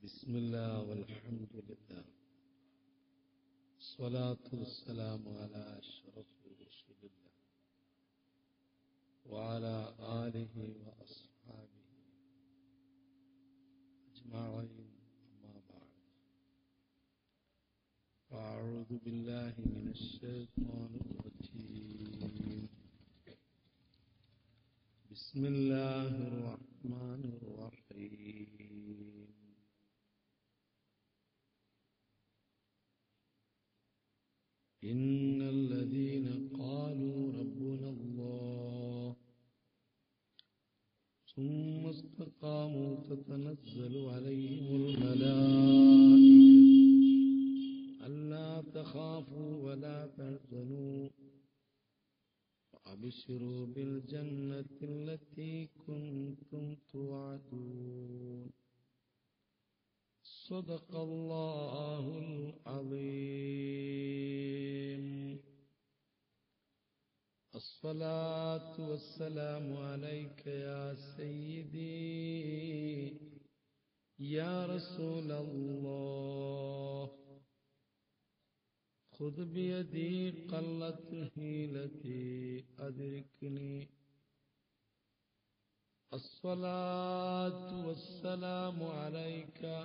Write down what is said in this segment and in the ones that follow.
بسم الله والحمد لله الصلاة والسلام على أشرف رسول الله وعلى آله وأصحابه أجمعين أما بعد فأعوذ بالله من الشيطان الرجيم بسم الله الرحمن الرحيم إن الذين قالوا ربنا الله ثم استقاموا تتنزل عليهم الملائكة ألا تخافوا ولا تحزنوا وأبشروا بالجنة التي كنتم توعدون صدق الله العظيم الصلاة والسلام عليك يا سيدي يا رسول الله خذ بيدي قلت حيلتي أدركني الصلاة والسلام عليك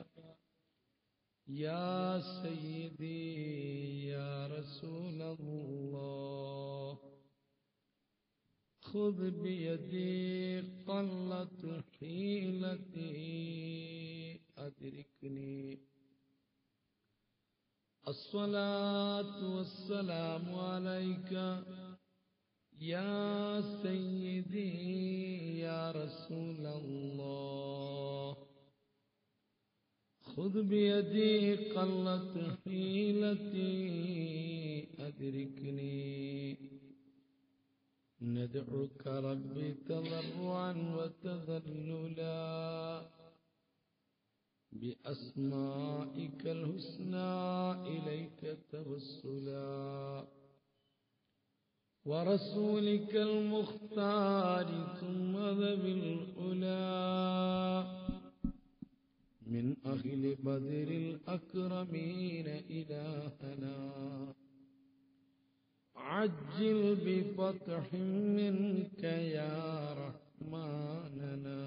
يا سيدي يا رسول الله خذ بيدي قلت حيلتي أدركني الصلاة والسلام عليك يا سيدي يا رسول الله خذ بيدي قلت حيلتي أدركني ندعوك ربي تضرعا وتذللا بأسمائك الحسنى إليك توسلا ورسولك المختار ثم ذوي الأولى من أهل بدر الأكرمين إلهنا عجل بفتح منك يا رحماننا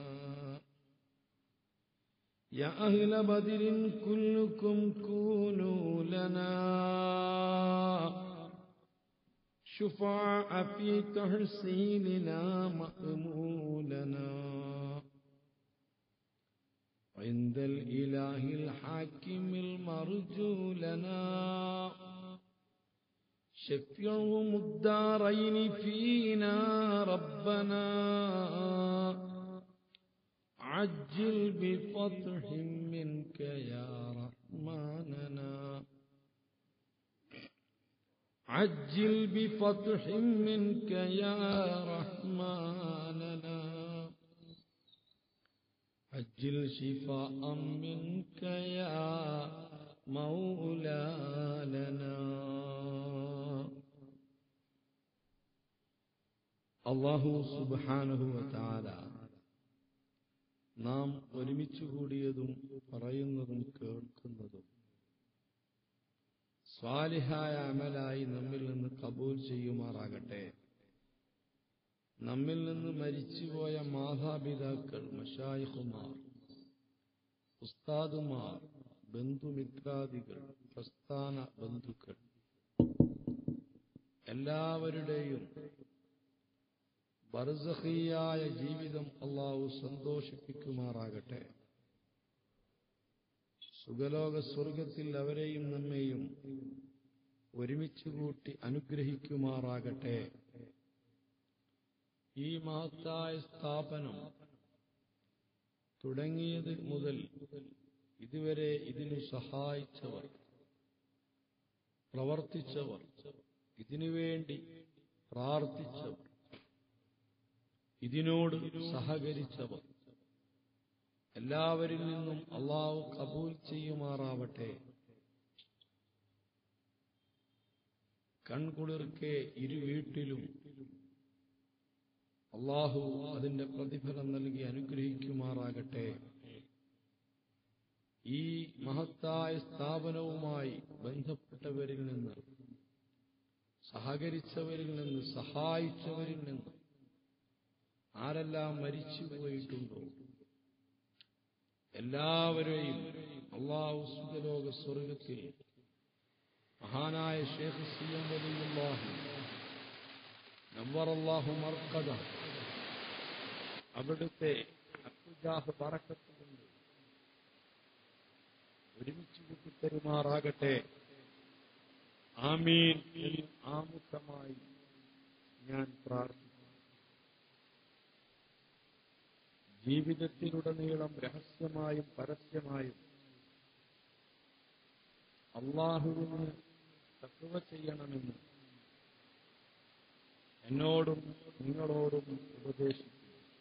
يا أهل بدر كلكم كونوا لنا شفعاء في تحصيلنا مأمولنا عند الإله الحاكم المرجو لنا شفعهم الدارين فينا ربنا عجل بفتح منك يا رحماننا عجل بفتح منك يا رحماننا عجل شفاء منك يا مولانا അള്ളാഹു സുബാനുഭവത്താല നാം ഒരുമിച്ച് കൂടിയതും പറയുന്നതും കേൾക്കുന്നതും സ്വാലിഹായ അമലായി നമ്മിൽ നിന്ന് കബൂൽ ചെയ്യുമാറാകട്ടെ നമ്മിൽ നിന്ന് മരിച്ചുപോയ മാതാപിതാക്കൾ മഷായിഖുമാർ ഉസ്താദുമാർ ബന്ധുമിത്രാദികൾ പ്രസ്ഥാന ബന്ധുക്കൾ എല്ലാവരുടെയും ബർസഹിയായ ജീവിതം അള്ളാഹു സന്തോഷിപ്പിക്കുമാറാകട്ടെ സുഖലോക സ്വർഗത്തിൽ അവരെയും നമ്മെയും ഒരുമിച്ച് കൂട്ടി അനുഗ്രഹിക്കുമാറാകട്ടെ ഈ മഹത്തായ സ്ഥാപനം തുടങ്ങിയത് മുതൽ ഇതുവരെ ഇതിനു സഹായിച്ചവർ പ്രവർത്തിച്ചവർ ഇതിനുവേണ്ടി പ്രാർത്ഥിച്ചവർ ഇതിനോട് സഹകരിച്ചവർ എല്ലാവരിൽ നിന്നും അള്ളാഹു കബൂൽ ചെയ്യുമാറാവട്ടെ കൺകുളിർക്കെ ഇരു വീട്ടിലും അള്ളാഹു അതിന്റെ പ്രതിഫലം നൽകി അനുഗ്രഹിക്കുമാറാകട്ടെ ഈ മഹത്തായ സ്ഥാപനവുമായി ബന്ധപ്പെട്ടവരിൽ നിന്ന് സഹകരിച്ചവരിൽ നിന്ന് സഹായിച്ചവരിൽ നിന്ന് ആരെല്ലാം മരിച്ചു പോയിട്ടുണ്ടോ എല്ലാവരെയും അള്ളാഹു സുഖലോക സ്വർഗത്തിൽ മഹാനായ ഷേഖ് സി എം വലിയുള്ളാഹു നവറല്ലാഹു മർക്കദ അവിടുത്തെ അക്കുജാഹ് പറക്കത്തുകൊണ്ട് ഒരുമിച്ച് കൂട്ടിത്തരുമാറാകട്ടെ ആമീൻ എന്ന് ആമുഖമായി ഞാൻ പ്രാർത്ഥിക്കുന്നു ജീവിതത്തിലുടനീളം രഹസ്യമായും പരസ്യമായും അള്ളാഹുവിന് തത്വ ചെയ്യണമെന്ന് എന്നോടും നിങ്ങളോടും ഉപദേശിക്കുന്നു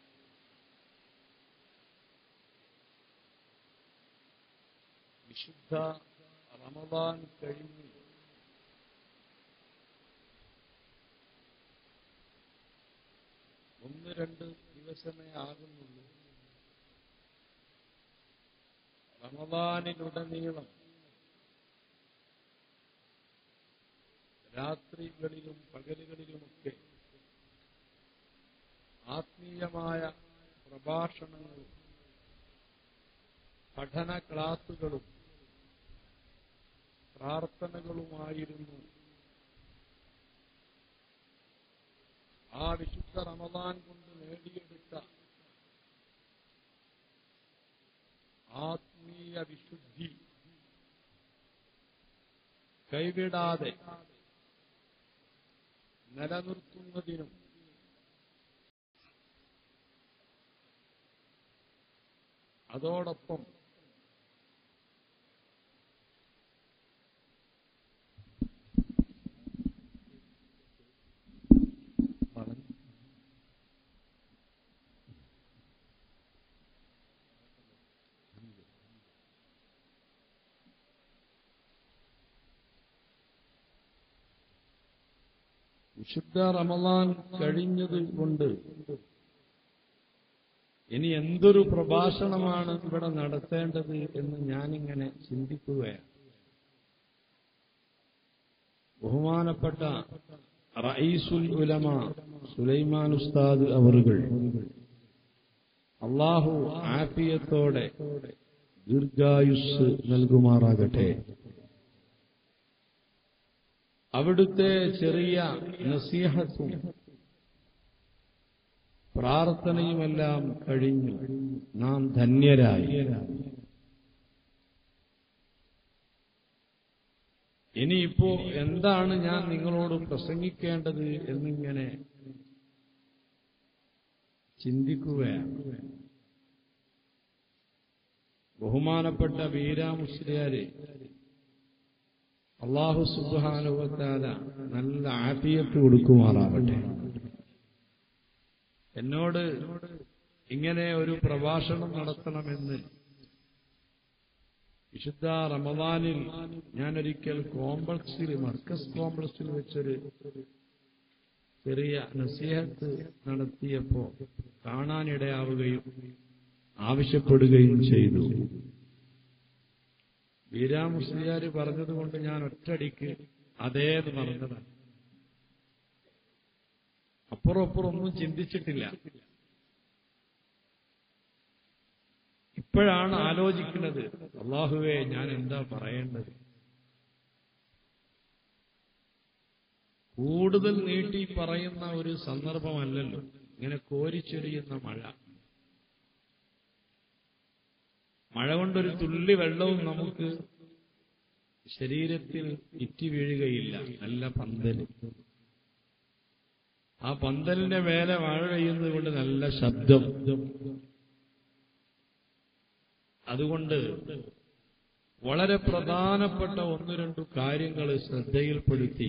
വിശുദ്ധ റമദാൻ കഴിഞ്ഞ് ഒന്ന് രണ്ട് ദിവസമേ ആകുന്നുള്ളൂ റമദാനിലുടനീളം രാത്രികളിലും പകലുകളിലുമൊക്കെ ആത്മീയമായ പ്രഭാഷണങ്ങളും പഠന ക്ലാസുകളും പ്രാർത്ഥനകളുമായിരുന്നു ആ വിശുദ്ധ റമദാൻ കൊണ്ട് നേടിയെടുത്ത ആത്മീയ വിശുദ്ധി കൈവിടാതെ നിലനിർത്തുന്നതിനും അതോടൊപ്പം വിശുദ്ധ റമദാൻ കഴിഞ്ഞത് കൊണ്ട് ഇനി എന്തൊരു പ്രഭാഷണമാണ് ഇവിടെ നടത്തേണ്ടത് എന്ന് ഞാനിങ്ങനെ ചിന്തിക്കുകയാണ് ബഹുമാനപ്പെട്ട റഈസുൽ ഉലമ സുലൈമാൻ ഉസ്താദ് അവറുകൾ അള്ളാഹു ആഫിയത്തോടെ ദീർഘായുസ് നൽകുമാറാകട്ടെ അവിടുത്തെ ചെറിയ നസീഹത്തും പ്രാർത്ഥനയുമെല്ലാം കഴിഞ്ഞു നാം ധന്യരായി ഇനിയിപ്പോ എന്താണ് ഞാൻ നിങ്ങളോട് പ്രസംഗിക്കേണ്ടത് എന്നിങ്ങനെ ചിന്തിക്കുകയാണ് ബഹുമാനപ്പെട്ട വീരാമുസ്ലിയാരെ അള്ളാഹു സുബാനുവത്താല നല്ല ആഫിയത്ത് കൊടുക്കുമാറാവട്ടെ എന്നോട് ഇങ്ങനെ ഒരു പ്രഭാഷണം നടത്തണമെന്ന് വിശുദ്ധ റമദാനിൽ ഞാനൊരിക്കൽ കോംപ്ലക്സിൽ മർക്കസ് കോംപ്ലക്സിൽ വെച്ചൊരു ചെറിയ നസീഹത്ത് നടത്തിയപ്പോ കാണാനിടയാവുകയും ആവശ്യപ്പെടുകയും ചെയ്തു വീരാമുസ്ലിയാര് പറഞ്ഞതുകൊണ്ട് ഞാൻ ഒറ്റടിക്ക് അതേന്ന് പറഞ്ഞതാണ് അപ്പുറം അപ്പുറം ഒന്നും ചിന്തിച്ചിട്ടില്ല ഇപ്പോഴാണ് ആലോചിക്കുന്നത് അള്ളാഹുവേ ഞാൻ എന്താ പറയേണ്ടത് കൂടുതൽ നീട്ടി പറയുന്ന ഒരു സന്ദർഭമല്ലല്ലോ ഇങ്ങനെ കോരിച്ചൊരിയുന്ന മഴ മഴ കൊണ്ടൊരു തുള്ളി വെള്ളവും നമുക്ക് ശരീരത്തിൽ ഇറ്റി വീഴുകയില്ല നല്ല പന്തല് ആ പന്തലിന്റെ മേലെ മഴ പെയ്യുന്നത് കൊണ്ട് നല്ല ശബ്ദം അതുകൊണ്ട് വളരെ പ്രധാനപ്പെട്ട ഒന്ന് രണ്ടു കാര്യങ്ങൾ ശ്രദ്ധയിൽപ്പെടുത്തി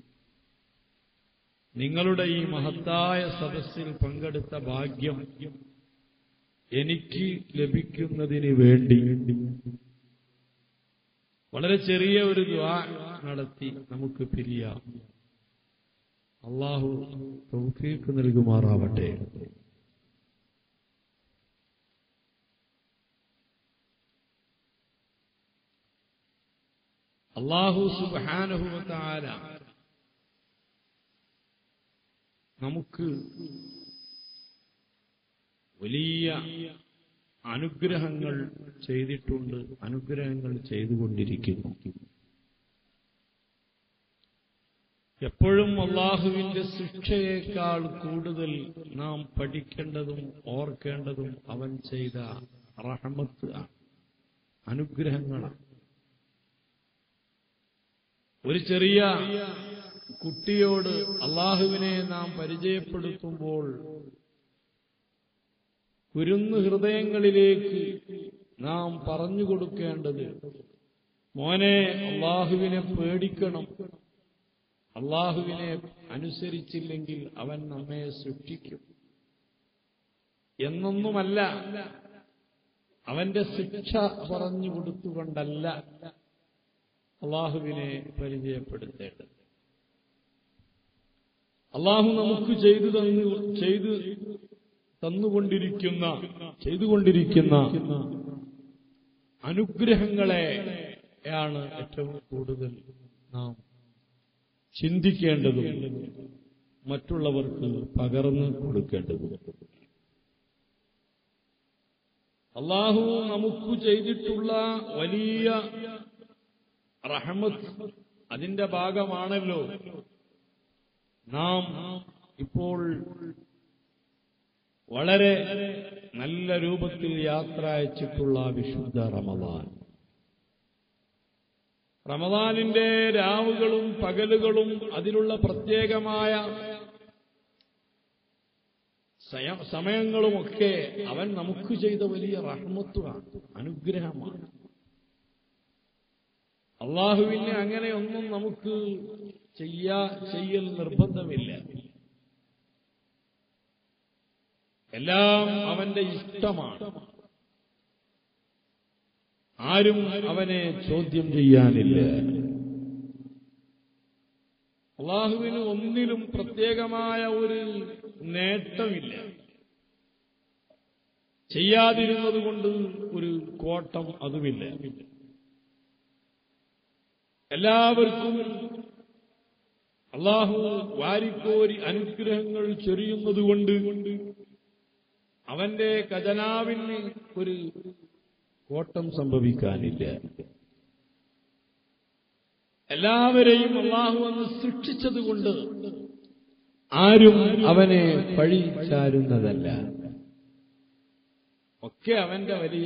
നിങ്ങളുടെ ഈ മഹത്തായ സദസ്സിൽ പങ്കെടുത്ത ഭാഗ്യം എനിക്ക് ലഭിക്കുന്നതിന് വേണ്ടി വളരെ ചെറിയ ഒരു ദ്വാ നടത്തി നമുക്ക് പിരിയാം അള്ളാഹു തൗഫീഖ് നൽകുമാറാവട്ടെ അള്ളാഹു സുബാനുഭവത്താല നമുക്ക് വലിയ അനുഗ്രഹങ്ങൾ ചെയ്തിട്ടുണ്ട് അനുഗ്രഹങ്ങൾ ചെയ്തുകൊണ്ടിരിക്കുന്നു എപ്പോഴും അള്ളാഹുവിന്റെ ശിക്ഷയേക്കാൾ കൂടുതൽ നാം പഠിക്കേണ്ടതും ഓർക്കേണ്ടതും അവൻ ചെയ്ത റഹമത്ത് ആണ് അനുഗ്രഹങ്ങളാണ് ഒരു ചെറിയ കുട്ടിയോട് അള്ളാഹുവിനെ നാം പരിചയപ്പെടുത്തുമ്പോൾ കുരുന്നു ഹൃദയങ്ങളിലേക്ക് നാം പറഞ്ഞു കൊടുക്കേണ്ടത് മോനെ അള്ളാഹുവിനെ പേടിക്കണം അള്ളാഹുവിനെ അനുസരിച്ചില്ലെങ്കിൽ അവൻ നമ്മെ സൃഷ്ടിക്കും എന്നൊന്നുമല്ല അവന്റെ ശിക്ഷ പറഞ്ഞു കൊടുത്തുകൊണ്ടല്ല അള്ളാഹുവിനെ പരിചയപ്പെടുത്തേണ്ടത് അള്ളാഹു നമുക്ക് ചെയ്തു തന്നു ചെയ്തു തന്നുകൊണ്ടിരിക്കുന്ന ചെയ്തുകൊണ്ടിരിക്കുന്ന അനുഗ്രഹങ്ങളെയാണ് ഏറ്റവും കൂടുതൽ നാം ചിന്തിക്കേണ്ടതും മറ്റുള്ളവർക്ക് പകർന്നു കൊടുക്കേണ്ടതും അള്ളാഹു നമുക്ക് ചെയ്തിട്ടുള്ള വലിയ റഹമത്ത് അതിന്റെ ഭാഗമാണല്ലോ നാം ഇപ്പോൾ വളരെ നല്ല രൂപത്തിൽ യാത്ര അയച്ചിട്ടുള്ള വിശുദ്ധ റമദാൻ റമദാനിന്റെ രാവുകളും പകലുകളും അതിലുള്ള പ്രത്യേകമായ സയ- സമയങ്ങളുമൊക്കെ അവൻ നമുക്ക് ചെയ്ത വലിയ റഹ്മത്തുമാണ് അനുഗ്രഹമാണ് അള്ളാഹുവിന് അങ്ങനെയൊന്നും നമുക്ക് ചെയ്യാ ചെയ്യൽ നിർബന്ധമില്ല എല്ലാം അവന്റെ ഇഷ്ടമാണ് ആരും അവനെ ചോദ്യം ചെയ്യാനില്ല അള്ളാഹുവിന് ഒന്നിലും പ്രത്യേകമായ ഒരു നേട്ടമില്ല ചെയ്യാതിരുന്നത് കൊണ്ട് ഒരു കോട്ടം അതുമില്ല എല്ലാവർക്കും അള്ളാഹു വാരിക്കോരി അനുഗ്രഹങ്ങൾ ചൊരിയുന്നതുകൊണ്ട് അവന്റെ ഖജനാവിന് ഒരു കോട്ടം സംഭവിക്കാനില്ല എല്ലാവരെയും അള്ളാഹു അന്ന് സൃഷ്ടിച്ചതുകൊണ്ട് ആരും അവനെ പഴി ചാരുന്നതല്ല ഒക്കെ അവന്റെ വലിയ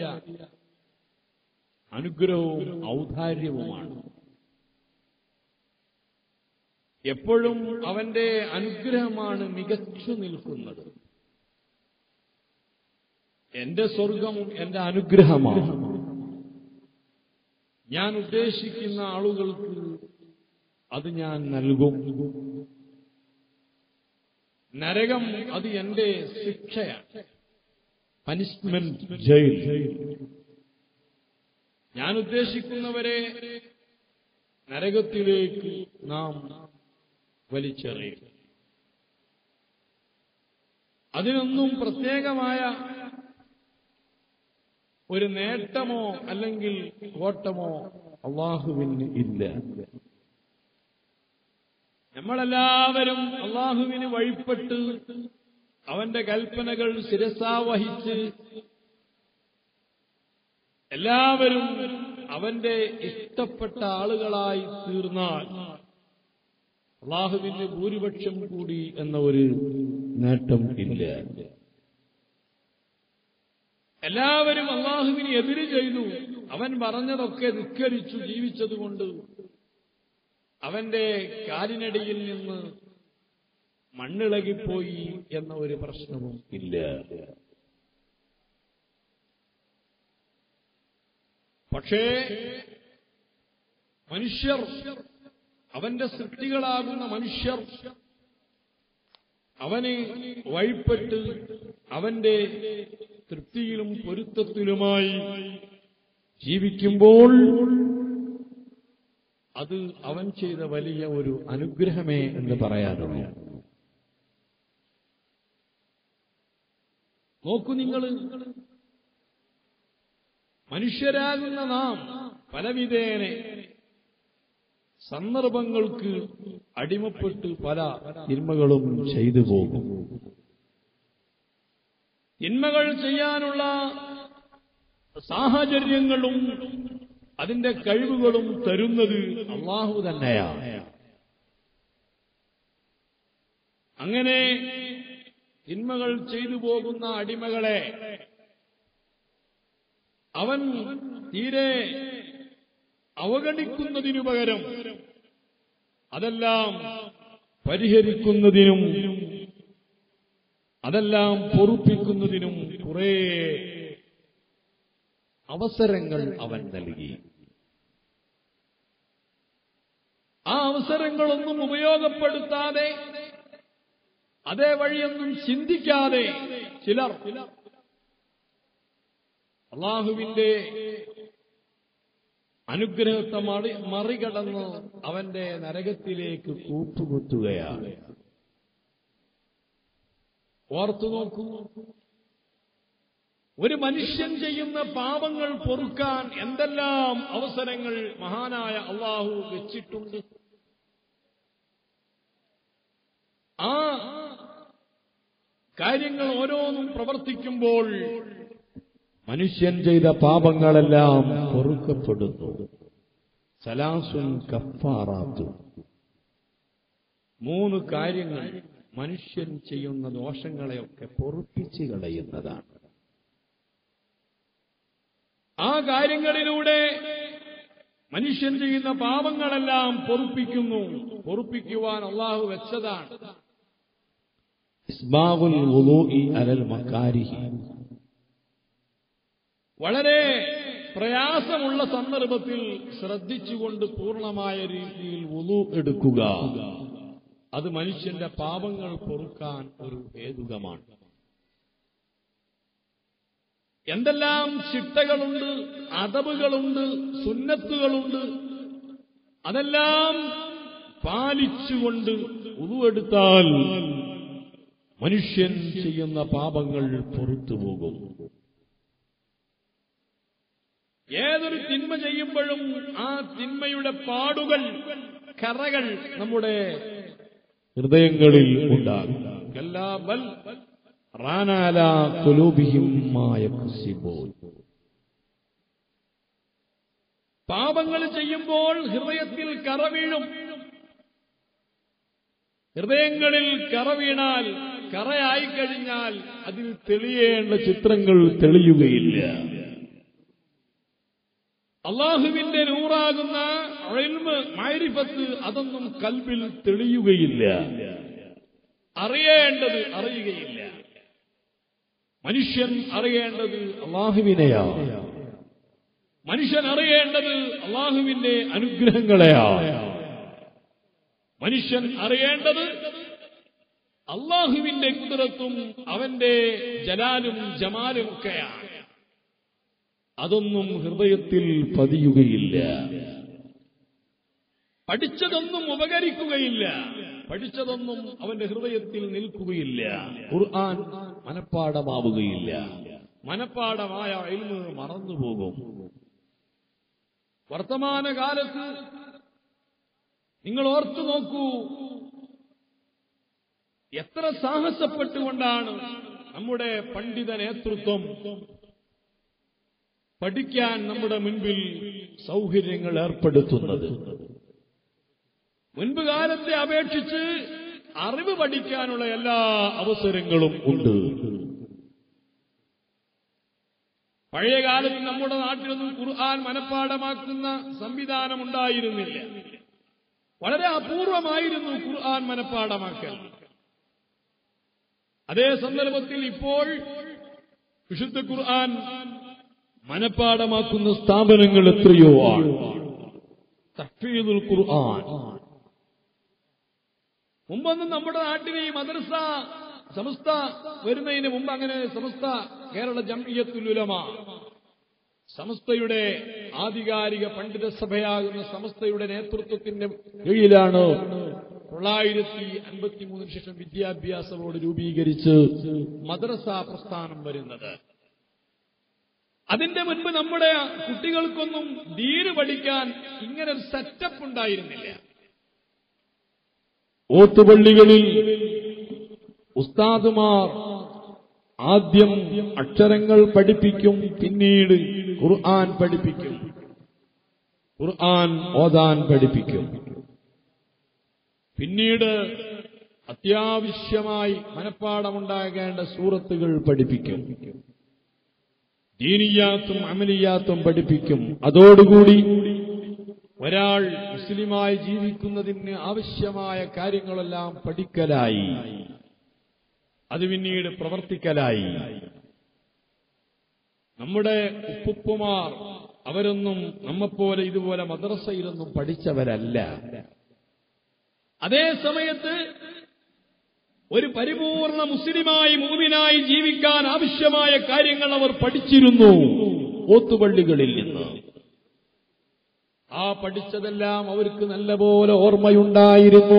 അനുഗ്രഹവും ഔദാര്യവുമാണ് എപ്പോഴും അവന്റെ അനുഗ്രഹമാണ് മികച്ചു നിൽക്കുന്നത് എന്റെ സ്വർഗം എന്റെ അനുഗ്രഹമാണ് ഞാൻ ഉദ്ദേശിക്കുന്ന ആളുകൾക്ക് അത് ഞാൻ നൽകും നരകം അത് എന്റെ ശിക്ഷയാണ് പനിഷ്മെന്റ് ജയിൽ ഞാൻ ഉദ്ദേശിക്കുന്നവരെ നരകത്തിലേക്ക് നാം വലിച്ചെറിയും അതിനൊന്നും പ്രത്യേകമായ ഒരു നേട്ടമോ അല്ലെങ്കിൽ കോട്ടമോ അള്ളാഹുവിന് ഇല്ല നമ്മളെല്ലാവരും അള്ളാഹുവിന് വഴിപ്പെട്ട് അവന്റെ കൽപ്പനകൾ ശിരസാവഹിച്ച് എല്ലാവരും അവന്റെ ഇഷ്ടപ്പെട്ട ആളുകളായി തീർന്നാൽ അള്ളാഹുവിന് ഭൂരിപക്ഷം കൂടി എന്ന ഒരു നേട്ടം ഇല്ല എല്ലാവരും അള്ളാഹുവിന് എതിര് ചെയ്തു അവൻ പറഞ്ഞതൊക്കെ ധിക്കരിച്ചു ജീവിച്ചതുകൊണ്ട് അവന്റെ കാലിനടിയിൽ നിന്ന് മണ്ണിളകിപ്പോയി എന്ന ഒരു പ്രശ്നവും ഇല്ല പക്ഷേ മനുഷ്യർ അവന്റെ സൃഷ്ടികളാകുന്ന മനുഷ്യർ അവന് വഴിപ്പെട്ട് അവന്റെ തൃപ്തിയിലും പൊരുത്തത്തിലുമായി ജീവിക്കുമ്പോൾ അത് അവൻ ചെയ്ത വലിയ ഒരു അനുഗ്രഹമേ എന്ന് പറയാനുള്ളൂ നോക്കൂ നിങ്ങൾ മനുഷ്യരാകുന്ന നാം പലവിധേനെ സന്ദർഭങ്ങൾക്ക് അടിമപ്പെട്ട് പല തിന്മകളും ചെയ്തു പോകും തിന്മകൾ ചെയ്യാനുള്ള സാഹചര്യങ്ങളും അതിന്റെ കഴിവുകളും തരുന്നത് അള്ളാഹു തന്നെയാണ് അങ്ങനെ തിന്മകൾ ചെയ്തു പോകുന്ന അടിമകളെ അവൻ തീരെ അവഗണിക്കുന്നതിനു പകരം അതെല്ലാം പരിഹരിക്കുന്നതിനും അതെല്ലാം പൊറുപ്പിക്കുന്നതിനും കുറേ അവസരങ്ങൾ അവൻ നൽകി ആ അവസരങ്ങളൊന്നും ഉപയോഗപ്പെടുത്താതെ അതേ വഴിയൊന്നും ചിന്തിക്കാതെ ചിലർ അള്ളാഹുവിന്റെ അനുഗ്രഹത്തെ മറി മറികടന്ന് അവന്റെ നരകത്തിലേക്ക് കൂപ്പുകുത്തുകയാണ് ഓർത്തു നോക്കൂ ഒരു മനുഷ്യൻ ചെയ്യുന്ന പാപങ്ങൾ പൊറുക്കാൻ എന്തെല്ലാം അവസരങ്ങൾ മഹാനായ അള്ളാഹു വെച്ചിട്ടുണ്ട് ആ കാര്യങ്ങൾ ഓരോന്നും പ്രവർത്തിക്കുമ്പോൾ മനുഷ്യൻ ചെയ്ത പാപങ്ങളെല്ലാം പൊറുക്കപ്പെടുന്നു സലാസുൻ കഫാറാത്തു മൂന്ന് കാര്യങ്ങൾ മനുഷ്യൻ ചെയ്യുന്ന ദോഷങ്ങളെയൊക്കെ പൊറുപ്പിച്ച് കളയുന്നതാണ് ആ കാര്യങ്ങളിലൂടെ മനുഷ്യൻ ചെയ്യുന്ന പാപങ്ങളെല്ലാം പൊറുപ്പിക്കുന്നു പൊറുപ്പിക്കുവാൻ അള്ളാഹു വെച്ചതാണ് ഇസ്ബാഹുൽ വുളൂഇ അലൽ മക്കാരിഹി വളരെ പ്രയാസമുള്ള സന്ദർഭത്തിൽ ശ്രദ്ധിച്ചുകൊണ്ട് പൂർണ്ണമായ രീതിയിൽ വുളു എടുക്കുക അത് മനുഷ്യന്റെ പാപങ്ങൾ പൊറുക്കാൻ ഒരു ഹേതുകമാണ് എന്തെല്ലാം ചിട്ടകളുണ്ട് അതവുകളുണ്ട് സുന്നത്തുകളുണ്ട് അതെല്ലാം പാലിച്ചുകൊണ്ട് ഉരുവെടുത്താൽ മനുഷ്യൻ ചെയ്യുന്ന പാപങ്ങൾ പൊറത്തു പോകും ഏതൊരു തിന്മ ചെയ്യുമ്പോഴും ആ തിന്മയുടെ പാടുകൾ കറകൾ നമ്മുടെ ഹൃദയങ്ങളിൽ ഉണ്ടാകും എല്ലാ ബൽ റാനാല കുലൂബിഹിമായ പാപങ്ങൾ ചെയ്യുമ്പോൾ ഹൃദയത്തിൽ കറ വീഴും ഹൃദയങ്ങളിൽ കറ വീണാൽ കറയായി കഴിഞ്ഞാൽ അതിൽ തെളിയേണ്ട ചിത്രങ്ങൾ തെളിയുകയില്ല അള്ളാഹുവിന്റെ നൂറാകുന്ന അഴിൽമ് മാരിഫത്ത് അതൊന്നും കൽബിൽ തെളിയുകയില്ല അറിയേണ്ടത് അറിയുകയില്ല മനുഷ്യൻ അറിയേണ്ടത് അള്ളാഹുവിനെയാണ് മനുഷ്യൻ അറിയേണ്ടത് അള്ളാഹുവിന്റെ അനുഗ്രഹങ്ങളെയാണ് മനുഷ്യൻ അറിയേണ്ടത് അള്ളാഹുവിന്റെ കുതിരത്തും അവന്റെ ജലാലും ജമാലും ഒക്കെയാണ് അതൊന്നും ഹൃദയത്തിൽ പതിയുകയില്ല പഠിച്ചതൊന്നും ഉപകരിക്കുകയില്ല പഠിച്ചതൊന്നും അവന്റെ ഹൃദയത്തിൽ നിൽക്കുകയില്ല ഖുർആൻ മനപ്പാടമാവുകയില്ല മനപ്പാടമായ ഇൽമ് മറന്നുപോകും വർത്തമാനകാലത്ത് നിങ്ങൾ ഓർത്തു നോക്കൂ എത്ര സാഹസപ്പെട്ടുകൊണ്ടാണ് നമ്മുടെ പണ്ഡിത നേതൃത്വം പഠിക്കാൻ നമ്മുടെ മുൻപിൽ സൗകര്യങ്ങൾ ഏർപ്പെടുത്തുന്നത് മുൻപ് കാലത്തെ അപേക്ഷിച്ച് അറിവ് പഠിക്കാനുള്ള എല്ലാ അവസരങ്ങളും ഉണ്ട് പഴയ കാലത്ത് നമ്മുടെ നാട്ടിലൊന്നും ഖുർആൻ മനഃപ്പാടമാക്കുന്ന സംവിധാനം ഉണ്ടായിരുന്നില്ല വളരെ അപൂർവമായിരുന്നു ഖുർആൻ മനഃപ്പാടമാക്കൽ അതേ സന്ദർഭത്തിൽ ഇപ്പോൾ വിശുദ്ധ ഖുർആൻ മനഃപ്പാടമാക്കുന്ന സ്ഥാപനങ്ങൾ എത്രയോ ആണ് തഫീദുൽ ഖുർആൻ മുമ്പൊന്നും നമ്മുടെ നാട്ടിൽ ഈ മദ്രസ സമസ്ത വരുന്നതിന് മുമ്പ് അങ്ങനെ സമസ്ത കേരള ജംഇയ്യത്തുൽ ഉലമ സമസ്തയുടെ ആധികാരിക പണ്ഡിത സഭയാകുന്ന സമസ്തയുടെ നേതൃത്വത്തിന്റെ കീഴിലാണ് തൊള്ളായിരത്തി അൻപത്തിമൂന്നിന് ശേഷം വിദ്യാഭ്യാസ ബോർഡ് രൂപീകരിച്ച് മദ്രസ പ്രസ്ഥാനം വരുന്നത് അതിന്റെ മുൻപ് നമ്മുടെ കുട്ടികൾക്കൊന്നും ദീന് പഠിക്കാൻ ഇങ്ങനെ ഒരു സെറ്റപ്പ് ഉണ്ടായിരുന്നില്ല ഓത്തുപള്ളികളിൽ ഉസ്താദുമാർ ആദ്യം അക്ഷരങ്ങൾ പഠിപ്പിക്കും പിന്നീട് ഖുർആൻ പഠിപ്പിക്കും ഖുർആൻ ഓതാൻ പഠിപ്പിക്കും പിന്നീട് അത്യാവശ്യമായി മനഃപ്പാടമുണ്ടാകേണ്ട സൂറത്തുകൾ പഠിപ്പിക്കും ദീനിയാത്തും അമലിയാത്തും പഠിപ്പിക്കും അതോടുകൂടി ഒരാൾ മുസ്ലിമായി ജീവിക്കുന്നതിന് ആവശ്യമായ കാര്യങ്ങളെല്ലാം പഠിക്കലായി അത് പിന്നീട് പ്രവർത്തിക്കലായി നമ്മുടെ ഉപ്പുപ്പുമാർ അവരൊന്നും നമ്മെപ്പോലെ ഇതുപോലെ മദ്രസയിലൊന്നും പഠിച്ചവരല്ല അതേ സമയത്ത് ഒരു പരിപൂർണ മുസ്ലിമായി മൂമിനായി ജീവിക്കാൻ ആവശ്യമായ കാര്യങ്ങൾ അവർ പഠിച്ചിരുന്നു ഓത്തുപള്ളികളിൽ നിന്ന് ആ പഠിച്ചതെല്ലാം അവർക്ക് നല്ലപോലെ ഓർമ്മയുണ്ടായിരുന്നു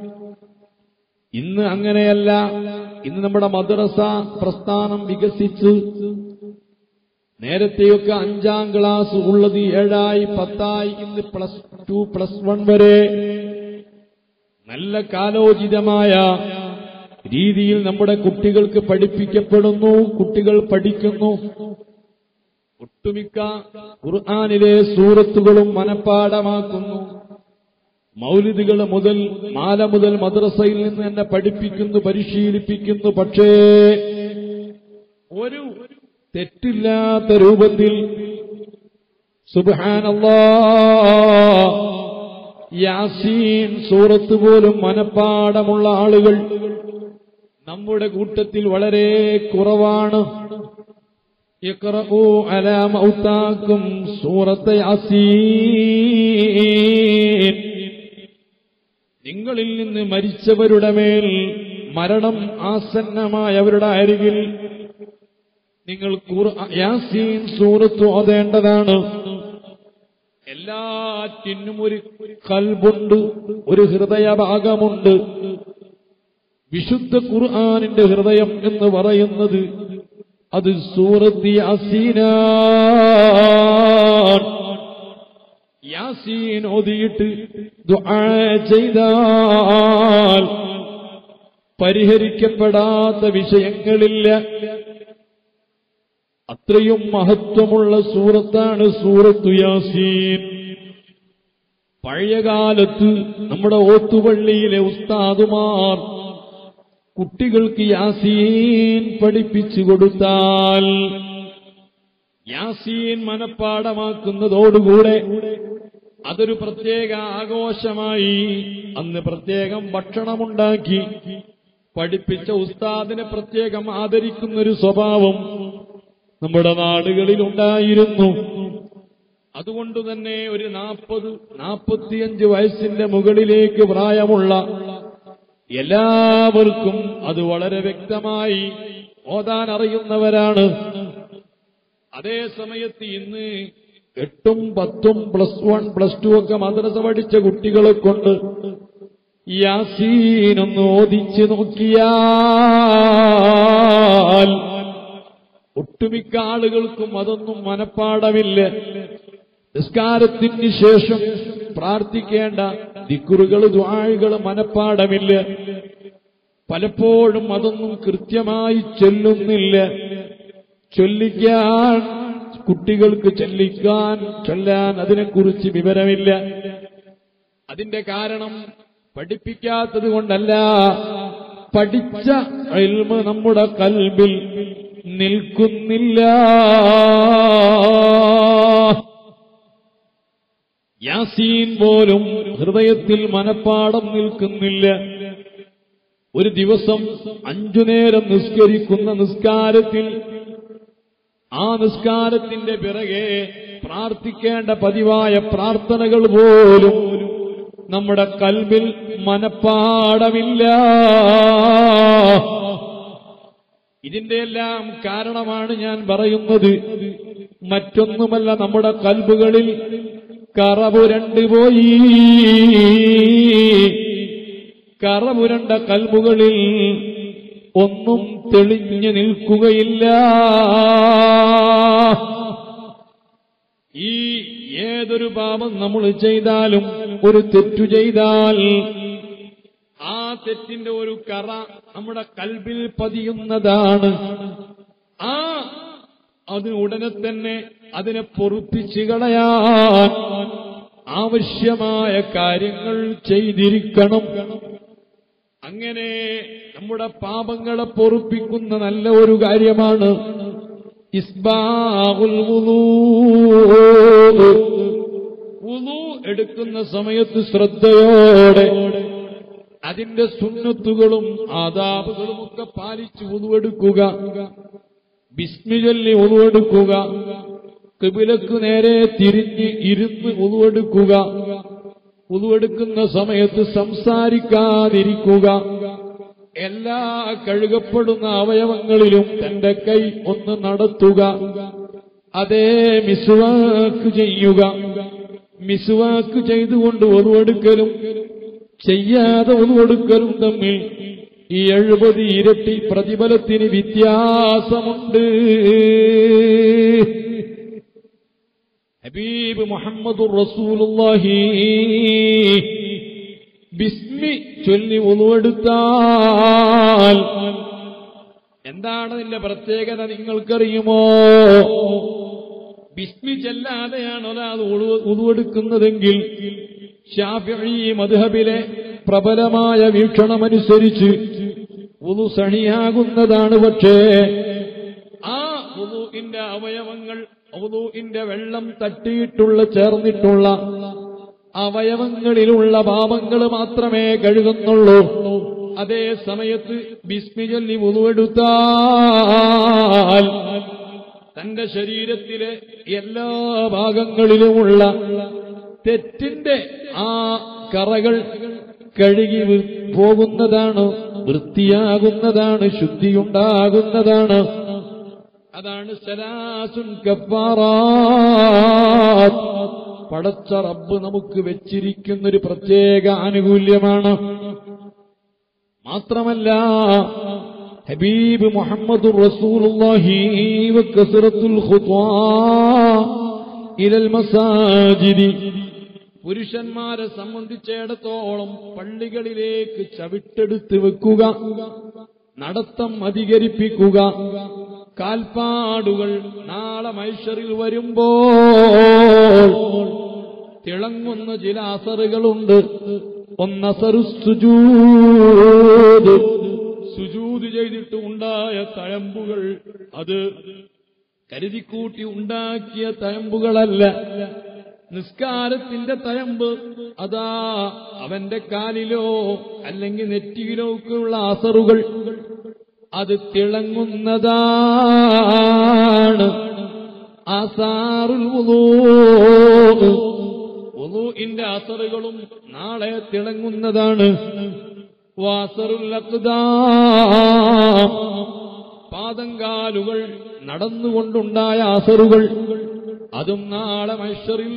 ഇന്ന് അങ്ങനെയല്ല ഇന്ന് നമ്മുടെ മദ്രസ പ്രസ്ഥാനം വികസിച്ച് നേരത്തെയൊക്കെ അഞ്ചാം ക്ലാസ് ഉള്ളത് ഏഴായി പത്തായി ഇന്ന് പ്ലസ് ടു പ്ലസ് വൺ വരെ നല്ല കാലോചിതമായ രീതിയിൽ നമ്മുടെ കുട്ടികൾക്ക് പഠിപ്പിക്കപ്പെടുന്നു കുട്ടികൾ പഠിക്കുന്നു ഒട്ടുമിക്ക ഖുർആാനിലെ സൂറത്തുകളും മനഃപ്പാടമാക്കുന്നു മൗലിദുകൾ മുതൽ മാല മുതൽ മദ്രസയിൽ നിന്ന് തന്നെ പഠിപ്പിക്കുന്നു പരിശീലിപ്പിക്കുന്നു പക്ഷേ ഒരു തെറ്റില്ലാത്ത രൂപത്തിൽ സുബാനല്ലാ യാസീൻ സൂറത്ത് പോലും മനഃപ്പാടമുള്ള ആളുകൾ നമ്മുടെ കൂട്ടത്തിൽ വളരെ കുറവാണ് اقرأوا على موتاكم سورة യാസീൻ നിങ്ങളിൽ നിന്ന് മരിച്ചവരുടെ മേൽ മരണം ആസന്നമായവരുടെ അരികിൽ നിങ്ങൾ ഖുർആ- യാസീൻ സൂറത്ത് ഓതേണ്ടതാണ് എല്ലാറ്റിനും ഒരു കൽബുണ്ട് ഒരു ഹൃദയഭാഗമുണ്ട് വിശുദ്ധ ഖുർആാനിന്റെ ഹൃദയം എന്ന് പറയുന്നത് അത് സൂറത്ത് യാസീനാൻ യാസീൻ ഓതിയിട്ട് ദുആ ചെയ്താൽ പരിഹരിക്കപ്പെടാത്ത വിഷയങ്ങളില്ല അത്രയും മഹത്വമുള്ള സൂറത്താണ് സൂറത്തു യാസീൻ പഴയകാലത്ത് നമ്മുടെ ഓത്തുപള്ളിയിലെ ഉസ്താദുമാർ കുട്ടികൾക്ക് യാസീൻ പഠിപ്പിച്ചു കൊടുത്താൽ യാസീൻ മനഃപ്പാടമാക്കുന്നതോടുകൂടെ അതൊരു പ്രത്യേക ആഘോഷമായി അന്ന് പ്രത്യേകം ഭക്ഷണമുണ്ടാക്കി പഠിപ്പിച്ച ഉസ്താദിനെ പ്രത്യേകം ആദരിക്കുന്നൊരു സ്വഭാവം നമ്മുടെ നാടുകളിൽ ഉണ്ടായിരുന്നു അതുകൊണ്ട് തന്നെ ഒരു നാൽപ്പത് നാൽപ്പത്തിയഞ്ച് വയസ്സിന്റെ മുകളിലേക്ക് പ്രായമുള്ള എല്ലാവർക്കും അത് വളരെ വ്യക്തമായി ഓതാൻ അറിയുന്നവരാണ് അതേ സമയത്ത് ഇന്ന് എട്ടും പത്തും പ്ലസ് വൺ പ്ലസ് ടു ഒക്കെ മദ്രസ പഠിച്ച കുട്ടികളെ കൊണ്ട് യാസീനൊന്ന് ഓദിച്ചു നോക്കിയാൽ ഒട്ടുമിക്ക ആളുകൾക്കും അതൊന്നും മനപ്പാടമില്ല നിസ്കാരത്തിന് ശേഷം പ്രാർത്ഥിക്കേണ്ട ദിക്കുറുകൾ ദ്വാഴുകൾ മനപ്പാടമില്ല പലപ്പോഴും അതൊന്നും കൃത്യമായി ചൊല്ലുന്നില്ല ചൊല്ലിക്കാൻ കുട്ടികൾക്ക് ചൊല്ലിക്കാൻ ചൊല്ലാൻ അതിനെക്കുറിച്ച് വിവരമില്ല അതിന്റെ കാരണം പഠിപ്പിക്കാത്തത് കൊണ്ടല്ല പഠിച്ച ഇൽമ നമ്മുടെ കൽബിൽ നിൽക്കുന്നില്ല യാസീൻ പോലും ഹൃദയത്തിൽ മനപ്പാടം നിൽക്കുന്നില്ല ഒരു ദിവസം അഞ്ചു നേരം നിസ്കരിക്കുന്ന നിസ്കാരത്തിൽ ആ നിസ്കാരത്തിന്റെ പിറകെ പ്രാർത്ഥിക്കേണ്ട പതിവായ പ്രാർത്ഥനകൾ പോലും നമ്മുടെ കൽബിൽ മനപ്പാടമില്ല ഇതിന്റെ എല്ലാം കാരണമാണ് ഞാൻ പറയുന്നത് മറ്റൊന്നുമല്ല നമ്മുടെ കൽബുകളിൽ കറപുരണ്ടു പോയി കറപുരണ്ട കൽബുകളിൽ ഒന്നും തെളിഞ്ഞു നിൽക്കുകയില്ല ഈ ഏതൊരു പാപം നമ്മൾ ചെയ്താലും ഒരു തെറ്റു ചെയ്താൽ ആ തെറ്റിന്റെ ഒരു കറ നമ്മുടെ കൽബിൽ പതിയുന്നതാണ് ആ അത് ഉടനെ തന്നെ അതിനെ പൊറുപ്പിച്ചു കളയാൻ ആവശ്യമായ കാര്യങ്ങൾ ചെയ്തിരിക്കണം അങ്ങനെ നമ്മുടെ പാപങ്ങളെ പൊറുപ്പിക്കുന്ന നല്ല ഒരു കാര്യമാണ് ഇസ്ബാഉൽ വുളൂ. വുളൂ എടുക്കുന്ന സമയത്ത് ശ്രദ്ധയോടെ അതിന്റെ സുന്നത്തുകളും ആദാബുകളും ഒക്കെ പാലിച്ച് ഉതുവെടുക്കുക ബിസ്മി ചൊല്ലി ഉതുവെടുക്കുക കിബിലക്ക് നേരെ തിരിഞ്ഞ് ഇരുന്ന് ഉതുവെടുക്കുക ഉതുവെടുക്കുന്ന സമയത്ത് സംസാരിക്കാതിരിക്കുക എല്ലാ കഴുകപ്പെടുന്ന അവയവങ്ങളിലും തന്റെ കൈ ഒന്ന് നടത്തുക അതേ മിസുവാക്ക് ചെയ്യുക മിസുവാക്ക് ചെയ്തുകൊണ്ട് ഒതുവെടുക്കലും ചെയ്യാതെ ഒതുവെടുക്കലും തമ്മിൽ ഈ എഴുപത് ഇരട്ടി പ്രതിഫലത്തിന് വ്യത്യാസമുണ്ട് ഹബീബ് മുഹമ്മദ് റസൂലുള്ളാഹി ബിസ്മി ചൊല്ലി ഉളുവെടുത്താൽ എന്താണ് അതിന്റെ പ്രത്യേകത നിങ്ങൾക്കറിയുമോ ബിസ്മി ചെല്ലാതെയാണ് ഒരാൾ ഉളുവെടുക്കുന്നതെങ്കിൽ ഷാഫി മധുഹബിലെ പ്രബലമായ വീക്ഷണമനുസരിച്ച് ഉളു സണിയാകുന്നതാണ് പക്ഷേ ആ ഉളുവിന്റെ അവയവങ്ങൾ ഉളുവിന്റെ വെള്ളം തട്ടിയിട്ടുള്ള ചേർന്നിട്ടുള്ള അവയവങ്ങളിലുള്ള പാപങ്ങൾ മാത്രമേ കഴുകുന്നുള്ളൂ അതേ സമയത്ത് ബിസ്മി ചൊല്ലി ഉളുവെടുത്താൽ തന്റെ ശരീരത്തിലെ എല്ലാ ഭാഗങ്ങളിലുമുള്ള തെറ്റിന്റെ ആ കറകൾ കഴുകി വി- പോകുന്നതാണ് വൃത്തിയാകുന്നതാണ് ശുദ്ധിയുണ്ടാകുന്നതാണ് അതാണ് സലാസുൻ കഫാറാത്ത് പടച്ച റബ്ബ് നമുക്ക് വെച്ചിരിക്കുന്നൊരു പ്രത്യേക ആനുകൂല്യമാണ് മാത്രമല്ല ഹബീബ് മുഹമ്മദ് റസൂലുള്ളാഹി വകസറത്തുൽ ഖുത്വാ ഇലൽ മസാജിദി പുരുഷന്മാരെ സംബന്ധിച്ചിടത്തോളം പള്ളികളിലേക്ക് ചവിട്ടെടുത്ത് വെക്കുക നടത്തം അധികരിപ്പിക്കുക കാൽപ്പാടുകൾ നാളെ മൈഷറിൽ വരുമ്പോൾ തിളങ്ങുന്ന ചില അസറുകളുണ്ട് ഒന്നസറു സുജൂദ് സുജൂദ് ചെയ്തിട്ട് ഉണ്ടായ തഴമ്പുകൾ അത് കരുതിക്കൂട്ടി ഉണ്ടാക്കിയ തഴമ്പുകളല്ല നിസ്കാരത്തിന്റെ തഴമ്പ് അതാ അവന്റെ കാലിലോ അല്ലെങ്കിൽ നെറ്റിയിലോ ഒക്കെയുള്ള അസറുകൾ അത് തിളങ്ങുന്നതാണ് ആസാറുൽ വുളൂഇന്റെ അസറുകളും നാളെ തിളങ്ങുന്നതാണ് വാസറുൽ അഖ്ദാം പാദങ്കാലുകൾ നടന്നുകൊണ്ടുണ്ടായ അസറുകൾ അതും നാളെ മൈഷറിൽ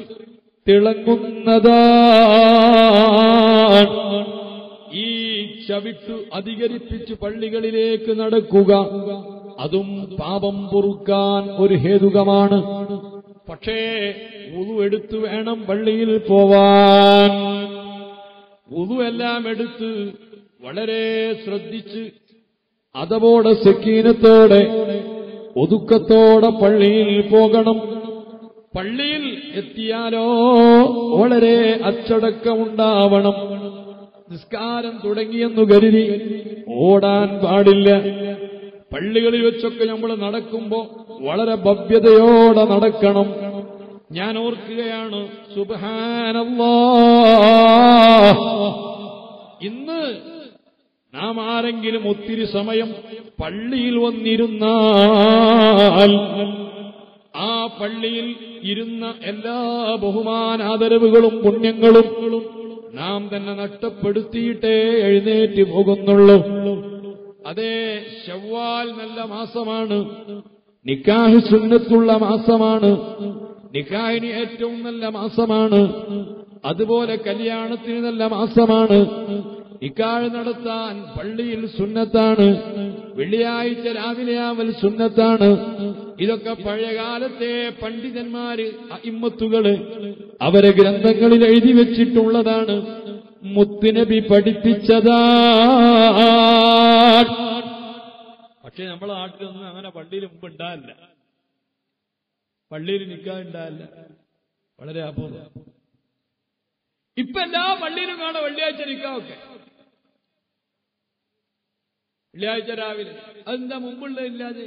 തിളങ്ങുന്നതാണ് ഈ ചവിട്ടു അധികരിപ്പിച്ച് പള്ളികളിലേക്ക് നടക്കുക അതും പാപം പൊറുക്കാൻ ഒരു ഹേതുകമാണ് പക്ഷേ ഉതു എടുത്തു വേണം പള്ളിയിൽ പോവാൻ ഉതു എല്ലാം എടുത്ത് വളരെ ശ്രദ്ധിച്ച് അതവോടെ സക്കീനത്തോടെ ഒതുക്കത്തോടെ പള്ളിയിൽ പോകണം പള്ളിയിൽ എത്തിയാലോ വളരെ അച്ചടക്കമുണ്ടാവണം നിസ്കാരം തുടങ്ങിയെന്നു കരുതി ഓടാൻ പാടില്ല പള്ളികളിൽ വെച്ചൊക്കെ നമ്മൾ നടക്കുമ്പോ വളരെ ഭവ്യതയോടെ നടക്കണം ഞാൻ ഓർക്കുകയാണ് സുബാനല്ലാ ഇന്ന് നാം ആരെങ്കിലും ഒത്തിരി സമയം പള്ളിയിൽ വന്നിരുന്നാൽ ആ പള്ളിയിൽ ഇരുന്ന എല്ലാ ബഹുമാനാദരവുകളും പുണ്യങ്ങളും നാം തന്നെ നഷ്ടപ്പെടുത്തിയിട്ടേ എഴുന്നേറ്റ് പോകുന്നുള്ളൂ അതേ ശവ്വാൽ നല്ല മാസമാണ് നിക്കാഹ് സുന്നത്തുള്ള മാസമാണ് നിക്കാഹിന് ഏറ്റവും നല്ല മാസമാണ് അതുപോലെ കല്യാണത്തിന് നല്ല മാസമാണ് നിക്കാഹ് നടത്താൻ പള്ളിയിൽ സുന്നത്താണ് വെള്ളിയാഴ്ച രാവിലെ ആവൽ സുന്നത്താണ് ഇതൊക്കെ പഴയകാലത്തെ പണ്ഡിതന്മാര് ഇമ്മത്തുകള് അവരെ ഗ്രന്ഥങ്ങളിൽ എഴുതി വെച്ചിട്ടുള്ളതാണ് മുത്തുനബി പഠിപ്പിച്ചതാ പക്ഷെ നമ്മളെ നാട്ടിലൊന്നും അങ്ങനെ പള്ളിയിൽ മുമ്പ് ഉണ്ടാവില്ല പള്ളിയിൽ നിൽക്കാൻ ഉണ്ടാവില്ല വളരെ അപൂർവം ഇപ്പൊ എല്ലാ പള്ളിയിലും കാണാം വെള്ളിയാഴ്ച നിൽക്കാമൊക്കെ വെള്ളിയാഴ്ച രാവിലെ അതെന്താ മുമ്പുള്ളതില്ലാതെ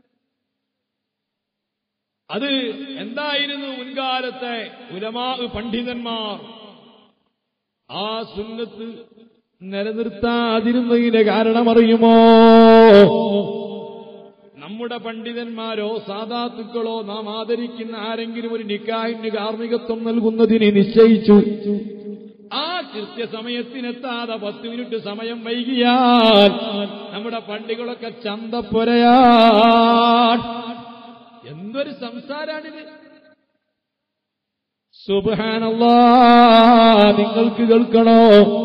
അത് എന്തായിരുന്നു മുൻകാലത്തെ ഉലമാ പണ്ഡിതന്മാർ ആ സുന്നത്ത് നിലനിർത്താതിരുന്നതിന്റെ കാരണമറിയുമോ നമ്മുടെ പണ്ഡിതന്മാരോ സാധാത്തുക്കളോ നാം ആദരിക്കുന്ന ആരെങ്കിലും ഒരു നിക്കാഹിന് കാർമ്മികത്വം നൽകുന്നതിന് നിശ്ചയിച്ചു ആ കൃത്യസമയത്തിനെത്താതെ പത്ത് മിനിറ്റ് സമയം വൈകിയാൽ നമ്മുടെ പള്ളികളൊക്കെ ചന്തപ്പൊരയാ എന്തൊരു സംസാരാണിത് സുബാനല്ലാ നിങ്ങൾക്ക് കേൾക്കണോ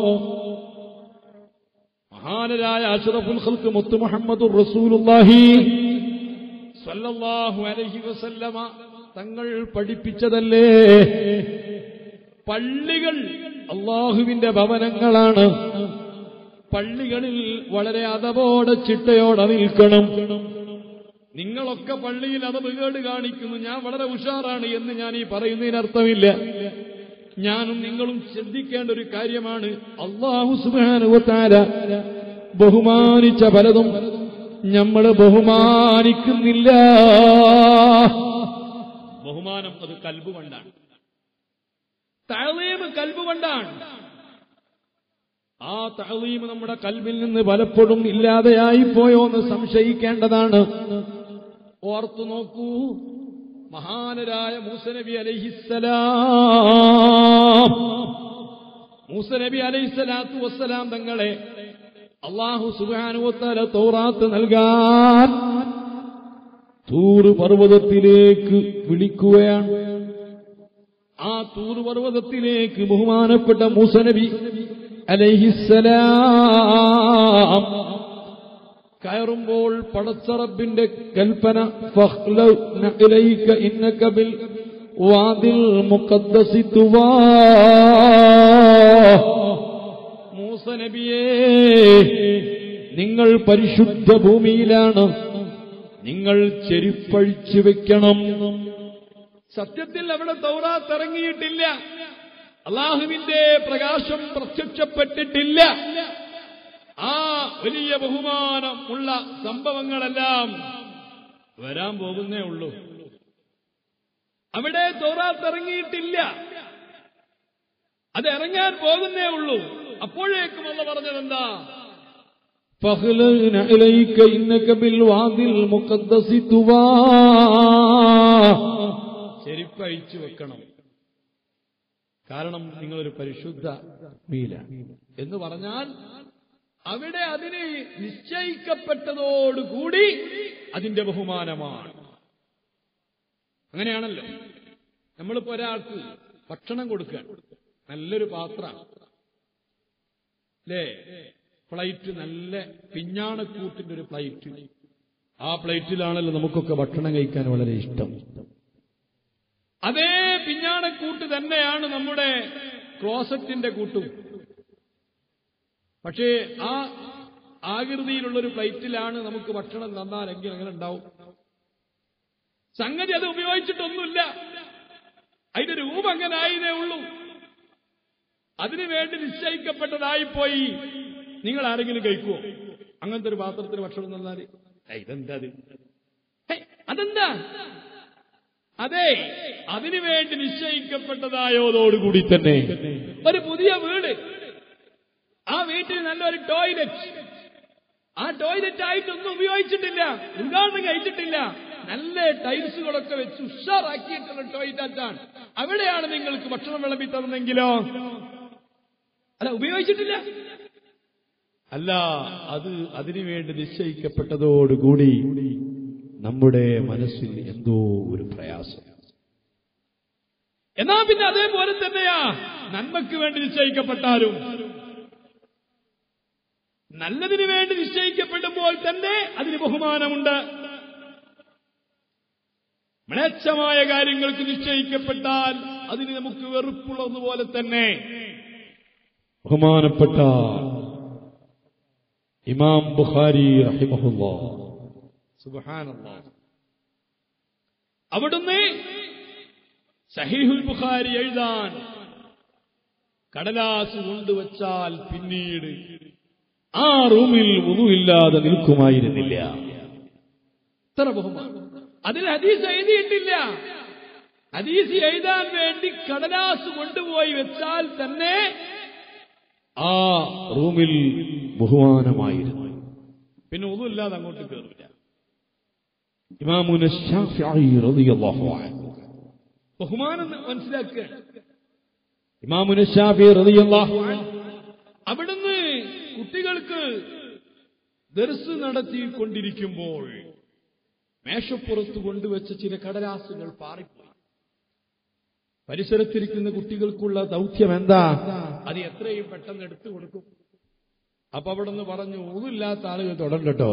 മഹാനരായ അഷ്റഫുൽ ഖൽക്ക് മുത്തു മുഹമ്മദ് റസൂലുള്ളാഹി സല്ലല്ലാഹു അലൈഹി വസല്ലമ തങ്ങൾ പഠിപ്പിച്ചതല്ലേ പള്ളികൾ അള്ളാഹുവിന്റെ ഭവനങ്ങളാണ് പള്ളികളിൽ വളരെ അതപോടെ ചിട്ടയോടെ നിൽക്കണം നിങ്ങളൊക്കെ പള്ളിയിൽ അതവുകേട് കാണിക്കുന്നു ഞാൻ വളരെ ഉഷാറാണ് എന്ന് ഞാൻ ഈ പറയുന്നതിനർത്ഥമില്ല ഞാനും നിങ്ങളും ശ്രദ്ധിക്കേണ്ട ഒരു കാര്യമാണ് അള്ളാഹു സുബാനുവത്താര ബഹുമാനിച്ച പലതും നമ്മൾ ബഹുമാനിക്കുന്നില്ല ബഹുമാനം അത് കൽബ് കൊണ്ടാണ് തഴലീമ് കൽബ് കൊണ്ടാണ് ആ തഴലീമ് നമ്മുടെ കൽബിൽ നിന്ന് പലപ്പോഴും ഇല്ലാതെയായി പോയോ എന്ന് സംശയിക്കേണ്ടതാണ് ഓർത്തു നോക്കൂ മഹാനരായ മൂസനബി അലൈഹിസ്സലാം മൂസനബി അലൈഹിസ്സലാത്തു വസ്സലാം തങ്ങളെ അള്ളാഹു സുബാനുവത്തല തോറാത്ത് നൽകാൻ തൂറ് പർവ്വതത്തിലേക്ക് വിളിക്കുകയാണ് ആ തൂറ് പർവ്വതത്തിലേക്ക് ബഹുമാനപ്പെട്ട മൂസനബി അലൈഹിസ്സലാം കയറുമ്പോൾ പടച്ചറബിന്റെ കൽപ്പന ഫഖ്ലൗ നഇലൈക ഇന്നക ബിൽ വാദിൽ മുഖദ്ദസി തുവാ മൂസ നബിയേ നിങ്ങൾ പരിശുദ്ധ ഭൂമിയിലാണ് നിങ്ങൾ ചെരുപ്പഴിച്ചു വെക്കണം സത്യത്തിൽ അവിടെ തൗറാത്ത് ഇറങ്ങിയിട്ടില്ല അള്ളാഹുവിന്റെ പ്രകാശം പ്രത്യക്ഷപ്പെട്ടിട്ടില്ല ആ വലിയ ബഹുമാനമുള്ള സംഭവങ്ങളെല്ലാം വരാൻ പോകുന്നേ ഉള്ളൂ അവിടെ തോറാത്ത് ഇറങ്ങിയിട്ടില്ല അത് ഇറങ്ങാൻ പോകുന്നേ ഉള്ളൂ അപ്പോഴേക്കും അല്ല പറഞ്ഞതെന്താ فاخلعن إليك إنك بالوادي المقدس طوى ചെരുപ്പഴിച്ചു വെക്കണം കാരണം നിങ്ങളൊരു പരിശുദ്ധ മീല എന്ന് പറഞ്ഞാൽ അവിടെ അതിന് നിശ്ചയിക്കപ്പെട്ടതോടുകൂടി അതിന്റെ ബഹുമാനമാണ് അങ്ങനെയാണല്ലോ നമ്മളിപ്പോ ഒരാൾക്ക് ഭക്ഷണം കൊടുക്കുക നല്ലൊരു പാത്രം അല്ലേ പ്ലേറ്റ് നല്ല പിഞ്ഞാണക്കൂട്ടിന്റെ ഒരു പ്ലേറ്റ് ആ പ്ലേറ്റിലാണല്ലോ നമുക്കൊക്കെ ഭക്ഷണം കഴിക്കാൻ വളരെ ഇഷ്ടം അതേ പിഞ്ഞാണക്കൂട്ട് തന്നെയാണ് നമ്മുടെ ക്ലോസറ്റിന്റെ കൂട്ടും പക്ഷേ ആ ആകൃതിയിലുള്ളൊരു പ്ലേറ്റിലാണ് നമുക്ക് ഭക്ഷണം തന്നാലെങ്കിൽ അങ്ങനെ ഉണ്ടാവും സംഗതി അത് ഉപയോഗിച്ചിട്ടൊന്നുമില്ല അതിന്റെ രൂപം അങ്ങനെ ആയതേ ഉള്ളൂ അതിനു വേണ്ടി നിശ്ചയിക്കപ്പെട്ടതായിപ്പോയി നിങ്ങൾ ആരെങ്കിലും കഴിക്കുവോ അങ്ങനത്തെ ഒരു പാത്രത്തിൽ ഭക്ഷണം തന്നാല് ഏയ്, ഇതെന്താ അത് ഹേയ്, അതെന്താ അതെ അതിനു വേണ്ടി നിശ്ചയിക്കപ്പെട്ടതായോതോടുകൂടി തന്നെ ഒരു പുതിയ വീട് ആ വീട്ടിൽ നല്ലൊരു ടോയ്ലറ്റ് ആ ടോയ്ലറ്റ് ആയിട്ടൊന്നും ഉപയോഗിച്ചിട്ടില്ല ഉദ്ഘാടനം കഴിച്ചിട്ടില്ല നല്ല ടൈൽസുകളൊക്കെ വെച്ച് ഉഷാറാക്കിയിട്ടുള്ള ടോയ്ലറ്റാണ് അവിടെയാണ് നിങ്ങൾക്ക് ഭക്ഷണം വിളമ്പി തന്നെങ്കിലോ അല്ല ഉപയോഗിച്ചിട്ടില്ല അല്ല അത് അതിനുവേണ്ടി നിശ്ചയിക്കപ്പെട്ടതോടുകൂടി നമ്മുടെ മനസ്സിൽ എന്തോ ഒരു പ്രയാസം എന്നാ പിന്നെ അതേപോലെ തന്നെയാ നന്മയ്ക്ക് വേണ്ടി നിശ്ചയിക്കപ്പെട്ടാലും നല്ലതിനു വേണ്ടി നിശ്ചയിക്കപ്പെടുമ്പോൾ തന്നെ അതിന് ബഹുമാനമുണ്ട് മ്ലേച്ഛമായ കാര്യങ്ങൾക്ക് നിശ്ചയിക്കപ്പെട്ടാൽ അതിന് നമുക്ക് വെറുപ്പുള്ളതുപോലെ തന്നെ ബഹുമാനപ്പെട്ട ഇമാം ബുഖാരി റഹിമഹുല്ലാ സുബ്ഹാനല്ലാഹ് അവിടുന്ന് സഹീഹുൽ ബുഖാരി എഴുതാൻ കടലാസ് കൊണ്ടുവച്ചാൽ പിന്നീട് ആ റൂമിൽ ഒന്നുമില്ലാതെ നിൽക്കുമായിരുന്നില്ല ഇത്ര ബഹുമാനം അതിൽ ഹദീസ് എഴുതിയിട്ടില്ല ഹദീസ് എഴുതാൻ വേണ്ടി കടലാസ് കൊണ്ടുപോയി വെച്ചാൽ തന്നെ ആ റൂമിൽ ബഹുമാനമായിരുന്നു പിന്നെ ഒന്നുമില്ലാതെ അങ്ങോട്ട് കയറില്ല ഇമാമുന ശാഫിഈ റളിയല്ലാഹു അൻഹു ബഹുമാനം മനസ്സിലാക്കുക ഇമാമുന ശാഫിഈ റളിയല്ലാഹു അൻഹു അവിടുന്ന് കുട്ടികൾക്ക് ദർസ് നടത്തിക്കൊണ്ടിരിക്കുമ്പോൾ മേശപ്പുറത്ത് കൊണ്ടുവച്ച ചില കടലാസുകൾ പാറിപ്പോയി പരിസരത്തിരിക്കുന്ന കുട്ടികൾക്കുള്ള ദൗത്യം എന്താ അത് എത്രയും പെട്ടെന്ന് എടുത്തു കൊടുക്കും അപ്പൊ അവിടുന്ന് പറഞ്ഞു ഒന്നുമില്ലാത്ത ആളുകൾ തുടരട്ടോ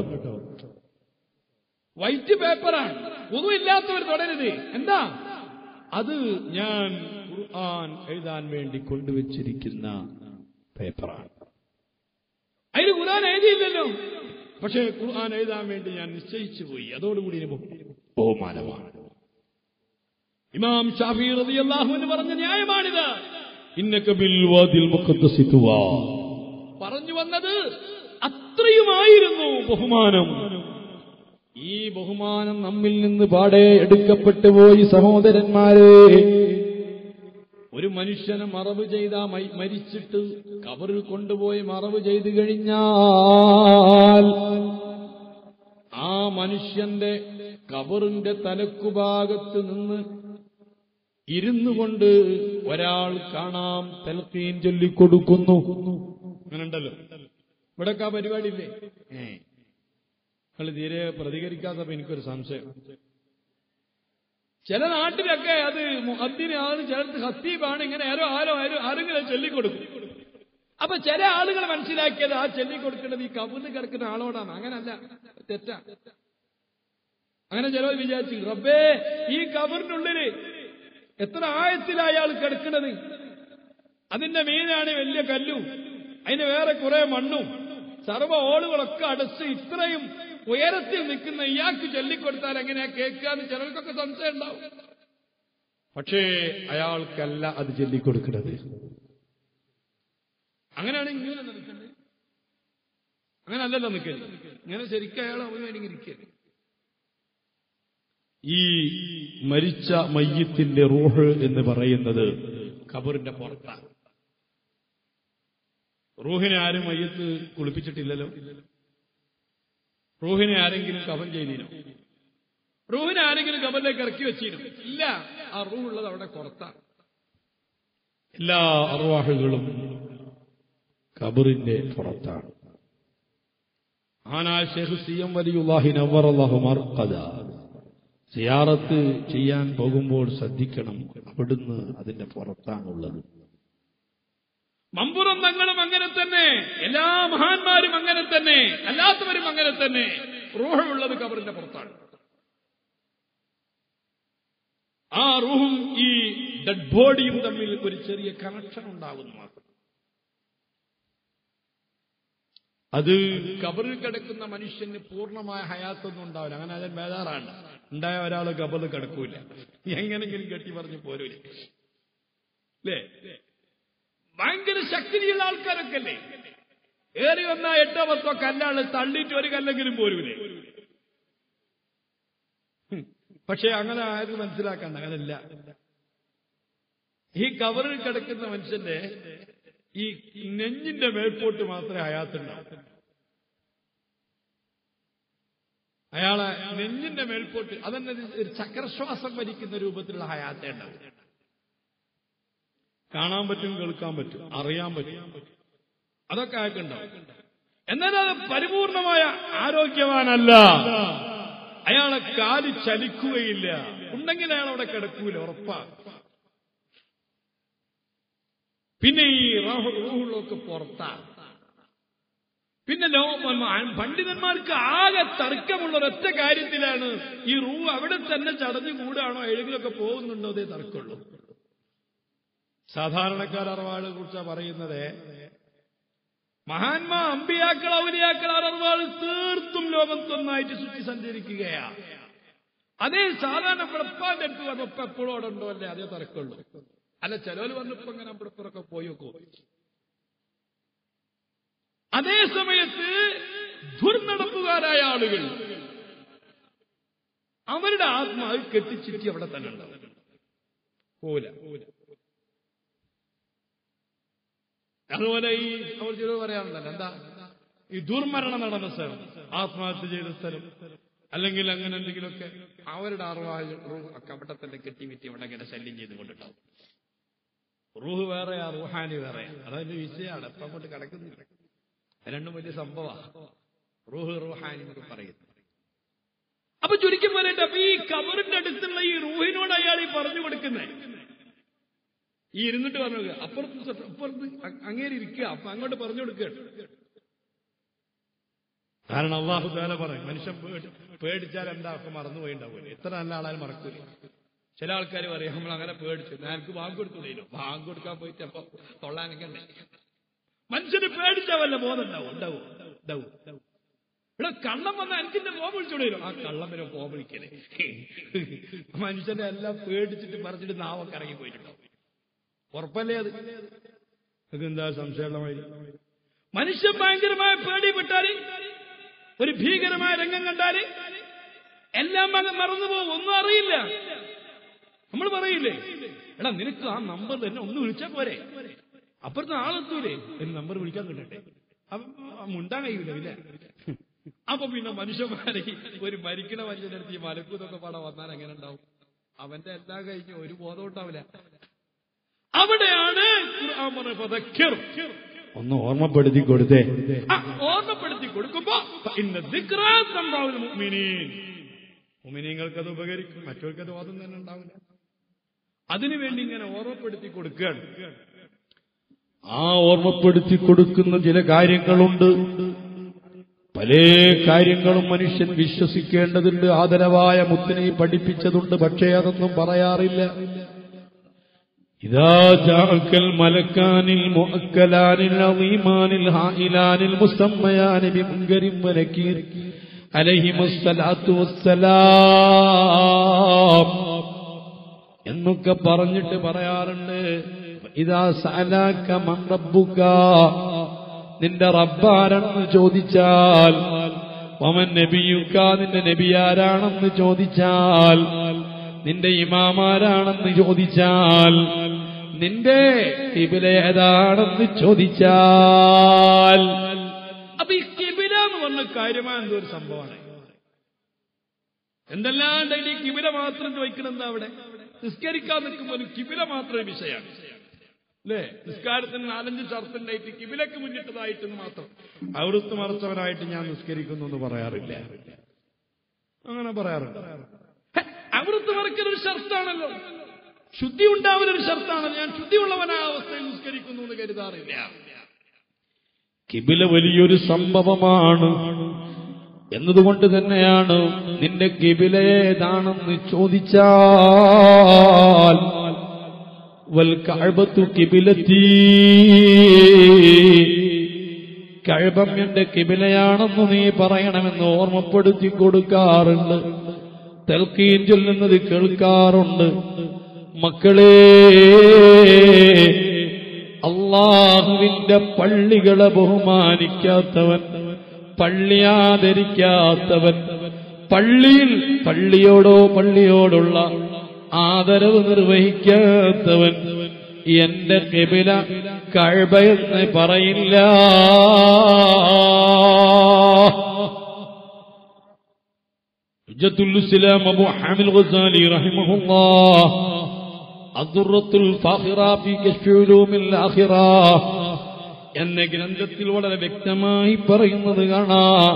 വൈറ്റ് പേപ്പറാണ് ഒന്നുമില്ലാത്തവർ തുടരുത് എന്താ അത് ഞാൻ ഖുർആൻ എഴുതാൻ വേണ്ടി കൊണ്ടുവച്ചിരിക്കുന്ന പേപ്പറാണ് അതിന് ഖുർആൻ എഴുതിയില്ലല്ലോ പക്ഷേ ഖുർആൻ എഴുതാൻ വേണ്ടി ഞാൻ നിശ്ചയിച്ചു പോയി അതോടുകൂടി ഇനി ബഹു- ബഹുമാനമാണ് ഇമാം ഷാഫി റളിയല്ലാഹു അൻഹു പറഞ്ഞ ന്യായമാണിത് ഇന്നക ബിൽ വാദിൽ മുഖദ്ദസി തുവാ പറഞ്ഞു വന്നത് അത്രയുമായിരുന്നു ബഹുമാനം ഈ ബഹുമാനം നമ്മിൽ നിന്ന് പാടെ എടുക്കപ്പെട്ടു പോയി സഹോദരന്മാരെ ഒരു മനുഷ്യനെ മറവ് ചെയ്ത മരിച്ചിട്ട് കബറിൽ കൊണ്ടുപോയി മറവ് ചെയ്തു കഴിഞ്ഞാൽ ആ മനുഷ്യന്റെ കബറിന്റെ തലക്കുഭാഗത്ത് നിന്ന് ഇരുന്നു കൊണ്ട് ഒരാൾ കാണാം തലക്കീൻ ചൊല്ലിക്കൊടുക്കുന്നു അങ്ങനെയുണ്ടല്ലോ ഇവിടൊക്കെ ആ പരിപാടി ഇല്ലേ നിങ്ങൾ തീരെ പ്രതികരിക്കാത്തപ്പോ എനിക്കൊരു സംശയം ചില നാട്ടിലൊക്കെ അത് മുഹദ്ദിനാണ് ചിലർക്ക് ഹത്തീബാണ് ഇങ്ങനെ ആരോ ആരോ ആരോ ആരെങ്കിലും ചൊല്ലിക്കൊടുക്കും അപ്പൊ ചില ആളുകൾ മനസ്സിലാക്കിയത് ആ ചൊല്ലിക്കൊടുക്കേണ്ടത് ഈ കബറിൽ കിടക്കുന്ന ആളോടാണ് അങ്ങനല്ല തെറ്റാ അങ്ങനെ ചിലവർ വിചാരിച്ചു റബ്ബേ ഈ കബറിനുള്ളില് എത്ര ആയത്തിലാ അയാൾ കിടക്കുന്നത് അതിന്റെ മീനാണ് വലിയ കല്ലും അതിന് വേറെ കുറെ മണ്ണും സർവ്വ ഓളുകളൊക്കെ അടച്ച് ഇത്രയും ഉയരത്തിൽ നിൽക്കുന്ന ഇയാൾക്ക് ചൊല്ലിക്കൊടുത്താൽ എങ്ങനെയാ കേൾക്കാന്ന് ചിലർക്കൊക്കെ സംശയം ഉണ്ടാവും പക്ഷേ അയാൾക്കല്ല അത് ചൊല്ലിക്കൊടുക്കുന്നത് അങ്ങനെയാണ് ഇങ്ങനെ നിൽക്കുന്നത് അങ്ങനെ അല്ലല്ലോ നിൽക്കരുത് ഇങ്ങനെ ശരിക്കും അയാൾ അവന് ഇരിക്കരുത് ഈ മരിച്ച മയ്യത്തിന്റെ റൂഹ് എന്ന് പറയുന്നത് ഖബറിന്റെ പുറത്താണ് റൂഹിനെ ആരും മയ്യത്ത് കുളിപ്പിച്ചിട്ടില്ലല്ലോ റൂഹിനെ ആരെങ്കിലും കഫൻ ചെയ്തിനോ റൂഹിനെ ആരെങ്കിലും കബറിലേക്ക് ഇറക്കി വെച്ചിനോ ഇല്ല ആ റൂഹുള്ളത് അവിടെ പുറത്താണ് എല്ലാ അർവാഹുകളും ഖബറിന്റെ പുറത്താണ് ആനാ ഷെയ്ഖ് സി എം വലിയുല്ലാഹി നവറല്ലാഹു മർഖദ സിയാറത്ത് ചെയ്യാൻ പോകുമ്പോൾ ശ്രദ്ധിക്കണം അവിടുന്ന് അതിന്റെ പുറത്താണുള്ളത് മമ്പുറം തങ്ങളും അങ്ങനെ തന്നെ എല്ലാ മഹാന്മാരും അങ്ങനെ തന്നെ അല്ലാത്തവരും അങ്ങനെ തന്നെ റൂഹുള്ളത് കബറിന്റെ പുറത്താണ് ആ റൂഹും ഈ ഡെഡ് ബോഡിയും തമ്മിൽ ഒരു ചെറിയ കണക്ഷൻ ഉണ്ടാകുന്നു മാത്രം അത് കബറിൽ കിടക്കുന്ന മനുഷ്യന് പൂർണ്ണമായ ഹയാത്തൊന്നും ഉണ്ടാവില്ല അങ്ങനെ അതിന് ബേജാറാണ് ഉണ്ടായ ഒരാൾ കബറിൽ കിടക്കൂല എങ്ങനെങ്കിലും കെട്ടി പറഞ്ഞു പോരൂലേ അല്ലേ ഭയങ്കര ശക്തിയുള്ള ആൾക്കാരൊക്കെ അല്ലേ ഏറി വന്ന എട്ടോ പത്തോ കല്ലാണ് തള്ളിയിട്ട് ഒരു കല്ലെങ്കിലും പോരൂലേ ഹും. പക്ഷെ അങ്ങനെ ആരും മനസ്സിലാക്കണ്ട അങ്ങനല്ല ഈ കവറിൽ കിടക്കുന്ന മനുഷ്യന്റെ ഈ നെഞ്ഞിന്റെ മേൽപോട്ട് മാത്രമേ ഹയാത്തുണ്ടാവൂ അയാളെ നെഞ്ഞിന്റെ മേൽപോട്ട് അതന്നെ ഒരു ചക്രശ്വാസം വലിക്കുന്ന രൂപത്തിലുള്ള ഹയാത്തേ ഉണ്ടാവും കാണാൻ പറ്റും കേൾക്കാൻ പറ്റും അറിയാൻ പറ്റും അതൊക്കെ അയാൾക്കുണ്ടാവും എന്നാൽ അത് പരിപൂർണമായ ആരോഗ്യവാനല്ല അയാളെ കാല് ചലിക്കുകയില്ല ഉണ്ടെങ്കിൽ അയാൾ അവിടെ കിടക്കൂല ഉറപ്പാ പിന്നെ ഈ റൂഹുള്ളൊക്കെ പുറത്താ പിന്നെ ലോ പണ്ഡിതന്മാർക്ക് ആകെ തർക്കമുള്ള ഒരൊറ്റ കാര്യത്തിലാണ് ഈ റൂ അവിടെ തന്നെ ചടഞ്ഞു കൂടാണോ എഴുതിലൊക്കെ പോകുന്നുണ്ടോ അതേ തർക്കമുള്ളൂ സാധാരണക്കാർ അറവാളെ കുറിച്ചാ പറയുന്നത് മഹാന്മാ അമ്പിയാക്കൾ ഔലിയാക്കൾ അറവാൾ തീർത്തും ലോകത്തൊന്നായിട്ട് ചുറ്റി സഞ്ചരിക്കുകയാ അതേ സാധാരണ നമ്മുടെ ഉപ്പാന്റെ അടുത്ത് വന്നപ്പോ എപ്പോഴും അവിടെ ഉണ്ടോ അല്ലേ അതേ തർക്കമുള്ളൂ അല്ല ചിലവര് വന്നപ്പോ അങ്ങനെ നമ്മുടെ ഇപ്പുറമൊക്കെ പോയി നോക്കൂ അതേ സമയത്ത് ദുർനടപ്പുകാരായ ആളുകൾ അവരുടെ ആത്മാവ് കെട്ടിച്ചിട്ടി അവിടെ തന്നെ ഉണ്ടാവും പോല അതുപോലെ ഈ അവർ ചിലവ് പറയാറുണ്ടല്ലോ എന്താ ഈ ദുർമരണം നടന്ന സ്ഥലം ആത്മഹത്യ ചെയ്ത സ്ഥലം അല്ലെങ്കിൽ അങ്ങനെ എന്തെങ്കിലുമൊക്കെ അവരുടെ അറിവായ ഒക്കെ അവിടെ തന്നെ കെട്ടിവിറ്റി അവിടെ ഇങ്ങനെ ശല്യം ചെയ്ത് കൊണ്ടിട്ടാവും റൂഹ് വേറെയാ റുഹാനി വേറെയാ അതതിന്റെ വിഷയമാണ് ഇപ്പൊ അങ്ങോട്ട് കിടക്കുന്നില്ല രണ്ടും വലിയ സംഭവമാണ് റൂഹ് റുഹാനി എന്നൊക്കെ പറയുന്നു അപ്പൊ ചുരുക്കി പറയട്ടെ അപ്പൊ ഈ കബറിന്റെ അടുത്തുള്ള ഈ റൂഹിനോട് അയാൾ ഈ പറഞ്ഞു കൊടുക്കുന്നേ ഈ ഇരുന്നിട്ട് പറഞ്ഞു അപ്പുറത്ത് സ- അപ്പുറത്ത് അ- അങ്ങേര് ഇരിക്കുക അപ്പൊ അങ്ങോട്ട് പറഞ്ഞു കൊടുക്കുകയാണ് കാരണം അള്ളാഹു താല പറയും മനുഷ്യൻ പേടി- പേടിച്ചാൽ എന്താ ഒക്കെ മറന്നുപോയിണ്ടാവില്ല എത്ര നല്ല ആളാൽ മറക്കൂല ചില ആൾക്കാർ പറയും നമ്മൾ അങ്ങനെ പേടിച്ചു എനിക്ക് ബാങ്ക് കൊടുത്തില്ലല്ലോ ബാങ്ക് കൊടുക്കാൻ പോയിട്ട് അപ്പൊ തൊള്ളാനൊക്കെ മനുഷ്യന് പേടിച്ചാ വല്ല ബോധം ഉണ്ടാവും ഉണ്ടാവും ഉണ്ടാവും ഇവിടെ കള്ളം വന്ന എനിക്കിന്റെ ഫോം വിളിച്ചോടല്ലോ ആ കള്ളം വരെ ഫോം വിളിക്കലേ മനുഷ്യനെ എല്ലാം പേടിച്ചിട്ട് പറിച്ചിട്ട് നാവൊക്കെ ഇറങ്ങി പോയിട്ടുണ്ടാവും ഉറപ്പല്ലേ അത് എന്താ സംശയമുള്ളമായി മനുഷ്യൻ ഭയങ്കരമായ പേടിപ്പെട്ടാല് ഒരു ഭീകരമായ രംഗം കണ്ടാല് എല്ലാം അങ്ങ് മറന്നു പോകും ഒന്നും അറിയില്ല നമ്മൾ പറയില്ലേ എടാ നിനക്ക് ആ നമ്പർ തന്നെ ഒന്ന് വിളിച്ചാ പോരെ അപ്പുറത്ത് ആളെത്തൂലേ ഒരു നമ്പർ വിളിക്കാൻ കിട്ടട്ടെ അപ്പൊ ആ മുണ്ടാൻ കഴിയൂല ഇല്ല അപ്പൊ പിന്നെ മനുഷ്യന്മാരെ ഈ ഒരു മരിക്കണ മനുഷ്യനടുത്ത് ഈ മലക്കൂതൊക്കെ പാടാൻ വന്നാൽ എങ്ങനെ ഉണ്ടാവും അവന്റെ എല്ലാം കഴിഞ്ഞ് ഒരു ബോധം ഉണ്ടാവില്ല അവിടെയാണ് ഖുർആൻ പറഞ്ഞ ഫദക്കിർ. ഒന്ന് ഓർമ്മപ്പെടുത്തി കൊടുത്തേ ആ, ഓർമ്മപ്പെടുത്തി കൊടുക്കുമ്പോ ഇന്ന് ദിക്റാ തൻഫഉൽ മുഅ്മിനീൻ. മുഅ്മിനീങ്ങൾക്ക് അത് ഉപകരിക്കും മറ്റവർക്ക് അത് ബോധം തന്നെ ഉണ്ടാവില്ല അതിനുവേണ്ടി ഇങ്ങനെ ഓർമ്മപ്പെടുത്തി കൊടുക്കുകയാണ് ആ ഓർമ്മപ്പെടുത്തി കൊടുക്കുന്ന ചില കാര്യങ്ങളുണ്ട് പല കാര്യങ്ങളും മനുഷ്യൻ വിശ്വസിക്കേണ്ടതുണ്ട് ആദരവായ മുത്തിനെ പഠിപ്പിച്ചതുണ്ട് പക്ഷേ അതൊന്നും പറയാറില്ല إذا جاءك الملكان المؤكلان العظيمان الهائلان المسميان بمنكر ونكير عليهم الصلاة والسلام എന്നൊക്കെ പറഞ്ഞിട്ട് പറയാറുണ്ട് ഇതാ സലാക്ക മറബുക്ക നിന്റെ റബ്ബാരെന്ന് ചോദിച്ചാൽ ഒമൻ നബിയുക്ക നിന്റെ നബിയാരാണെന്ന് ചോദിച്ചാൽ നിന്റെ ഇമാമാരാണെന്ന് ചോദിച്ചാൽ നിന്റെ കിബില ഏതാണെന്ന് ചോദിച്ചാൽ അപ്പൊ ഈ കിബില എന്ന് പറഞ്ഞ കാര്യമായ എന്തോ ഒരു സംഭവമാണ് എന്തെല്ലാം ഈ കിബില മാത്രം ചോദിക്കണം എന്താ അവിടെ നിസ്കരിക്കാൻ നിൽക്കുമ്പോൾ ഒരു കിബില മാത്രമേ വിഷയമാണ് അല്ലേ നിസ്കാരത്തിന് നാലഞ്ച് ഷർത്തുണ്ടായിട്ട് കിബിലക്ക് മുന്നിട്ടതായിട്ട് മാത്രം അവിടുത്തെ മറച്ചവനായിട്ട് ഞാൻ നിസ്കരിക്കുന്നു എന്ന് പറയാറില്ല അങ്ങനെ പറയാറുണ്ട് ഹെ, അവിടുത്തെ മറക്കൽ ഒരു ഷർത്താണല്ലോ ശുദ്ധി ഉണ്ടാവുന്ന ഒരു ഷർത്താണല്ലോ ഞാൻ ശുദ്ധിയുള്ളവനാ അവസ്ഥയിൽ നിസ്കരിക്കുന്നു എന്ന് കരുതാറില്ല കിബില വലിയൊരു സംഭവമാണ് എന്നതുകൊണ്ട് തന്നെയാണ് നിന്റെ കിബില ഏതാണെന്ന് ചോദിച്ചാൽ വൽ കഅബത്തു കിബിലത്തി കഴബം എന്റെ കിബിലയാണെന്ന് നീ പറയണമെന്ന് ഓർമ്മപ്പെടുത്തി കൊടുക്കാറുണ്ട് തെൽക്കീൻ ചൊല്ലുന്നത് കേൾക്കാറുണ്ട് മക്കളേ അള്ളാഹുവിന്റെ പള്ളികളെ ബഹുമാനിക്കാത്തവൻ പള്ളി ആദരിക്കാത്തവൻ പള്ളിയിൽ പള്ളിയോടോ പള്ളിയോടുള്ള ആദരവ് നിർവഹിക്കാത്തവൻ എന്റെ കെബില കഴബയെന്ന് പറയില്ല ഹുജ്ജത്തുൽ ഇസ്ലാം അബു ഹാമിൽ ഗസാലി റഹിമഹുല്ലാഹ് അദുറത്തുൽ ഫാഖിറ ഫീ കശ്ഫി ഉലൂമിൽ ആഖിറ എന്ന ഗ്രന്ഥത്തിൽ വളരെ വ്യക്തമായി പറയുന്നത് കാണാം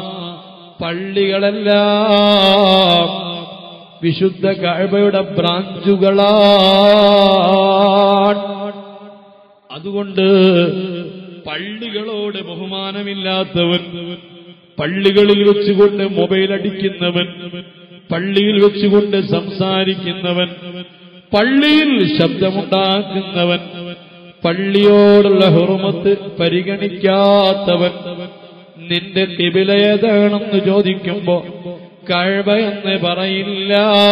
പള്ളികളെല്ലാം വിശുദ്ധ കഅബയുടെ ബ്രാഞ്ചുകളാണ് അതുകൊണ്ട് പള്ളികളോട് ബഹുമാനമില്ലാത്തവൻ പള്ളികളിൽ വെച്ചുകൊണ്ട് മൊബൈൽ അടിക്കുന്നവൻ പള്ളിയിൽ വെച്ചുകൊണ്ട് സംസാരിക്കുന്നവൻ പള്ളിയിൽ ശബ്ദമുണ്ടാക്കുന്നവൻ പള്ളിയോടുള്ള ഹുറുമത്ത് പരിഗണിക്കാത്തവൻ നിന്റെ കിബില ഏതാണെന്ന് ചോദിക്കുമ്പോ കഴവ എന്ന് പറയില്ല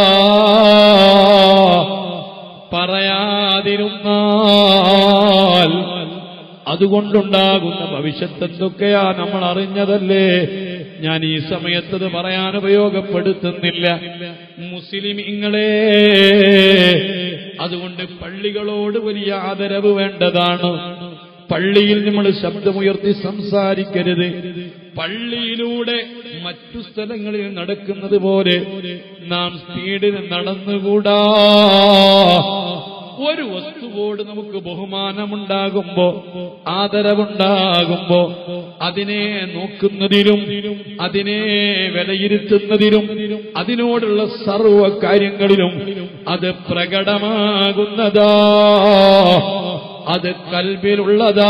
പറയാതിരുന്നാൽ അതുകൊണ്ടുണ്ടാകുന്ന ഭവിഷ്യത്ത് എന്തൊക്കെയാ നമ്മൾ അറിഞ്ഞതല്ലേ ഞാൻ ഈ സമയത്തത് പറയാൻ ഉപയോഗപ്പെടുത്തുന്നില്ല മുസ്ലിമിങ്ങളെ അതുകൊണ്ട് പള്ളികളോട് വലിയ ആദരവ് വേണ്ടതാണ് പള്ളിയിൽ നമ്മൾ ശബ്ദമുയർത്തി സംസാരിക്കരുത് പള്ളിയിലൂടെ മറ്റു സ്ഥലങ്ങളിൽ നടക്കുന്നത് പോലെ നാം സ്പീഡിൽ നടന്നുകൂടാ ഒരു വസ്തുവോട് നമുക്ക് ബഹുമാനമുണ്ടാകുമ്പോ ആദരവുണ്ടാകുമ്പോ അതിനെ നോക്കുന്നതിലും അതിനെ വിലയിരുത്തുന്നതിലും അതിനോടുള്ള സർവ കാര്യങ്ങളിലും അത് പ്രകടമാകുന്നതാ അത് കൽബിലുള്ളതാ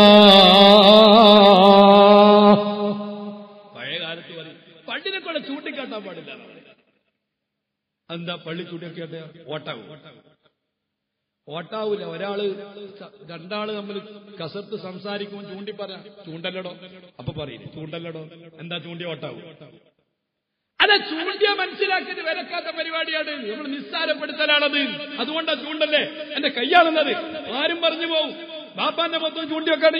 പഴയ കാലത്ത് പറയും പള്ളിനെ കൊണ്ട് ചൂണ്ടിക്കാട്ടാൻ പാടില്ല എന്താ പള്ളി ചൂണ്ടിക്കാട്ട ഓട്ടാവും ഓട്ടാവൂല ഒരാള് സ- രണ്ടാള് തമ്മിൽ കസർത്ത് സംസാരിക്കുമ്പോൾ ചൂണ്ടി പറയാം ചൂണ്ടല്ലടോ അപ്പൊ പറയില്ലേ ചൂണ്ടല്ലടോ എന്താ ചൂണ്ടി ഓട്ടാവും അല്ല ചൂണ്ടിയ മനസ്സിലാക്കിയത് വിലക്കാത്ത പരിപാടിയാണ് നമ്മൾ നിസ്സാരപ്പെടുത്തലാണത് അതുകൊണ്ടാ ചൂണ്ടല്ലേ എന്റെ കയ്യാണെന്നത് ആരും പറഞ്ഞു പോവും ബാപ്പാന്റെ മൊത്തം ചൂണ്ടി വെക്കാണ്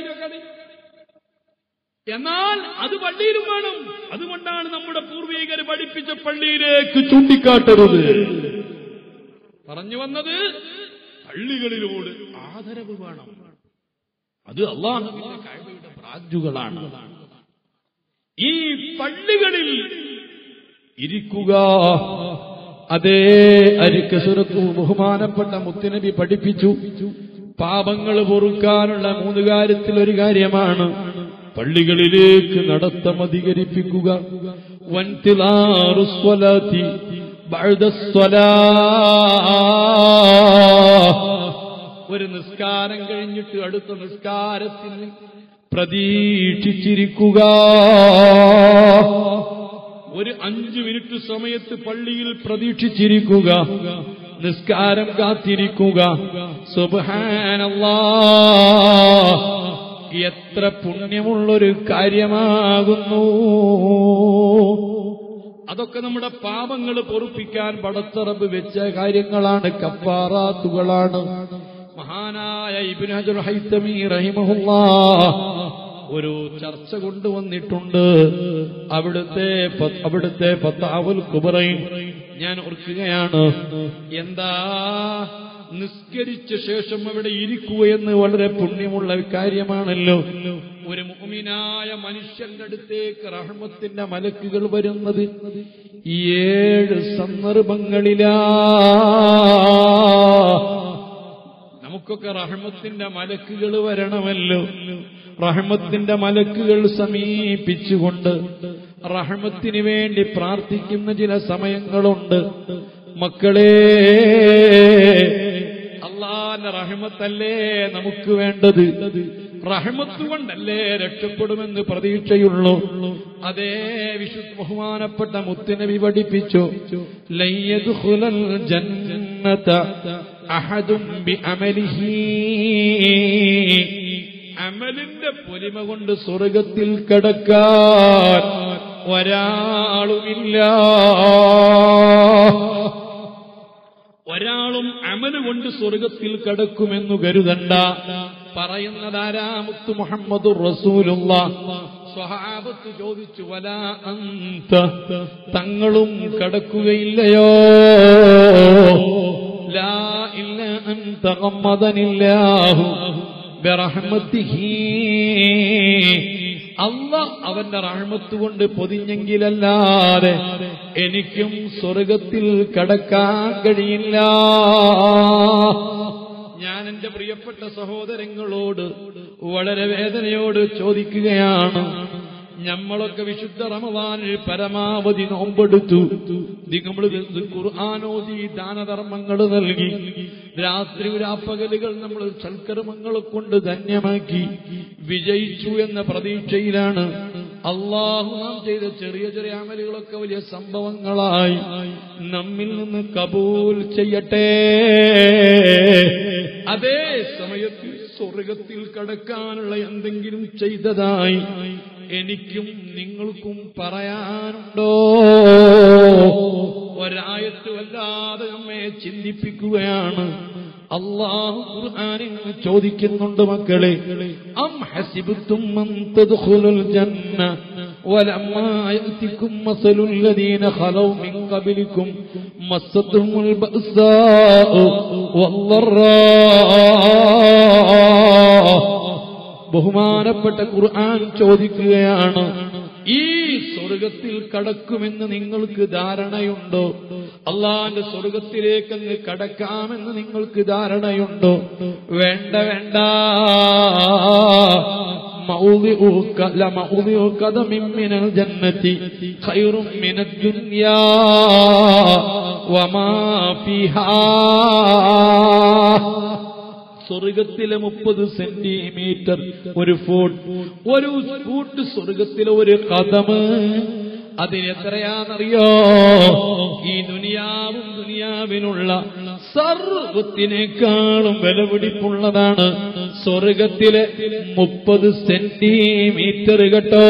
എന്നാൽ അത് പള്ളിയിലും വേണം അതുകൊണ്ടാണ് നമ്മുടെ പൂർവികർ പഠിപ്പിച്ച പള്ളിയിലേക്ക് ചൂണ്ടിക്കാട്ടരുത് പറഞ്ഞു വന്നത് പള്ളികളിലോട് ആദരവ് വേണം അത് അള്ളാഹുവിന്റെ കഴിവയുടെ ബ്രാജുകളാണ് ഈ പള്ളികളിൽ ഇരിക്കുക അതേ അരിക്കസുരത്തു ബഹുമാനപ്പെട്ട മുത്തുനബി പഠിപ്പിച്ചു പാപങ്ങൾ പൊറുക്കാനുള്ള മൂന്ന് കാര്യത്തിൽ ഒരു കാര്യമാണ് പള്ളികളിലേക്ക് നടത്തം അധികരിപ്പിക്കുക വൻതിലാറുസ്വലാത്തി ഒരു നിസ്കാരം കഴിഞ്ഞിട്ട് അടുത്ത നിസ്കാരത്തിന് പ്രതീക്ഷിച്ചിരിക്കുക ഒരു അഞ്ചു മിനിറ്റ് സമയത്ത് പള്ളിയിൽ പ്രതീക്ഷിച്ചിരിക്കുക നിസ്കാരം കാത്തിരിക്കുക സുബാനല്ലാ എത്ര പുണ്യമുള്ളൊരു കാര്യമാകുന്നു അതൊക്കെ നമ്മുടെ പാപങ്ങൾ പൊറുപ്പിക്കാൻ പടത്തറബ് വെച്ച കാര്യങ്ങളാണ് കപ്പാറാത്തുകളാണ് മഹാനായ ഇബിനജുൽ ഹൈത്തമി റഹിമഹുല്ലാ ഒരു ചർച്ച കൊണ്ടുവന്നിട്ടുണ്ട് അവിടുത്തെ പ- അവിടുത്തെ പത്താവുൽ കുബറയും ഞാൻ ഓർക്കുകയാണ് എന്താ നിസ്കരിച്ച ശേഷം അവിടെ ഇരിക്കുകയെന്ന് വളരെ പുണ്യമുള്ള ഒരു കാര്യമാണല്ലോ ഒരു മുഅ്മിനായ മനുഷ്യന്റെ അടുത്തേക്ക് റഹ്മത്തിന്റെ മലക്കുകൾ വരുന്നത് ഏഴ് സന്ദർഭങ്ങളിലാ നമുക്കൊക്കെ റഹ്മത്തിന്റെ മലക്കുകൾ വരണമല്ലോ റഹ്മത്തിന്റെ മലക്കുകൾ സമീപിച്ചുകൊണ്ട് റഹ്മത്തിന് വേണ്ടി പ്രാർത്ഥിക്കുന്ന ചില സമയങ്ങളുണ്ട് മക്കളെ അള്ളാന്റെ റഹ്മത്തല്ലേ നമുക്ക് വേണ്ടത് റഹ്മത്ത് കൊണ്ടല്ലേ രക്ഷപ്പെടുമെന്ന് പ്രതീക്ഷയുള്ളൂ അതേ വിശുദ്ധ ബഹുമാനപ്പെട്ട മുത്തിനബി പഠിപ്പിച്ചു ലയ്യദ്ഖുലൽ ജന്നത അഹദും ബിഅമലിഹി അമലിന്റെ പൊലിമ കൊണ്ട് സ്വർഗത്തിൽ കടക്കാൻ ഒരാളുമില്ല ഒരാളും അമല് കൊണ്ട് സ്വർഗത്തിൽ കടക്കുമെന്നു കരുതണ്ട പറയുന്നതാരാ മുത്തു മുഹമ്മദ് റസൂലുള്ള സ്വഹാബത്ത് ചോദിച്ചു വല അന്ത തങ്ങളും കടക്കുകയില്ലയോ ലാ ഇല്ല അന്ത ഗമ്മദനില്ലാഹു ബിറഹ്മത്തിഹി അല്ല അവന്റെ റഹ്മത്ത് കൊണ്ട് പൊതിഞ്ഞെങ്കിലല്ലാതെ എനിക്കും സ്വർഗത്തിൽ കടക്കാൻ കഴിയില്ല ഞാൻ എന്റെ പ്രിയപ്പെട്ട സഹോദരങ്ങളോട് വളരെ വേദനയോട് ചോദിക്കുകയാണ് ഞമ്മളൊക്കെ വിശുദ്ധ റമദാനിൽ പരമാവധി നോമ്പെടുത്തു നമ്മൾ ഖുർആാനോദി ദാനധർമ്മങ്ങൾ നൽകി രാത്രി രാപ്പകലുകൾ നമ്മൾ സൽക്കർമ്മങ്ങളെ കൊണ്ട് ധന്യമാക്കി വിജയിച്ചു എന്ന പ്രതീക്ഷയിലാണ് അള്ളാഹു നാം ചെയ്ത ചെറിയ ചെറിയ അമലുകളൊക്കെ വലിയ സംഭവങ്ങളായി നമ്മിൽ നിന്ന് കബൂൽ ചെയ്യട്ടെ അതേ സമയത്ത് സ്വർഗത്തിൽ കടക്കാനുള്ള എന്തെങ്കിലും ചെയ്തതായി എനിക്കും നിങ്ങൾക്കും പറയാനുണ്ടോ ഒരായത്ത് വല്ലാതെ നമ്മെ ചിന്തിപ്പിക്കുകയാണ് അള്ളാഹു ഖുർആനിൽ ചോദിക്കുന്നുണ്ട് മക്കളെ അം ഹസിബത്തും മൻ തദ്ഖുലുൽ ജന്ന ولما يأتكم مثل الذين خلوا من قبلكم مستهم البأساء والضراء ബഹുമാനപ്പെട്ട ഖുർആൻ ചോദിക്കുകയാണ് ഈ സ്വർഗത്തിൽ കടക്കുമെന്ന് നിങ്ങൾക്ക് ധാരണയുണ്ടോ അള്ളാന്റെ സ്വർഗത്തിലേക്കങ്ങ് കടക്കാമെന്ന് നിങ്ങൾക്ക് ധാരണയുണ്ടോ വേണ്ട വേണ്ട موضع ك- لموضع قدم من الجنة خير من الدنيا وما فيها സ്വർഗത്തിലെ മുപ്പത് സെന്റിമീറ്റർ ഒരു ഫുട്ട് ഒരു ഫുട്ട് സ്വർഗത്തിലെ ഒരു കഥമ് അതിനെത്രയാണെന്നറിയോ ഈ ദുനിയാവും ദുനിയാവിനുള്ള സർവത്തിനേക്കാളും വിലപിടിപ്പുള്ളതാണ് സ്വർഗത്തിലെ മുപ്പത് സെന്റിമീറ്റർ കേട്ടോ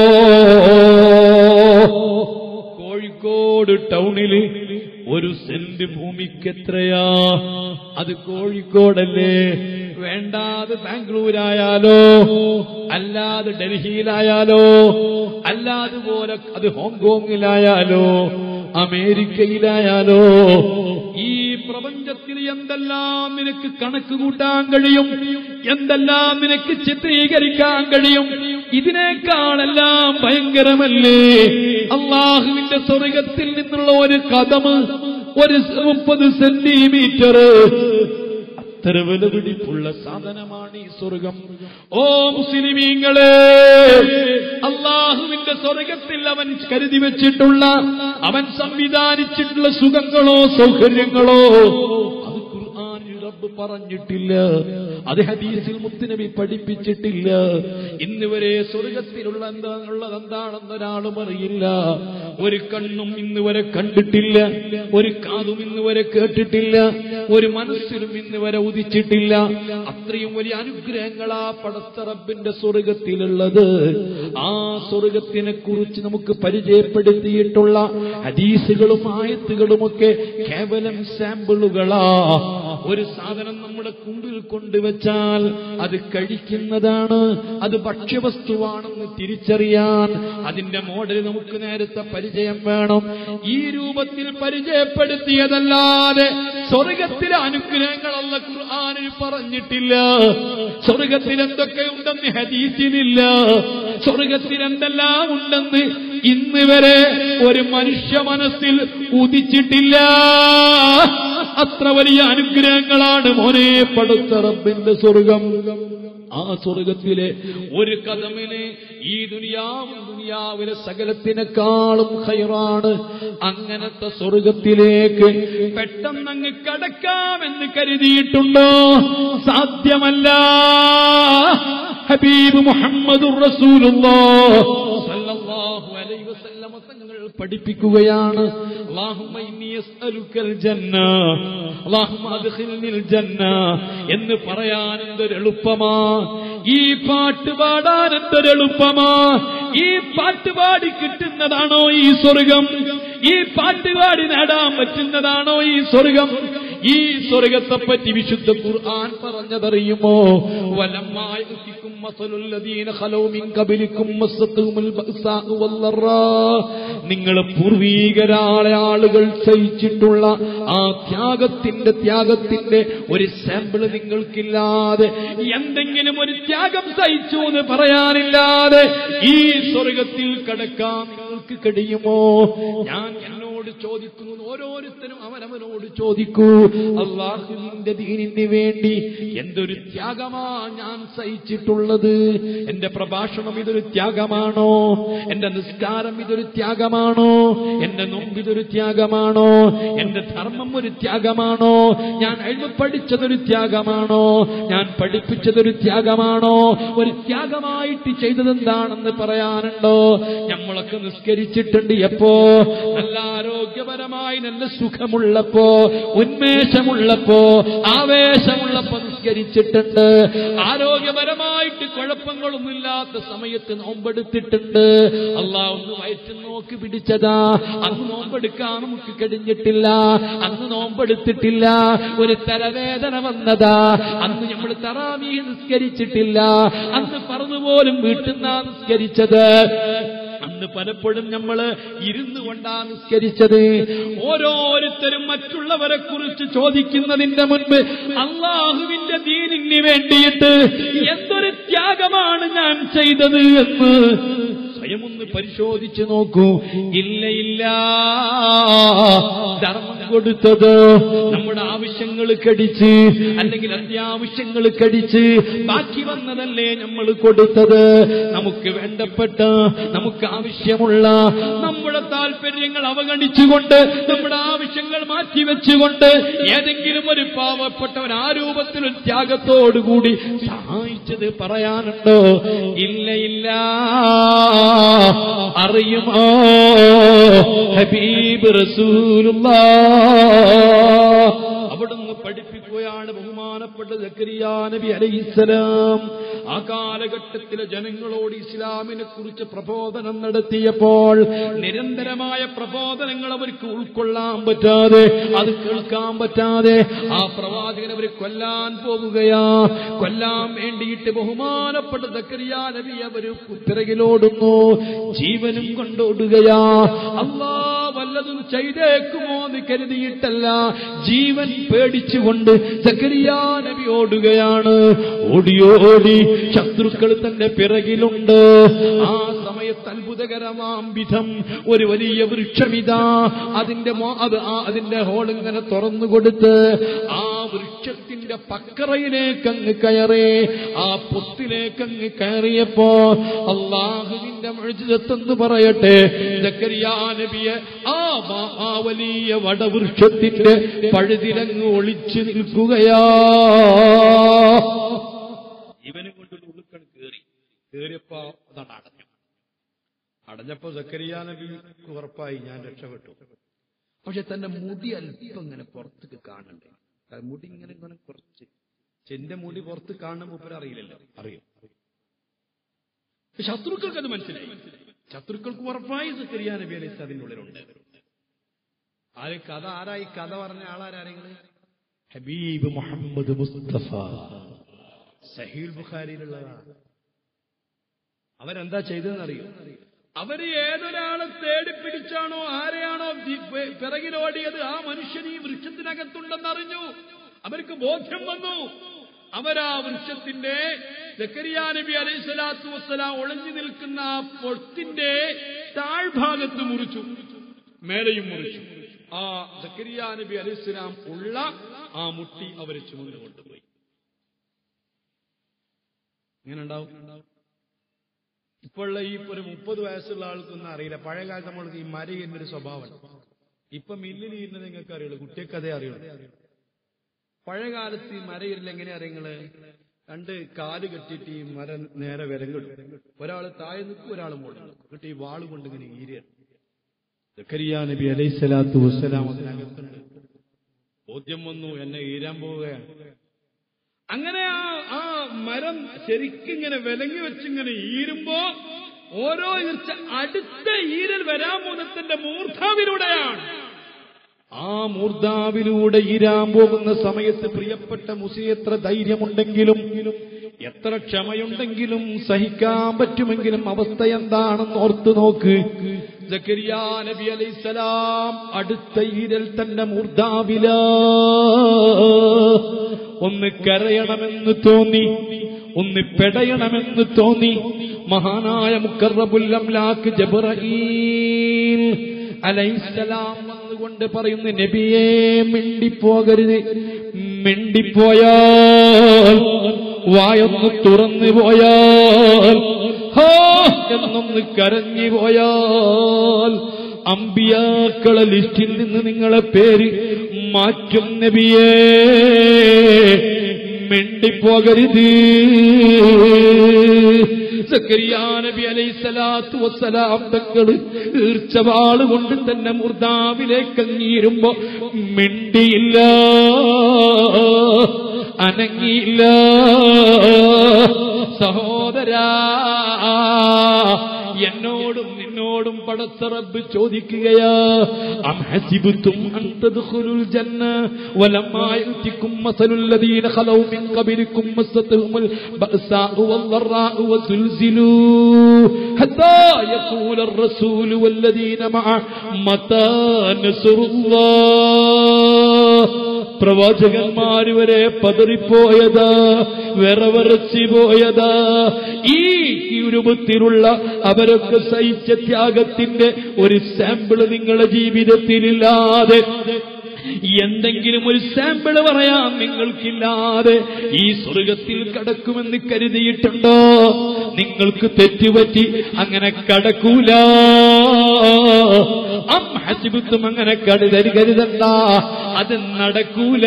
കോഴിക്കോട് ടൗണില് ഒരു സെന്റ് ഭൂമിക്ക് എത്രയാ അത് കോഴിക്കോടല്ലേ വേണ്ടാതെ ബാംഗ്ലൂരായാലോ അല്ലാതെ ഡൽഹിയിലായാലോ അല്ലാതുപോലെ അത് ഹോങ്കോങ്ങിലായാലോ അമേരിക്കയിലായാലോ ഈ പ്രപഞ്ചത്തിൽ എന്തെല്ലാം നിനക്ക് കണക്ക് കൂട്ടാൻ കഴിയും എന്തെല്ലാം നിനക്ക് ചിത്രീകരിക്കാൻ കഴിയും ഇതിനേക്കാളെല്ലാം ഭയങ്കരമല്ലേ അള്ളാഹുവിന്റെ സ്വർഗത്തിൽ നിന്നുള്ള ഒരു കഥമ് ഒരു മുപ്പത് സെന്റിമീറ്റർ അത്ര വിലപിടിപ്പുള്ള സാധനമാണ് ഈ സ്വർഗം ഓ മുസ്ലിമീങ്ങളെ അള്ളാഹുവിന്റെ സ്വർഗത്തിൽ അവൻ കരുതി വെച്ചിട്ടുള്ള അവൻ സംവിധാനിച്ചിട്ടുള്ള സുഖങ്ങളോ സൗകര്യങ്ങളോ അത് ഖുർആനിൽ റബ്ബ് പറഞ്ഞിട്ടില്ല അത് ഹദീസിൽ മുത്തുനബി പഠിപ്പിച്ചിട്ടില്ല ഇന്ന് വരെ സ്വർഗത്തിലുള്ള എന്താ ഉള്ളത് എന്താണെന്ന് ഒരാളും അറിയില്ല ഒരു കണ്ണും ഇന്ന് വരെ കണ്ടിട്ടില്ല ഒരു കാതും ഇന്ന് വരെ കേട്ടിട്ടില്ല ഒരു മനസ്സിലും ഇന്ന് വരെ ഉദിച്ചിട്ടില്ല അത്രയും വലിയ അനുഗ്രഹങ്ങളാ പടത്ത റബ്ബിന്റെ സ്വർഗത്തിലുള്ളത് ആ സ്വർഗത്തിനെ കുറിച്ച് നമുക്ക് പരിചയപ്പെടുത്തിയിട്ടുള്ള ഹദീസുകളും ആയത്തുകളുമൊക്കെ കേവലം സാമ്പിളുകളാ ഒരു സാധനം നമ്മുടെ കുമ്പിൽ കൊണ്ടുവച്ചാൽ അത് കഴിക്കുന്നതാണ് അത് ഭക്ഷ്യവസ്തുവാണെന്ന് തിരിച്ചറിയാൻ അതിന്റെ മോഡൽ നമുക്ക് നേരത്തെ പരിചയം വേണം ഈ രൂപത്തിൽ പരിചയപ്പെടുത്തിയതല്ലാതെ സ്വർഗത്തിലെ അനുഗ്രഹങ്ങളല്ല ഖുർആാനിൽ പറഞ്ഞിട്ടില്ല സ്വർഗത്തിൽ എന്തൊക്കെ ഉണ്ടെന്ന് ഹദീസിലില്ല സ്വർഗത്തിൽ എന്തെല്ലാം ഉണ്ടെന്ന് ഇന്ന് വരെ ഒരു മനുഷ്യ മനസ്സിൽ ഉദിച്ചിട്ടില്ല അത്ര വലിയ അനുഗ്രഹങ്ങളാണ് മോനെ പടുത്ത റബ്ബിന്റെ സ്വർഗം ആ സ്വർഗത്തിലെ ഒരു കഥമിന് ഈ ദുനിയാവും ദുനിയാവിലെ സകലത്തിനേക്കാളും ഹൈറാണ് അങ്ങനത്തെ സ്വർഗത്തിലേക്ക് പെട്ടെന്ന് അങ്ങ് കടക്കാമെന്ന് കരുതിയിട്ടുണ്ടോ സാധ്യമല്ല ഹബീബ് മുഹമ്മദ് സല്ലല്ലാഹു അലൈഹി വസല്ലമ തങ്ങൾ പഠിപ്പിക്കുകയാണ് അല്ലാഹുമ്മ ഇന്നി അസ്അലുക്കൽ ജന്ന അല്ലാഹുമ്മ അദ്ഖിൽനിൽ ജന്ന എന്ന് പറയാൻ എന്തൊരു എളുപ്പമാ ഈ പാട്ട് പാടാൻ എന്തൊരു എളുപ്പമാ ഈ പാട്ട് പാടി കിട്ടുന്നതാണോ ഈ സ്വർഗം ഈ പാട്ട് പാടി നേടാൻ പറ്റുന്നതാണോ ഈ സ്വർഗം ഈ സ്വർഗത്തെ പറ്റി വിശുദ്ധ ഖുർആൻ പറഞ്ഞതറിയുമോ വലമ്മായത്തിക്കും നിങ്ങൾ പൂർവീകരാളെ ആളുകൾ സഹിച്ചിട്ടുള്ള ആ ത്യാഗത്തിന്റെ ത്യാഗത്തിന്റെ ഒരു സാമ്പിൾ നിങ്ങൾക്കില്ലാതെ എന്തെങ്കിലും ഒരു ത്യാഗം സഹിച്ചു എന്ന് പറയാനില്ലാതെ ഈ സ്വർഗത്തിൽ കടക്കാൻ നിങ്ങൾക്ക് കഴിയുമോ ഞാൻ എന്നോട് ചോദിക്കുന്നു ഓരോരുത്തരും അവനവനോട് ചോദിക്കൂ അള്ളാഹുവിന്റെ ദീനിന് വേണ്ടി എന്തൊരു ത്യാഗമാ ഞാൻ സഹിച്ചിട്ടുള്ളത് എന്റെ പ്രഭാഷണം ഇതൊരു ത്യാഗമാണോ എന്റെ നിസ്കാരം ഇതൊരു ത്യാഗമാണോ എന്റെ നോമ്പ് ഇതൊരു ത്യാഗമാണോ എന്റെ ധർമ്മം ഒരു ത്യാഗമാണോ ഞാൻ എഴുതി പഠിച്ചതൊരു ത്യാഗമാണോ ഞാൻ പഠിപ്പിച്ചതൊരു ത്യാഗമാണോ ഒരു ത്യാഗമായിട്ട് ചെയ്തതെന്താണെന്ന് പറയാനുണ്ടോ നമ്മളൊക്കെ നിസ്കരിച്ചിട്ടുണ്ട് എപ്പോ നല്ല ആരോഗ്യപരമായി നല്ല സുഖമുള്ളപ്പോ ഉന്മേഷമുള്ളപ്പോ ആവേശമുള്ളപ്പോ നിസ്കരിച്ചിട്ടുണ്ട് ആരോഗ്യപരമായിട്ട് കുഴപ്പങ്ങളൊന്നുമില്ലാത്ത സമയത്ത് നോമ്പെടുത്തിട്ടുണ്ട് അള്ളാഹ് ഒന്ന് വയറ്റിൽ നോക്കി പിടിച്ചതാ അന്ന് നോമ്പെടുക്കാൻ നമുക്ക് കഴിഞ്ഞിട്ടില്ല അന്ന് നോമ്പെടുത്തിട്ടില്ല ഒരു തലവേദന വന്നതാ അന്ന് നമ്മൾ തറാവീ നിസ്കരിച്ചിട്ടില്ല അന്ന് പറഞ്ഞുപോലും വീട്ടിൽ നിന്നാ നിസ്കരിച്ചത് അന്ന് പലപ്പോഴും നമ്മൾ ഇരുന്നു കൊണ്ടാ നിസ്കരിച്ചത് ഓരോരുത്തരും മറ്റുള്ളവരെ കുറിച്ച് ചോദിക്കുന്നതിന്റെ മുൻപ് അള്ളാഹുവിന്റെ ദീനിന് വേണ്ടിയിട്ട് എന്തൊരു ത്യാഗമാണ് ഞാൻ ചെയ്തത് എന്ന് സ്വയം ഒന്ന് പരിശോധിച്ചു നോക്കൂ ഇല്ല ഇല്ല ധർമ്മം കൊടുത്തത് നമ്മുടെ ആവശ്യങ്ങൾ കടിച്ച് അല്ലെങ്കിൽ അത്യാവശ്യങ്ങൾ കടിച്ച് ബാക്കി വന്നതല്ലേ നമ്മൾ കൊടുത്തത് നമുക്ക് വേണ്ടപ്പെട്ട നമുക്ക് ആവശ്യമുള്ള നമ്മുടെ താല്പര്യങ്ങൾ അവഗണിച്ചുകൊണ്ട് നമ്മുടെ ആവശ്യങ്ങൾ മാറ്റിവെച്ചുകൊണ്ട് ഏതെങ്കിലും ഒരു പാവപ്പെട്ടവൻ ആ രൂപത്തിൽ ഒരു ത്യാഗത്തോടുകൂടി സഹായിച്ചത് പറയാനുണ്ടോ ഇല്ല ഇല്ല അറിയുമോ ഹബീബ് റസൂലുള്ള അവിടുന്ന് പഠിപ്പിക്കുകയാണ് ബഹുമാനപ്പെട്ട സക്കരിയാ നബി അലൈഹിസ്സലാം ആ കാലഘട്ടത്തിലെ ജനങ്ങളോട് ഇസ്ലാമിനെ കുറിച്ച് പ്രബോധനം നടത്തിയപ്പോൾ നിരന്തരമായ പ്രബോധനങ്ങൾ അവർക്ക് ഉൾക്കൊള്ളാൻ പറ്റാതെ അത് കേൾക്കാൻ പറ്റാതെ ആ പ്രവാചകൻ അവർ കൊല്ലാൻ പോകുകയാ കൊല്ലാൻ വേണ്ടിയിട്ട് ബഹുമാനപ്പെട്ട സക്കരിയാ നബി അവർ പിറകിലോടുന്നു ജീവനും കൊണ്ടോടുകയാ അള്ളാ വല്ലതും ചെയ്തേക്കുമോ എന്ന് കരുതിയിട്ടല്ല ജീവൻ പേടിച്ചുകൊണ്ട് സക്കരിയാ നബി ഓടുകയാണ് ഓടിയോടി ശത്രുക്കൾ തന്റെ പിറകിലുണ്ട് ആ സമയത്ത് അത്ഭുതകരമാം വിധം ഒരു വലിയ വൃക്ഷമിതാ അതിന്റെ മോ- അത് ആ- അതിന്റെ ഹോൾ ഇങ്ങനെ തുറന്നു കൊടുത്ത് ആ വൃക്ഷത്തിന്റെ പക്കറയിലേക്ക് അങ്ങ് കയറി ആ പൊത്തിലേക്ക് അങ്ങ് കയറിയപ്പോ അള്ളാഹുവിന്റെ മഴുതത്തെന്ന് പറയട്ടെ സക്കരിയാ നബിയെ ആ മ- ആ വലിയ വടവൃക്ഷത്തിന്റെ പഴുതിലങ്ങ് ഒളിച്ചു നിൽക്കുകയാ ഇവനും കൊണ്ട് ഉള്ളുക്കൺ കേറി കേറിയപ്പോ അതാണ് അടഞ്ഞു അടഞ്ഞപ്പോ സക്കരിയ നബിക്ക് ഉറപ്പായി ഞാൻ രക്ഷപ്പെട്ടു പക്ഷെ തന്റെ മുടി അല്പം ഇങ്ങനെ പുറത്തേക്ക് കാണണ്ടേ ആ മുടി ഇങ്ങനെ ഇങ്ങനെ കുറച്ച് ചെന്റെ മുടി പുറത്ത് കാണുമ്പോൾ മൂപ്പര് അറിയില്ലല്ലോ അറിയും ശത്രുക്കൾക്ക് അത് മനസ്സിലായി ശത്രുക്കൾക്ക് ഉറപ്പായി സക്കരിയ നബി അലൈഹി അതിന്റെ ഉള്ളിലുണ്ട് ആര് കഥ ആരായി കഥ പറഞ്ഞ ആളാരെങ്കിലും ഹബീബ് മുഹമ്മദ് മുസ്തഫ സഹീൽ ബുഖാരിയിലുള്ളതാണ് അവരെന്താ ചെയ്തതെന്നറിയോ അവര് ഏതൊരാളെ തേടി പിടിച്ചാണോ ആരെയാണോ ദി- പെ- പിറകിലോടിയത് ആ മനുഷ്യൻ ഈ വൃക്ഷത്തിനകത്തുണ്ടെന്നറിഞ്ഞു അവർക്ക് ബോധ്യം വന്നു അവരാ വൃക്ഷത്തിന്റെ സക്കരിയാ നബി അലൈഹി സ്വലാത്തു വസ്സലാം ഒളിഞ്ഞു നിൽക്കുന്ന ആ പൊത്തിന്റെ താഴ്ഭാഗത്ത് മുറിച്ചു മേലെയും മുറിച്ചു ആ സക്കരിയാ നബി അലൈഹി സ്വലാം ഉള്ള ആ മുട്ടി അവരെ ചുമന്നു കൊണ്ടുപോയി ഇങ്ങനെ ഉണ്ടാവും ഇപ്പോഴുള്ള ഈ ഒരു മുപ്പത് വയസ്സുള്ള ആൾക്കൊന്നും അറിയില്ല പഴയ കാലത്ത് നമ്മൾക്ക് ഈ മര എന്നൊരു സ്വഭാവം ഇപ്പൊ മില്ലിൽ ഇരുന്നത് നിങ്ങൾക്ക് അറിയുള്ളൂ കുട്ടിയൊക്കെ അതേ അറിയുള്ളൂ പഴയ കാലത്ത് ഈ മരയില്ല എങ്ങനെ അറിയങ്ങള് രണ്ട് കാല് കെട്ടിയിട്ട് ഈ മരം നേരെ വിരങ്ങിടും ഒരാൾ താഴെ നിൽക്കും ഒരാൾ മുകളിൽ നിൽക്കും എന്നിട്ട് ഈ വാള് കൊണ്ട് ഇങ്ങനെ ഈരിയ സക്കരിയ നബി അലൈഹി സ്വലാത്തു വസ്സലാം അതിനകത്തുണ്ട് ബോധ്യം വന്നു എന്നെ ഈരാൻ പോവുകയാണ് അങ്ങനെ ആ ആ മരം ശരിക്കിങ്ങനെ വിലങ്ങി വെച്ചിങ്ങനെ ഈരുമ്പോ ഓരോ ഈർച്ച അടുത്ത ഈരൽ വരാൻ പോകുന്നതിന്റെ മൂർധാവിലൂടെയാണ് ആ മൂർധാവിലൂടെ ഈരാൻ പോകുന്ന സമയത്ത് പ്രിയപ്പെട്ട മുസി എത്ര ധൈര്യമുണ്ടെങ്കിലും എത്ര ക്ഷമയുണ്ടെങ്കിലും സഹിക്കാൻ പറ്റുമെങ്കിലും അവസ്ഥ എന്താണെന്ന് ഓർത്തു നോക്ക് സക്കരിയാ നബി അലൈസലാം അടുത്ത ഈരൽ തന്നെ മൂർധാവില ഒന്ന് കരയണമെന്ന് തോന്നി ഒന്ന് പെടയണമെന്ന് തോന്നി മഹാനായ മുക്കറബുല്ലംലാക്ക് ജബ്രഈൽ അലൈസലാം വന്നുകൊണ്ട് പറയുന്നു നബിയെ മിണ്ടിപ്പോകരുത് മിണ്ടിപ്പോയാൽ വായൊന്ന് തുറന്നു പോയാൽ ഹോ എന്നൊന്ന് കരഞ്ഞു പോയാൽ അമ്പിയാക്കളെ ലിസ്റ്റിൽ നിന്ന് നിങ്ങളെ പേര് മാറ്റും നബിയേ മിണ്ടിപ്പോകരുത് സക്കരിയാ നബി അലൈസലാത്തു വസ്സലാം തങ്ങള് ഈർച്ചവാള് കൊണ്ട് തന്നെ മുർദാവിലേക്ക് അങ്ങീരുമ്പോ മിണ്ടിയില്ല അനങ്ങിയില്ല സഹോദരാ എന്നോടും നിന്നോടും പടച്ച റബ്ബ് ചോദിക്കുകയാ അം ഹസിബത്തും അൻ തദ്ഖുലുൽ ജന്ന വലമ്മാ യഅതികും മസലുൽ ലദീന ഖലൗ മിൻ ഖബലികും മസ്സത്തുഹുൽ ബഅസാഉ വദ്ദറാഉ വസുൽസിലൂ ഹത്താ യഖൂല الرسول والذين معه متى نصر الله പ്രവാചകന്മാര് വരെ പതറിപ്പോയതാ വിറവറച്ചു പോയതാ ഈ ഈ രൂപത്തിലുള്ള അവരൊക്കെ സഹിച്ച ത്യാഗത്തിന്റെ ഒരു സാമ്പിള് നിങ്ങളുടെ ജീവിതത്തിലില്ലാതെ എന്തെങ്കിലും ഒരു സാമ്പിള് പറയാൻ നിങ്ങൾക്കില്ലാതെ ഈ സ്വർഗത്തിൽ കടക്കുമെന്ന് കരുതിയിട്ടുണ്ടോ നിങ്ങൾക്ക് തെറ്റുപറ്റി അങ്ങനെ കടക്കൂല അം ഹസിബത്തും അങ്ങനെ കരുതരി കരുതണ്ട അത് നടക്കൂല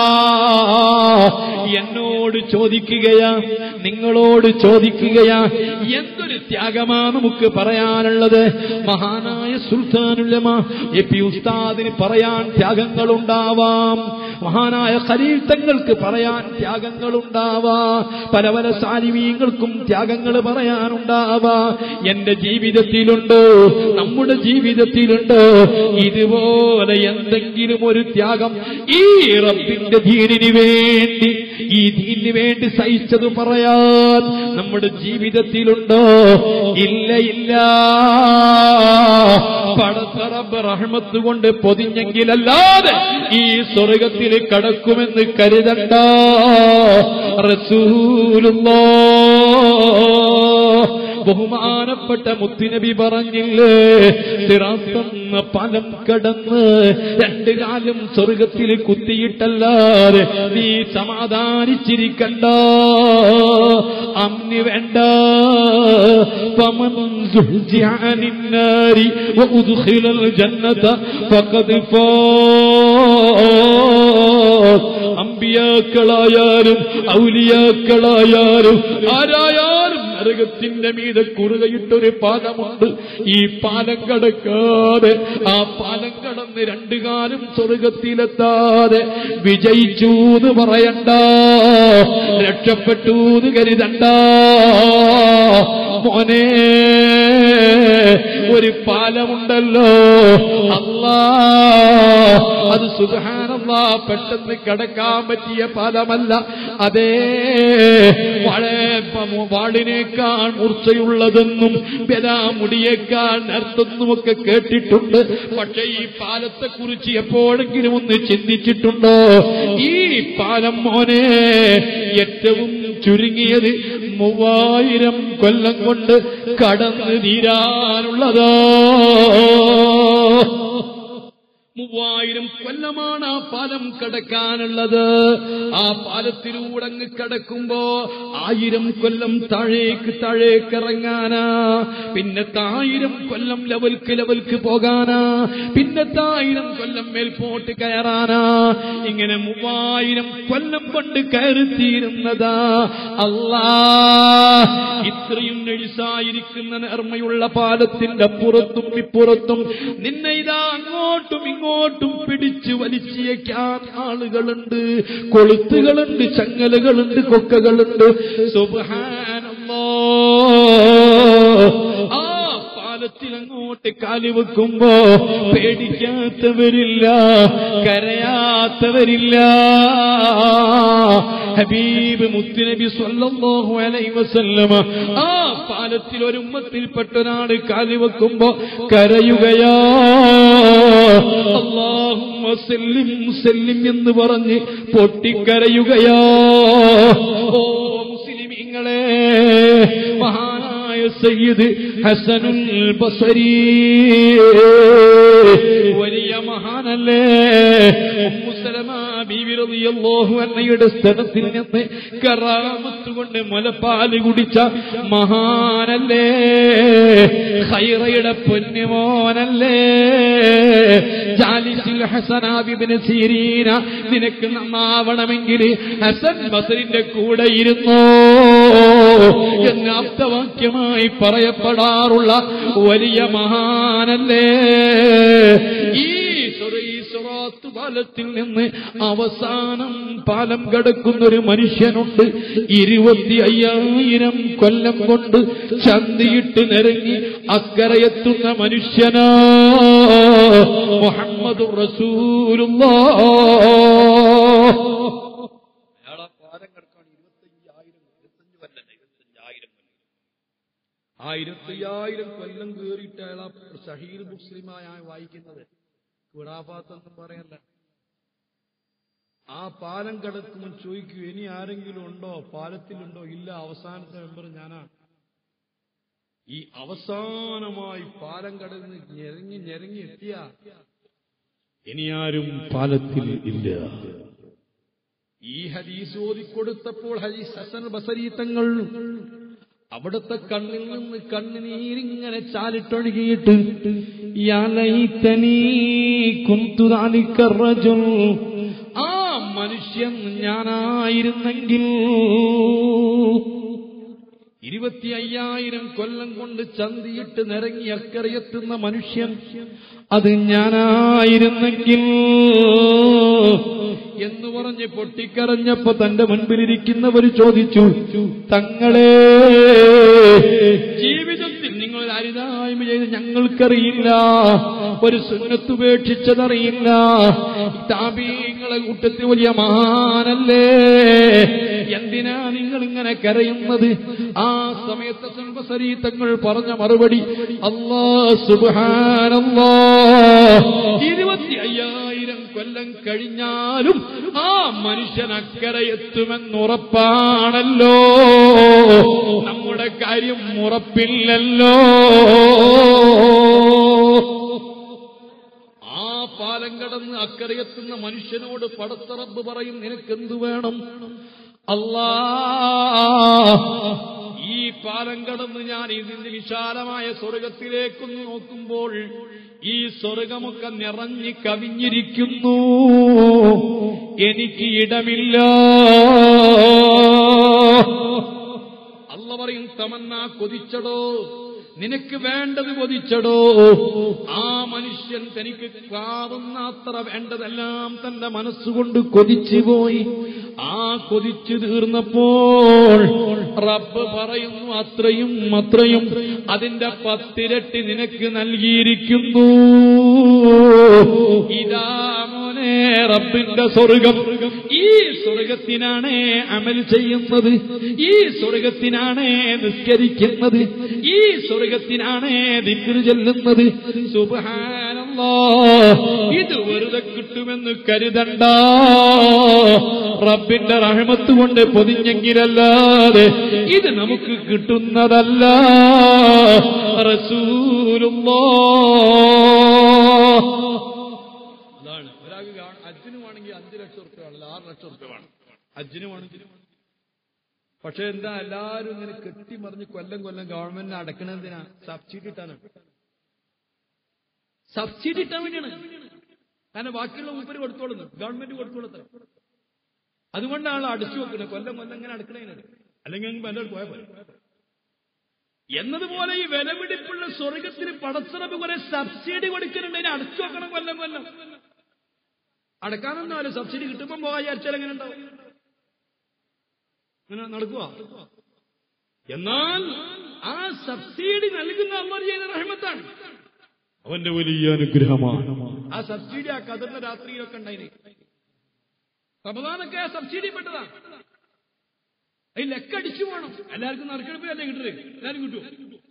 എന്നോട് ചോദിക്കുകയാ നിങ്ങളോട് ചോദിക്കുകയാ എന്തൊരു ത്യാഗമാ നമുക്ക് പറയാനുള്ളത് മഹാനായ സുൽത്താനുല്ലമ എ പി ഉസ്താദിന് പറയാൻ ത്യാഗങ്ങളുണ്ടാവാം മഹാനായ ഖലീൽ തങ്ങൾക്ക് പറയാൻ ത്യാഗങ്ങളുണ്ടാവാം പല പല സാലിമീങ്ങൾക്കും ത്യാഗങ്ങൾ പറയാനുണ്ടാവാ എന്റെ ജീവിതത്തിലുണ്ട് നമ്മുടെ ജീവിതത്തിലുണ്ട് ഇതുപോലെ എന്തെങ്കിലും ഒരു ത്യാഗം ഈ റബ്ബിന്റെ ദീനിന് വേണ്ടി ഈ ദീനിന് വേണ്ടി സഹിച്ചത് പറയാൻ നമ്മുടെ ജീവിതത്തിലുണ്ടോ ഇല്ല ഇല്ല പടത്തറബ് റഹ്മത്ത് കൊണ്ട് പൊതിഞ്ഞെങ്കിലല്ലാതെ ഈ സ്വർഗത്തിൽ കടക്കുമെന്ന് കരുതണ്ട റസൂലുള്ളോ ബഹുമാനപ്പെട്ട മുത്തുനബി പറഞ്ഞില്ലേ സിറാത്തെന്ന പലം കടന്ന് രണ്ട് കാലം സ്വർഗത്തിൽ കുത്തിയിട്ടല്ലാതെ നീ സമാധാനിച്ചിരിക്കണ്ട അമ്നി വേണ്ട فمن زحزح عن النار وأدخل الجنة فقد فاز അമ്പിയാക്കളായാലും ഔലിയാക്കളായാലും ആരായാലും നരകത്തിന്റെ മീതെ കുറുകയിട്ടൊരു പാലമുണ്ട് ഈ പാലം കടക്കാതെ ആ പാലം കടന്ന് രണ്ടു കാലം സ്വർഗത്തിലെത്താതെ വിജയിച്ചു എന്ന് പറയണ്ട രക്ഷപ്പെട്ടു എന്ന് കരുതണ്ട മോനെ ഒരു പാലമുണ്ടല്ലോ അല്ലാ അത് സുഖാനല്ലാ പെട്ടെന്ന് കടക്കാൻ പറ്റിയ പാലമല്ല അതേ വളരെ വാളിനേക്കാൾ മൂർച്ചയുള്ളതെന്നും ബലാമുടിയേക്കാൾ നേർത്തെന്നുമൊക്കെ കേട്ടിട്ടുണ്ട് പക്ഷെ ഈ പാലത്തെ കുറിച്ച് എപ്പോഴെങ്കിലും ഒന്ന് ചിന്തിച്ചിട്ടുണ്ടോ ഈ പാലം മോനെ ഏറ്റവും ചുരുങ്ങിയത് മൂവായിരം കൊല്ലം കൊണ്ട് കടന്നു തീരാനുള്ളതോ മൂവായിരം കൊല്ലമാണ് ആ പാലം കടക്കാനുള്ളത് ആ പാലത്തിലൂടെ അങ്ങ് കടക്കുമ്പോ ആയിരം കൊല്ലം താഴേക്ക് താഴേക്ക് ഇറങ്ങാനാ പിന്നത്തെ ആയിരം കൊല്ലം ലെവൽക്ക് ലെവൽക്ക് പോകാനാ പിന്നത്തെ ആയിരം കൊല്ലം മേൽപോട്ട് കയറാനാ ഇങ്ങനെ മൂവായിരം കൊല്ലം കൊണ്ട് കയറിത്തീരുന്നതാ അല്ലാ ഇത്രയും നെഴിസായിരിക്കുന്ന നേർമ്മയുള്ള പാലത്തിന്റെ അപ്പുറത്തും ഇപ്പുറത്തും നിന്നെ ഇതാ അങ്ങോട്ടും ഇങ്ങോട്ടും പിടിച്ചു വലിച്ചേക്കാൻ ആളുകളുണ്ട് കൊളുത്തുകളുണ്ട് ചങ്ങലുകളുണ്ട് കൊക്കകളുണ്ട് സുബ്ഹാനല്ലാ ആ പാലത്തിൽ അങ്ങോട്ട് കാലി വെക്കുമ്പോ പേടിക്കാത്തവരില്ല കരയാത്തവരില്ല ഹബീബ് മുത്തുനബി സ്വല്ലല്ലാഹു അലൈഹി വസല്ലമ ആ പാലത്തിൽ ഒരു ഉമ്മത്തിൽപ്പെട്ട ഒരാൾ കാലി വെക്കുമ്പോ കരയുകയാ അല്ലാഹുമ്മ സല്ലിം സല്ലിം എന്ന് പറഞ്ഞ് പൊട്ടിക്കരയുകയാ ഓ മുസ്ലിമീങ്ങളെ മഹാനായ സയ്യിദ് ഹസനുൽ ബസരി വലിയ മഹാനല്ലേ ഉമ്മുസലമ ബീവി റളിയല്ലാഹു അൻഹയുടെ സ്ഥലത്തിൽ നിന്ന് കറാമത്ത് കൊണ്ട് മുലപ്പാല് കുടിച്ച മഹാനല്ലേ ഖൈറയുടെ പൊന്നുമോനല്ലേ ജാലിസിൽ ഹസനാബിബിന് സീരീന നിനക്ക് നന്നാവണമെങ്കിൽ ഹസൻ ബസറിന്റെ കൂടെ ഇരുന്നോ എന്ന് ആപ്തവാക്യമായി പറയപ്പെടാറുള്ള വലിയ മഹാനല്ലേ ഈ സ്വര- ഈ സ്വറാത്ത് പാലത്തിൽ നിന്ന് അവസാനം പാലം കടക്കുന്ന ഒരു മനുഷ്യനുണ്ട് ഇരുപത്തി അയ്യായിരം കൊല്ലം കൊണ്ട് ചന്തിയിട്ട് നിരങ്ങി അക്കരയെത്തുന്ന മനുഷ്യനാ മുഹമ്മദ് റസൂലുള്ള ആ ഇരുപത്തയ്യായിരം കൊല്ലം കയറിയിട്ട് അയാൾ ആ ഷഹീർ മുസ്ലിമായ വായിക്കുന്നത് കുടാപാത്തെന്നും പറയല്ല ആ പാലം കടക്കുമ്പോൾ ചോദിക്കൂ ഇനി ആരെങ്കിലും ഉണ്ടോ പാലത്തിലുണ്ടോ ഇല്ല അവസാനത്തെ മെമ്പർ ഞാനാണ് ഈ അവസാനമായി പാലം കടന്ന് ഞെരങ്ങി ഞെരങ്ങി എത്തിയ ഇനി ആരും പാലത്തിൽ ഇല്ല ഈ ഹദീസ് ഓതിക്കൊടുത്തപ്പോൾ ഹദീസ് ഹസൻ ബസരി തങ്ങൾ അവിടുത്തെ കണ്ണിൽ നിന്ന് കണ്ണുനീരിങ്ങനെ ചാലിട്ടൊഴുകിയിട്ട് യാ ലൈതനീ കുന്തു ദാലിക റജുൽ ആ മനുഷ്യൻ ഞാനായിരുന്നെങ്കിൽ ഇരുപത്തി അയ്യായിരം കൊല്ലം കൊണ്ട് ചന്തിയിട്ട് നിരങ്ങി അക്കരയെത്തുന്ന മനുഷ്യൻ അത് ഞാനായിരുന്നെങ്കിൽ എന്ന് പറഞ്ഞ് പൊട്ടിക്കരഞ്ഞപ്പോ തന്റെ മുൻപിലിരിക്കുന്നവർ ചോദിച്ചു തങ്ങളെ ജീവിതത്തിൽ നിങ്ങൾ ഒരു അരുതായ്മ ചെയ്ത് ഞങ്ങൾക്കറിയില്ല ഒരു സുന്നത്തുപേക്ഷിച്ചതറിയില്ല താപീങ്ങളെ കൂട്ടത്തിൽ വലിയ മഹാനല്ലേ എന്തിനാ നിങ്ങൾ ഇങ്ങനെ കരയുന്നത് ആ സമയത്ത് സംബസരി തങ്ങൾ പറഞ്ഞ മറുപടി അല്ലാ സുബാനല്ലാ ഇരുപത്തി അയ്യായിരം കൊല്ലം കഴിഞ്ഞാലും ആ മനുഷ്യൻ അക്കരെ എത്തുമെന്നുറപ്പാണല്ലോ നമ്മുടെ കാര്യം ഉറപ്പില്ലല്ലോ ആ പാലം കടന്ന് അക്കരയെത്തുന്ന മനുഷ്യനോട് പടത്തറബ് പറയും നിനക്കെന്തു വേണം അല്ലാ ഈ പാലം കടന്ന് ഞാൻ ഇതിന്റെ വിശാലമായ സ്വർഗത്തിലേക്കൊന്ന് നോക്കുമ്പോൾ ഈ സ്വർഗമൊക്കെ നിറഞ്ഞു കവിഞ്ഞിരിക്കുന്നു എനിക്ക് ഇടമില്ല അല്ല പറയും തമന്ന കൊതിച്ചടോ നിനക്ക് വേണ്ടത് കൊതിച്ചടോ ആ മനുഷ്യൻ തനിക്ക് കാവുന്ന അത്ര വേണ്ടതെല്ലാം തന്റെ മനസ്സുകൊണ്ട് കൊതിച്ചു പോയി ആ കൊതിച്ചു തീർന്നപ്പോൾ റബ്ബ് പറയുന്നു അത്രയും അത്രയും അതിന്റെ പത്തിരട്ടി നിനക്ക് നൽകിയിരിക്കുന്നു ഇതാ മോനെ റബ്ബിന്റെ സ്വർഗം ഈ സ്വർഗത്തിനാണ് അമൽ ചെയ്യുന്നത് ഈ സ്വർഗത്തിനാണ് നിസ്കരിക്കുന്നത് ഈ സ്വർഗത്തിനാണ് ദിക്ർ ചെല്ലുന്നത് സുബ്ഹാനല്ലാ ഇത് വെറുതെ കിട്ടുമെന്ന് കരുതണ്ട റബ്ബിന്റെ റഹമത്ത് കൊണ്ട് പൊതിഞ്ഞെങ്കിലല്ലാതെ ഇത് നമുക്ക് കിട്ടുന്നതല്ല റസൂലുള്ളാ അതാണ് ഒരാൾക്ക് അജ്ജിന് വേണമെങ്കിൽ അഞ്ചു ലക്ഷം റുപ്യ വേണം ആറ് ലക്ഷം റുപ്യ വേണം അജ്ജിന് വേണമെങ്കിൽ പക്ഷെ എന്താ എല്ലാരും ഇങ്ങനെ കെട്ടിമറിഞ്ഞ് കൊല്ലം കൊല്ലം ഗവൺമെന്റിന് അടക്കണെന്തിനാ സബ്സിഡി ഇട്ടാണ് സബ്സിഡി ഇട്ടാൻ വേണ്ടിയാണ് കാരണം ബാക്കിയുള്ള മൂപ്പര് കൊടുത്തോളുന്നു ഗവൺമെന്റ് കൊടുത്തോളത്ര അതുകൊണ്ടാണ് അടച്ചു വെക്കുന്നത് കൊല്ലം കൊല്ലം ഇങ്ങനെ അടക്കണേന് അല്ലെങ്കിൽ അങ്ങ് എന്റെ പോയാൽ പോലെ എന്നതുപോലെ ഈ വിലപിടിപ്പുള്ള സ്വർഗത്തിന് പടച്ചിറപ്പ് കുറെ സബ്സിഡി കൊടുക്കുന്നുണ്ട് അതിന് അടച്ചു വെക്കണം കൊല്ലം കൊല്ലം അടക്കാനൊന്നാലും സബ്സിഡി കിട്ടുമ്പോൾ പോകാൻ വിചാരിച്ചാൽ എങ്ങനെ ഉണ്ടാവും അങ്ങനെ നടക്കുക എന്നാൽ ആ സബ്സിഡി നൽകുന്ന അമ്മ ചെയ്യുന്ന റഹ്മത്താണ് അവന്റെ വലിയ അനുഗ്രഹമാണ് ആ സബ്സിഡി ആ കതിർന്ന രാത്രിയിലൊക്കെ ഉണ്ടായിന് റമദാനൊക്കെ ആ സബ്സിഡി പെട്ടതാ അതിൽ ലെക്കടിച്ചു പോകണം എല്ലാവർക്കും നറുക്കെടുപ്പ് അല്ലേ കിട്ടുന്നത് എല്ലാവരും കിട്ടും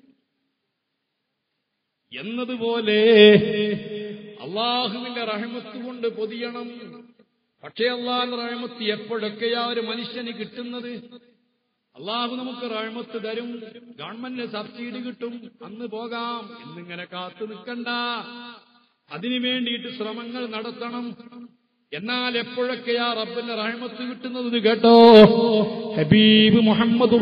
എന്നതുപോലെ അള്ളാഹുവിന്റെ റഹമത്ത് കൊണ്ട് പൊതിയണം പക്ഷേ അള്ളാഹിന്റെ റഹമത്ത് എപ്പോഴൊക്കെയാ ഒരു മനുഷ്യന് കിട്ടുന്നത് അള്ളാഹു നമുക്ക് റഹ്മത്ത് തരും ഗവൺമെന്റിന് സബ്സിഡി കിട്ടും അന്ന് പോകാം എന്നിങ്ങനെ കാത്തു നിൽക്കണ്ട അതിനു വേണ്ടിയിട്ട് ശ്രമങ്ങൾ നടത്തണം എന്നാൽ എപ്പോഴൊക്കെയാ റബ്ബിന്റെ റഹ്മത്ത് കിട്ടുന്നത് ഇത് കേട്ടോ ഹബീബ് മുഹമ്മദ്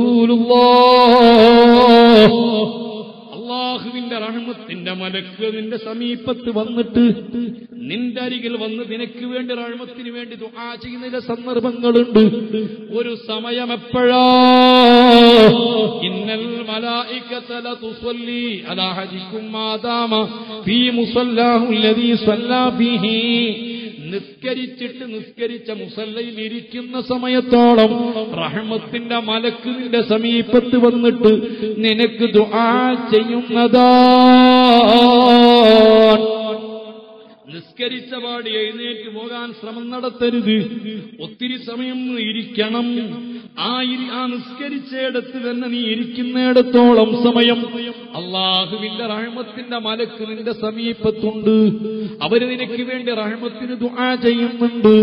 അള്ളാഹുവിന്റെ റഹ്മത്തിന്റെ മലക്ക് നിന്റെ സമീപത്ത് വന്നിട്ട് നിന്റെ അരികിൽ വന്ന് നിനക്ക് വേണ്ടി റഹ്മത്തിന് വേണ്ടി ദുആ ചെയ്യുന്ന ചില സന്ദർഭങ്ങളുണ്ട് ഒരു സമയം എപ്പോഴാ ഇന്നൽ മലായികത ലതുസല്ലി അലാ ഹദിക്കും മാദാമ ഫീ മുസല്ലാഹു അല്ലദീ സല്ലാ ഫീഹി നിസ്കരിച്ചിട്ട് നിസ്കരിച്ച മുസല്ലയിൽ ഇരിക്കുന്ന സമയത്തോളം റഹ്മത്തിന്റെ മലക്ക് നിന്റെ സമീപത്ത് വന്നിട്ട് നിനക്ക് ദുആ ചെയ്യുന്നതാ നിസ്കരിച്ച പാടി എഴുന്നേറ്റ് പോകാൻ ശ്രമം നടത്തരുത് ഒത്തിരി സമയം ഇരിക്കണം ആ ഇരി ആ നിസ്കരിച്ചയിടത്ത് തന്നെ നീ ഇരിക്കുന്നിടത്തോളം സമയം അള്ളാഹുവിന്റെ റഹ്മത്തിന്റെ മലക്ക് നിന്റെ സമീപത്തുണ്ട് അവര് നിനക്ക് വേണ്ടി റഹ്മത്തിന് ദുആ ചെയ്യുന്നുണ്ട്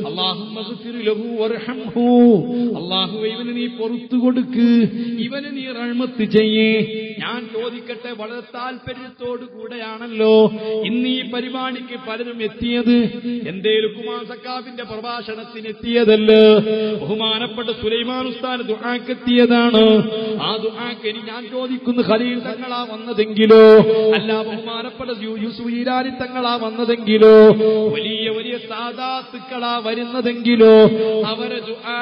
അള്ളാഹു അള്ളാഹു ഇവന് നീ പൊറത്തു കൊടുക്ക് ഇവന് നീ റഹ്മത്ത് ചെയ്യേ ഞാൻ ചോദിക്കട്ടെ വളരെ താല്പര്യത്തോടു കൂടെയാണല്ലോ ഇന്ന് ഈ പരിപാടിക്ക് പലരും എത്തിയത് എന്തേ ലുക്കുമാൻ സക്കാഫിന്റെ പ്രഭാഷണത്തിന് എത്തിയതല്ല ബഹുമാനപ്പെട്ട സുലൈമാൻ ഉസ്താൻ ദുആക്കെത്തിയതാണ് ആ ദുആക്ക് ഇനി ഞാൻ ചോദിക്കുന്നു ഖലീൽ തങ്ങളാ വന്നതെങ്കിലോ അല്ല ബഹുമാനപ്പെട്ട യു- യൂസുഫ് ഈരാനി തങ്ങളാ വന്നതെങ്കിലോ വലിയ വലിയ സാദാത്തുക്കളാ വരുന്നതെങ്കിലോ അവരെ ദുആ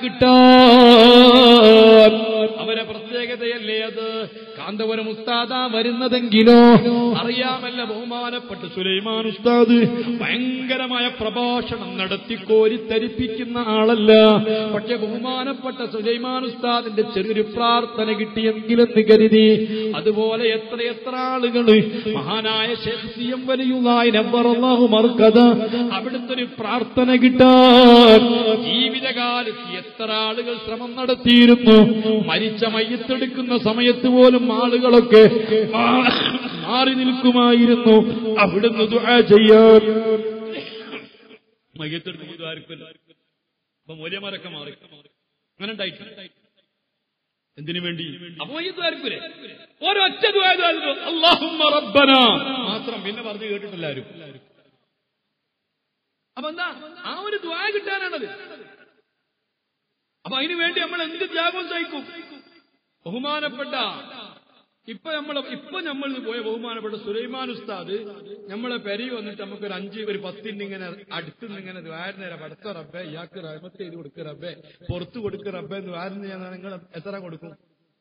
കിട്ടാൻ അവരെ പ്രത്യേകതയല്ലേ അത് കാന്തപുരം ഉസ്താദാ വരുന്നതെങ്കിലോ അറിയാമല്ല ബഹുമാനപ്പെട്ട സുലൈമാൻ ഉസ്താദ് ഭയങ്കരമായ പ്രഭാഷണം നടത്തി കോരിത്തരിപ്പിക്കുന്ന ആളല്ല പക്ഷെ ബഹുമാനപ്പെട്ട സുലൈമാൻ ഉസ്താദിന്റെ ചെറിയൊരു പ്രാർത്ഥന കിട്ടിയെങ്കിലെന്ന് കരുതി അതുപോലെ എത്ര എത്ര ആളുകൾ മഹാനായ ശേഖ് സി എം വലിയുള്ളായി നബ്ബറല്ലാഹു മറുക്കഥ അവിടുത്തെ ഒരു പ്രാർത്ഥന കിട്ടാൻ ജീവിതകാലത്ത് എത്ര ആളുകൾ ശ്രമം നടത്തിയിരുന്നു മരിച്ച മയ്യത്തെടുക്കുന്ന സമയത്ത് പോലും ആളുകളൊക്കെ മാ- മാറി നിൽക്കുമായിരുന്നു അവിടുന്ന് ദുആ ചെയ്യാൻ മയ്യത്തെടുക്കുമ്പോൾ ദ്വാരക്കല്ല അപ്പൊ മൂല്യമാരൊക്കെ മാറി അങ്ങനെ ഉണ്ടായിട്ടില്ല എന്തിനു വേണ്ടി അപ്പൊ മയ്യത്വാരക്കൂലേ ഒരൊറ്റ അള്ളാഹുമ്മ റബ്ബന മാത്രം പിന്നെ പറഞ്ഞു കേട്ടിട്ടില്ല ആരും അപ്പൊ എന്താ ആ ഒരു ദ്വാ കിട്ടാനാണത് അപ്പൊ അതിനു വേണ്ടി നമ്മൾ എന്ത് ത്യാഗവും സഹിക്കും ബഹുമാനപ്പെട്ട ഇപ്പൊ നമ്മൾ ഇപ്പൊ നമ്മൾ പോയ ബഹുമാനപ്പെട്ട സുലൈമാൻ ഉസ്താദ് നമ്മളെ പെരി വന്നിട്ട് നമുക്ക് ഒരു അഞ്ച് ഒരു പത്തിന്റെ ഇങ്ങനെ അടുത്തുനിന്ന് ഇങ്ങനെ ദ്വാരനേരം പടത്ത റബ്ബേ ഇയാൾക്ക് റഹ്മത്ത് ചെയ്ത് കൊടുക്കുക റബ്ബേ പുറത്തു കൊടുക്കുക റബ്ബേ എന്ന് ദ്വാരം ഞാൻ നിങ്ങൾ എത്ര കൊടുക്കും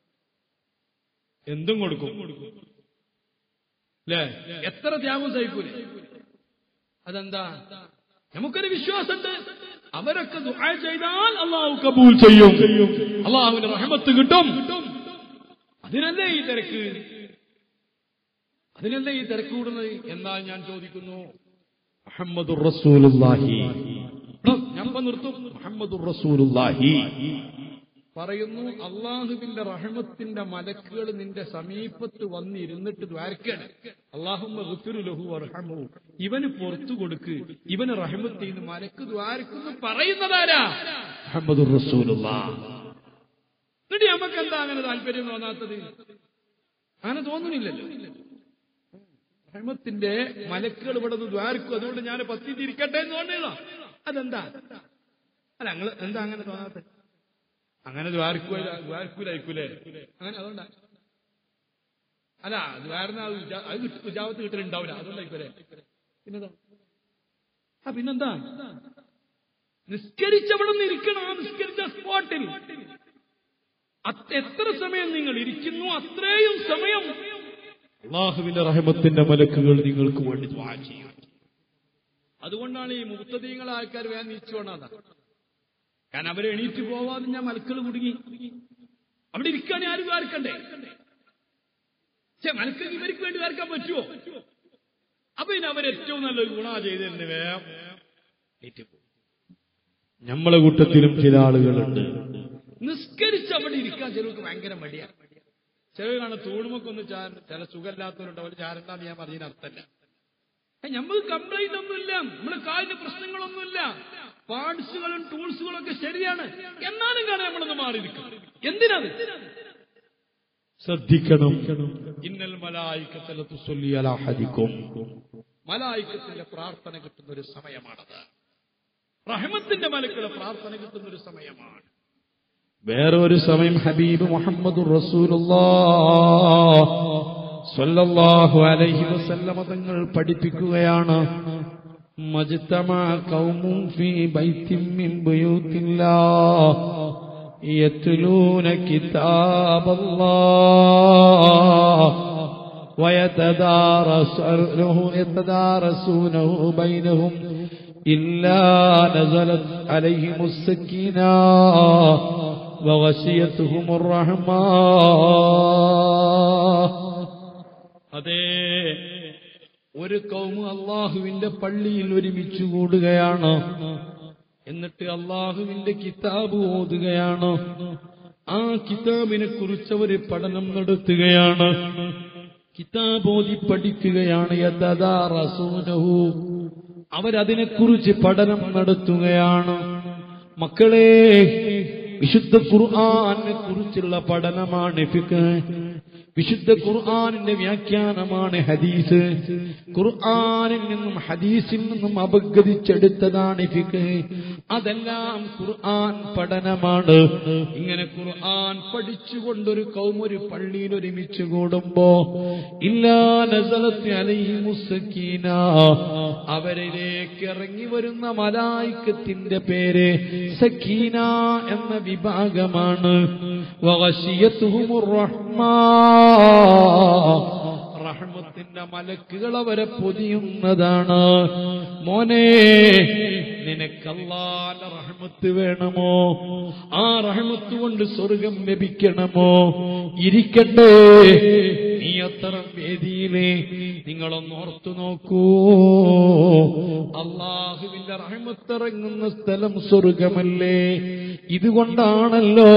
എന്തും കൊടുക്കും അല്ലേ എത്ര ത്യാഗം സഹിക്കൂലേ അതെന്താ നമുക്കൊരു വിശ്വാസമുണ്ട് അവരൊക്കെ ദുആ ചെയ്താൽ അള്ളാഹു കബൂൽ ചെയ്യും അള്ളാഹുവിന്റെ റഹ്മത്ത് കിട്ടും അതിനല്ലേ ഈ തിരക്ക് അതിനല്ലേ ഈ തിരക്ക് കൂടുന്നത് എന്നാൽ ഞാൻ ചോദിക്കുന്നു മുഹമ്മദുർ റസൂലുള്ളാഹി ഞാൻ ഇപ്പൊ നിർത്തും മുഹമ്മദുർ റസൂലുള്ളാഹി പറയുന്നു അള്ളാഹുവിന്റെ റഹ്മത്തിന്റെ മലക്കുകൾ നിന്റെ സമീപത്ത് വന്നിരുന്നിട്ട് ദ്വാരക്കാണ് അള്ളാഹുമ്മ ഗുഫിറു ലഹു അർഹമു ഇവന് പുറത്തു കൊടുക്ക് ഇവന് റഹ്മത്ത് ചെയ്യുന്ന മലക്ക് ദ്വാരക്കുന്നു പറയുന്നതാരാ മുഹമ്മദുർ റസൂലുള്ളാഹ് എന്നിട്ട് നമുക്ക് എന്താ അങ്ങനെ താല്പര്യം തോന്നാത്തത് അങ്ങനെ തോന്നുന്നില്ലല്ലോ റഹ്മത്തിന്റെ മലക്കുകൾ ഇവിടെ നിന്ന് ദ്വാരക്കും അതുകൊണ്ട് ഞാൻ പത്തി തിരിക്കട്ടെ എന്ന് തോന്നിയതാ അതെന്താ അല്ല നിങ്ങൾ എന്താ അങ്ങനെ തോന്നാത്തത് അങ്ങനെ ദ്വാരക്കൂല ദ്വാരക്കൂലായിക്കൂലേ അങ്ങനെ അതുകൊണ്ടാ അല്ല ദ്വാരന അത് ഉജാവത്ത് കിട്ടലുണ്ടാവില്ല അതുകൊണ്ടായിക്കൂലേ പിന്നെന്താ ആ പിന്നെന്താ നിസ്കരിച്ചവിടെ നിന്ന് ഇരിക്കണം ആ നിസ്കരിച്ച സ്പോട്ടിൽ അത് എത്ര സമയം നിങ്ങൾ ഇരിക്കുന്നു അത്രയും സമയം അള്ളാഹുവിന്റെ റഹമത്തിന്റെ മലക്കുകൾ നിങ്ങൾക്ക് വേണ്ടി ദ്വാ ചെയ്യും അതുകൊണ്ടാണ് ഈ മുക്തദീങ്ങളെ ആൾക്കാർ വേഗം നീച്ചുകൊണ്ടാ കാരണം അവരെ എണീറ്റ് പോവാതെ ഞാൻ മലക്കൾ കുടുങ്ങി അവിടെ ഇരിക്കാൻ ആരും വാർക്കണ്ടേ പക്ഷെ മലക്കൽ ഇവർക്ക് വേണ്ടി വാർക്കാൻ പറ്റുമോ അപ്പൊ ഇനി അവരേറ്റവും നല്ല ഗുണ ചെയ്തതിന് വേഗം എണീറ്റ് പോകും. നമ്മളെ കൂട്ടത്തിലും ചില ആളുകളുണ്ട് നിസ്കരിച്ച് അവിടെ ഇരിക്കാൻ ചിലർക്ക് ഭയങ്കര മടിയാണ് ചിലരാണ് തൂണുമൊക്കൊന്ന് ചാര ചില സുഖമില്ലാത്തവരുണ്ട് അവർ ചാരണ്ടാന്ന് ഞാൻ പറഞ്ഞതിന് അർത്ഥമല്ല നമ്മൾ കംപ്ലൈന്റ് ഒന്നുമില്ല നമ്മുടെ കാലിന് പ്രശ്നങ്ങളൊന്നുമില്ല പാർട്സുകളും ടൂൾസുകളും ഒക്കെ ശരിയാണ് എന്നാലും കാണാൻ നമ്മളൊന്ന് മാറിയിരിക്കും എന്തിനാണ് ശ്രദ്ധിക്കണം ഇന്നൽ മലായിക്കത്തലത്ത് ചൊല്ലിയലാഹരിക്കും മലായിക്കത്തിന്റെ പ്രാർത്ഥന കിട്ടുന്ന ഒരു സമയമാണത് റഹ്മത്തിന്റെ മലക്കുടെ പ്രാർത്ഥന കിട്ടുന്ന ഒരു സമയമാണ് വേറെ ഒരു സമയം ഹബീബ് മുഹമ്മദ് സ്വല്ലല്ലാഹു അലൈഹി വസല്ലമ തങ്ങൾ പഠിപ്പിക്കുകയാണ് മജ്തമ ഖൗമും ഫീ ബൈത്തിൻ മിൻ ബുയൂത്തില്ലാഹ് യത്ലൂന കിതാബല്ലാഹ് ويتدارسونه يتدارسونه بينهم إلا نزلت عليهم السكينة وغشيتهم الرحمة അതെ ഒരു കൗമ് അള്ളാഹുവിന്റെ പള്ളിയിൽ ഒരുമിച്ച് കൂടുകയാണ് എന്നിട്ട് അള്ളാഹുവിന്റെ കിതാബ് ഓതുകയാണ് ആ കിതാബിനെ കുറിച്ച് അവർ പഠനം നടത്തുകയാണ് കിതാബ് ഓതി പഠിക്കുകയാണ് യഥാറസൂനഹു അവരതിനെക്കുറിച്ച് പഠനം നടത്തുകയാണ് മക്കളെ വിശുദ്ധ ഖുർആനെ കുറിച്ചുള്ള പഠനമാണ് ഫിഖ് വിശുദ്ധ ഖുർആാനിന്റെ വ്യാഖ്യാനമാണ് ഹദീസ് ഖുർആാനിൽ നിന്നും ഹദീസിൽ നിന്നും അപഗതിച്ചെടുത്തതാണ് ഫിഖ് അതെല്ലാം ഖുർആൻ പഠനമാണ് ഇങ്ങനെ ഖുർആൻ പഠിച്ചുകൊണ്ടൊരു കൗമൊരു പള്ളിയിൽ ഒരുമിച്ച് കൂടുമ്പോ ഇല്ലാ നസലത്ത് അലൈഹിമുസക്കീന അവരിലേക്ക് ഇറങ്ങി വരുന്ന മലായിക്കത്തിന്റെ പേര് സക്കീന എന്ന വിഭാഗമാണ് വഗശിയത്തുഹുമുർ റഹ്മാ റഹ്മത്തിന്റെ മലക്കുകൾ അവരെ പൊതിയുന്നതാണ് മോനെ നിനക്കല്ലാന്റെ റഹ്മത്ത് വേണമോ ആ റഹ്മത്ത് കൊണ്ട് സ്വർഗം ലഭിക്കണമോ ഇരിക്കട്ടെ നീ അത്തരം വേദിയിലെ നിങ്ങളൊന്ന് ഓർത്തു നോക്കൂ അള്ളാഹുവിന്റെ റഹ്മത്തിറങ്ങുന്ന സ്ഥലം സ്വർഗമല്ലേ ഇതുകൊണ്ടാണല്ലോ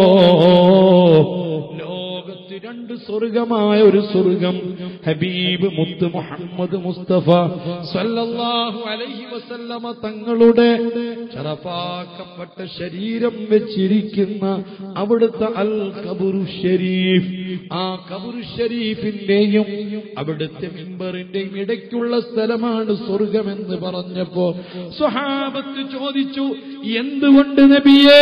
ലോകത്ത് രണ്ട് സ്വർഗമായ ഒരു സ്വർഗം ഹബീബ് മുത്ത് മുഹമ്മദ് മുസ്തഫ സല്ലല്ലാഹു അലൈഹി വസല്ലമ തങ്ങളുടെ ചറപ്പാക്കപ്പെട്ട ശരീരം വെച്ചിരിക്കുന്ന അവിടുത്തെ അൽ കബുറു ഷരീഫ് ആ കബുറു ഷരീഫിന്റെയും അവിടുത്തെ മിമ്പറിന്റെയും ഇടയ്ക്കുള്ള സ്ഥലമാണ് സ്വർഗമെന്ന് പറഞ്ഞപ്പോ സ്വഹാബത്ത് ചോദിച്ചു എന്തുകൊണ്ട് നബിയേ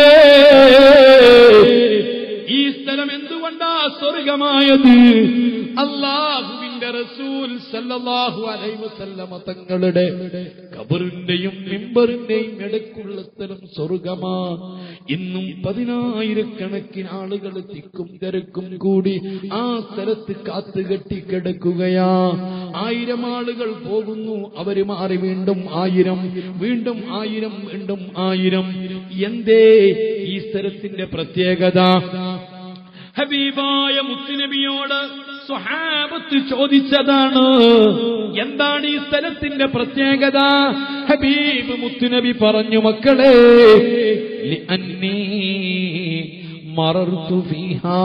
ഈ സ്ഥലം എന്തുകൊണ്ടാ സ്വർഗമായത് അള്ളാഹുവിന്റെ റസൂൽ സല്ലല്ലാഹു അലൈഹി വസല്ലമ തങ്ങളുടെ കബറിന്റെയും മിമ്പറിന്റെയും ഇടയ്ക്കുള്ള സ്ഥലം സ്വർഗമാ ഇന്നും പതിനായിരക്കണക്കിന് ആളുകൾ തിക്കും തിരക്കും കൂടി ആ സ്ഥലത്ത് കാത്തുകെട്ടി കിടക്കുകയാ ആയിരം ആളുകൾ പോകുന്നു അവര് മാറി വീണ്ടും ആയിരം വീണ്ടും ആയിരം വീണ്ടും ആയിരം എന്തേ ഈ സ്ഥലത്തിന്റെ പ്രത്യേകത ഹബീബായ മുത്തുനബിയോട് സ്വഹാബത്ത് ചോദിച്ചതാണ് എന്താണ് ഈ സ്ഥലത്തിന്റെ പ്രത്യേകത ഹബീബ് മുത്തുനബി പറഞ്ഞു മക്കളെ ലിഅന്നീ മറർത്തു ഫീഹാ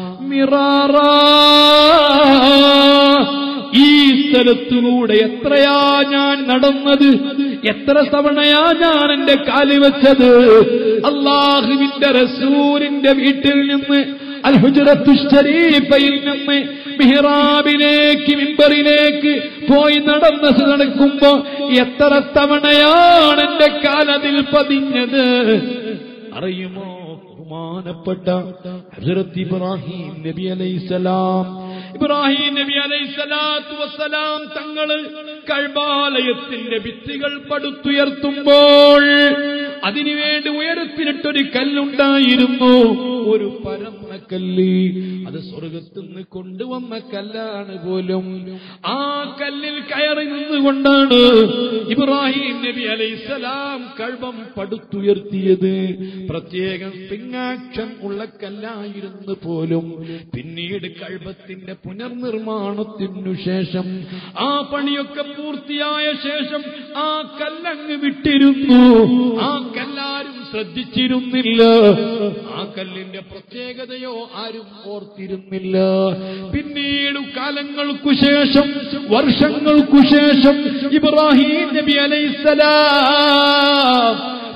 മിറാറാ ഈ സ്ഥലത്തുകൂടെ എത്രയാ ഞാൻ നടന്നത് എത്ര തവണയാ ഞാൻ എന്റെ കാലി വെച്ചത് അള്ളാഹുവിന്റെ റസൂലിന്റെ വീട്ടിൽ നിന്ന് അൽഹുജറത്തു ഷരീഫയിൽ നിന്ന് മിഹ്റാബിലേക്ക് മിമ്പറിലേക്ക് പോയി നടന്ന് നടക്കുമ്പോ എത്ര തവണയാണ് എന്റെ കാലതിൽ പതിഞ്ഞത് അറിയുമോ ബഹുമാനപ്പെട്ട ഹസരത്ത് ഇബ്രാഹിം നബി അലൈസലാം ഇബ്രാഹിം നബി അലൈസലാത്തു വസ്സലാം തങ്ങള് കൽബാലയത്തിന്റെ ഭിത്തികൾ പടുത്തുയർത്തുമ്പോൾ അതിനുവേണ്ടി ഉയരത്തിനിട്ടൊരു കല്ലുണ്ടായിരുന്നു ഒരു പരന്ന കല്ല് അത് സ്വർഗത്തിൽ നിന്ന് കൊണ്ടുവന്ന കല്ലാണ് പോലും ആ കല്ലിൽ കയറി നിന്നുകൊണ്ടാണ് ഇബ്രാഹിം നബി അലൈസലാം കൽബം പടുത്തുയർത്തിയത് പ്രത്യേകം പിങ്ങാക്ഷം ഉള്ള കല്ലായിരുന്നു പോലും പിന്നീട് കൽബത്തിന്റെ പുനർനിർമ്മാണത്തിനു ശേഷം ആ പണിയൊക്കെ പൂർത്തിയായ ശേഷം ആ കല്ലങ്ങ് വിട്ടിരുന്നു ആ കല്ലാരും ശ്രദ്ധിച്ചിരുന്നില്ല ആ കല്ലിന്റെ പ്രത്യേകതയോ ആരും ഓർത്തിരുന്നില്ല പിന്നീട് കാലങ്ങൾക്കു ശേഷം വർഷങ്ങൾക്കു ശേഷം ഇബ്രാഹിം നബി അലൈസലാം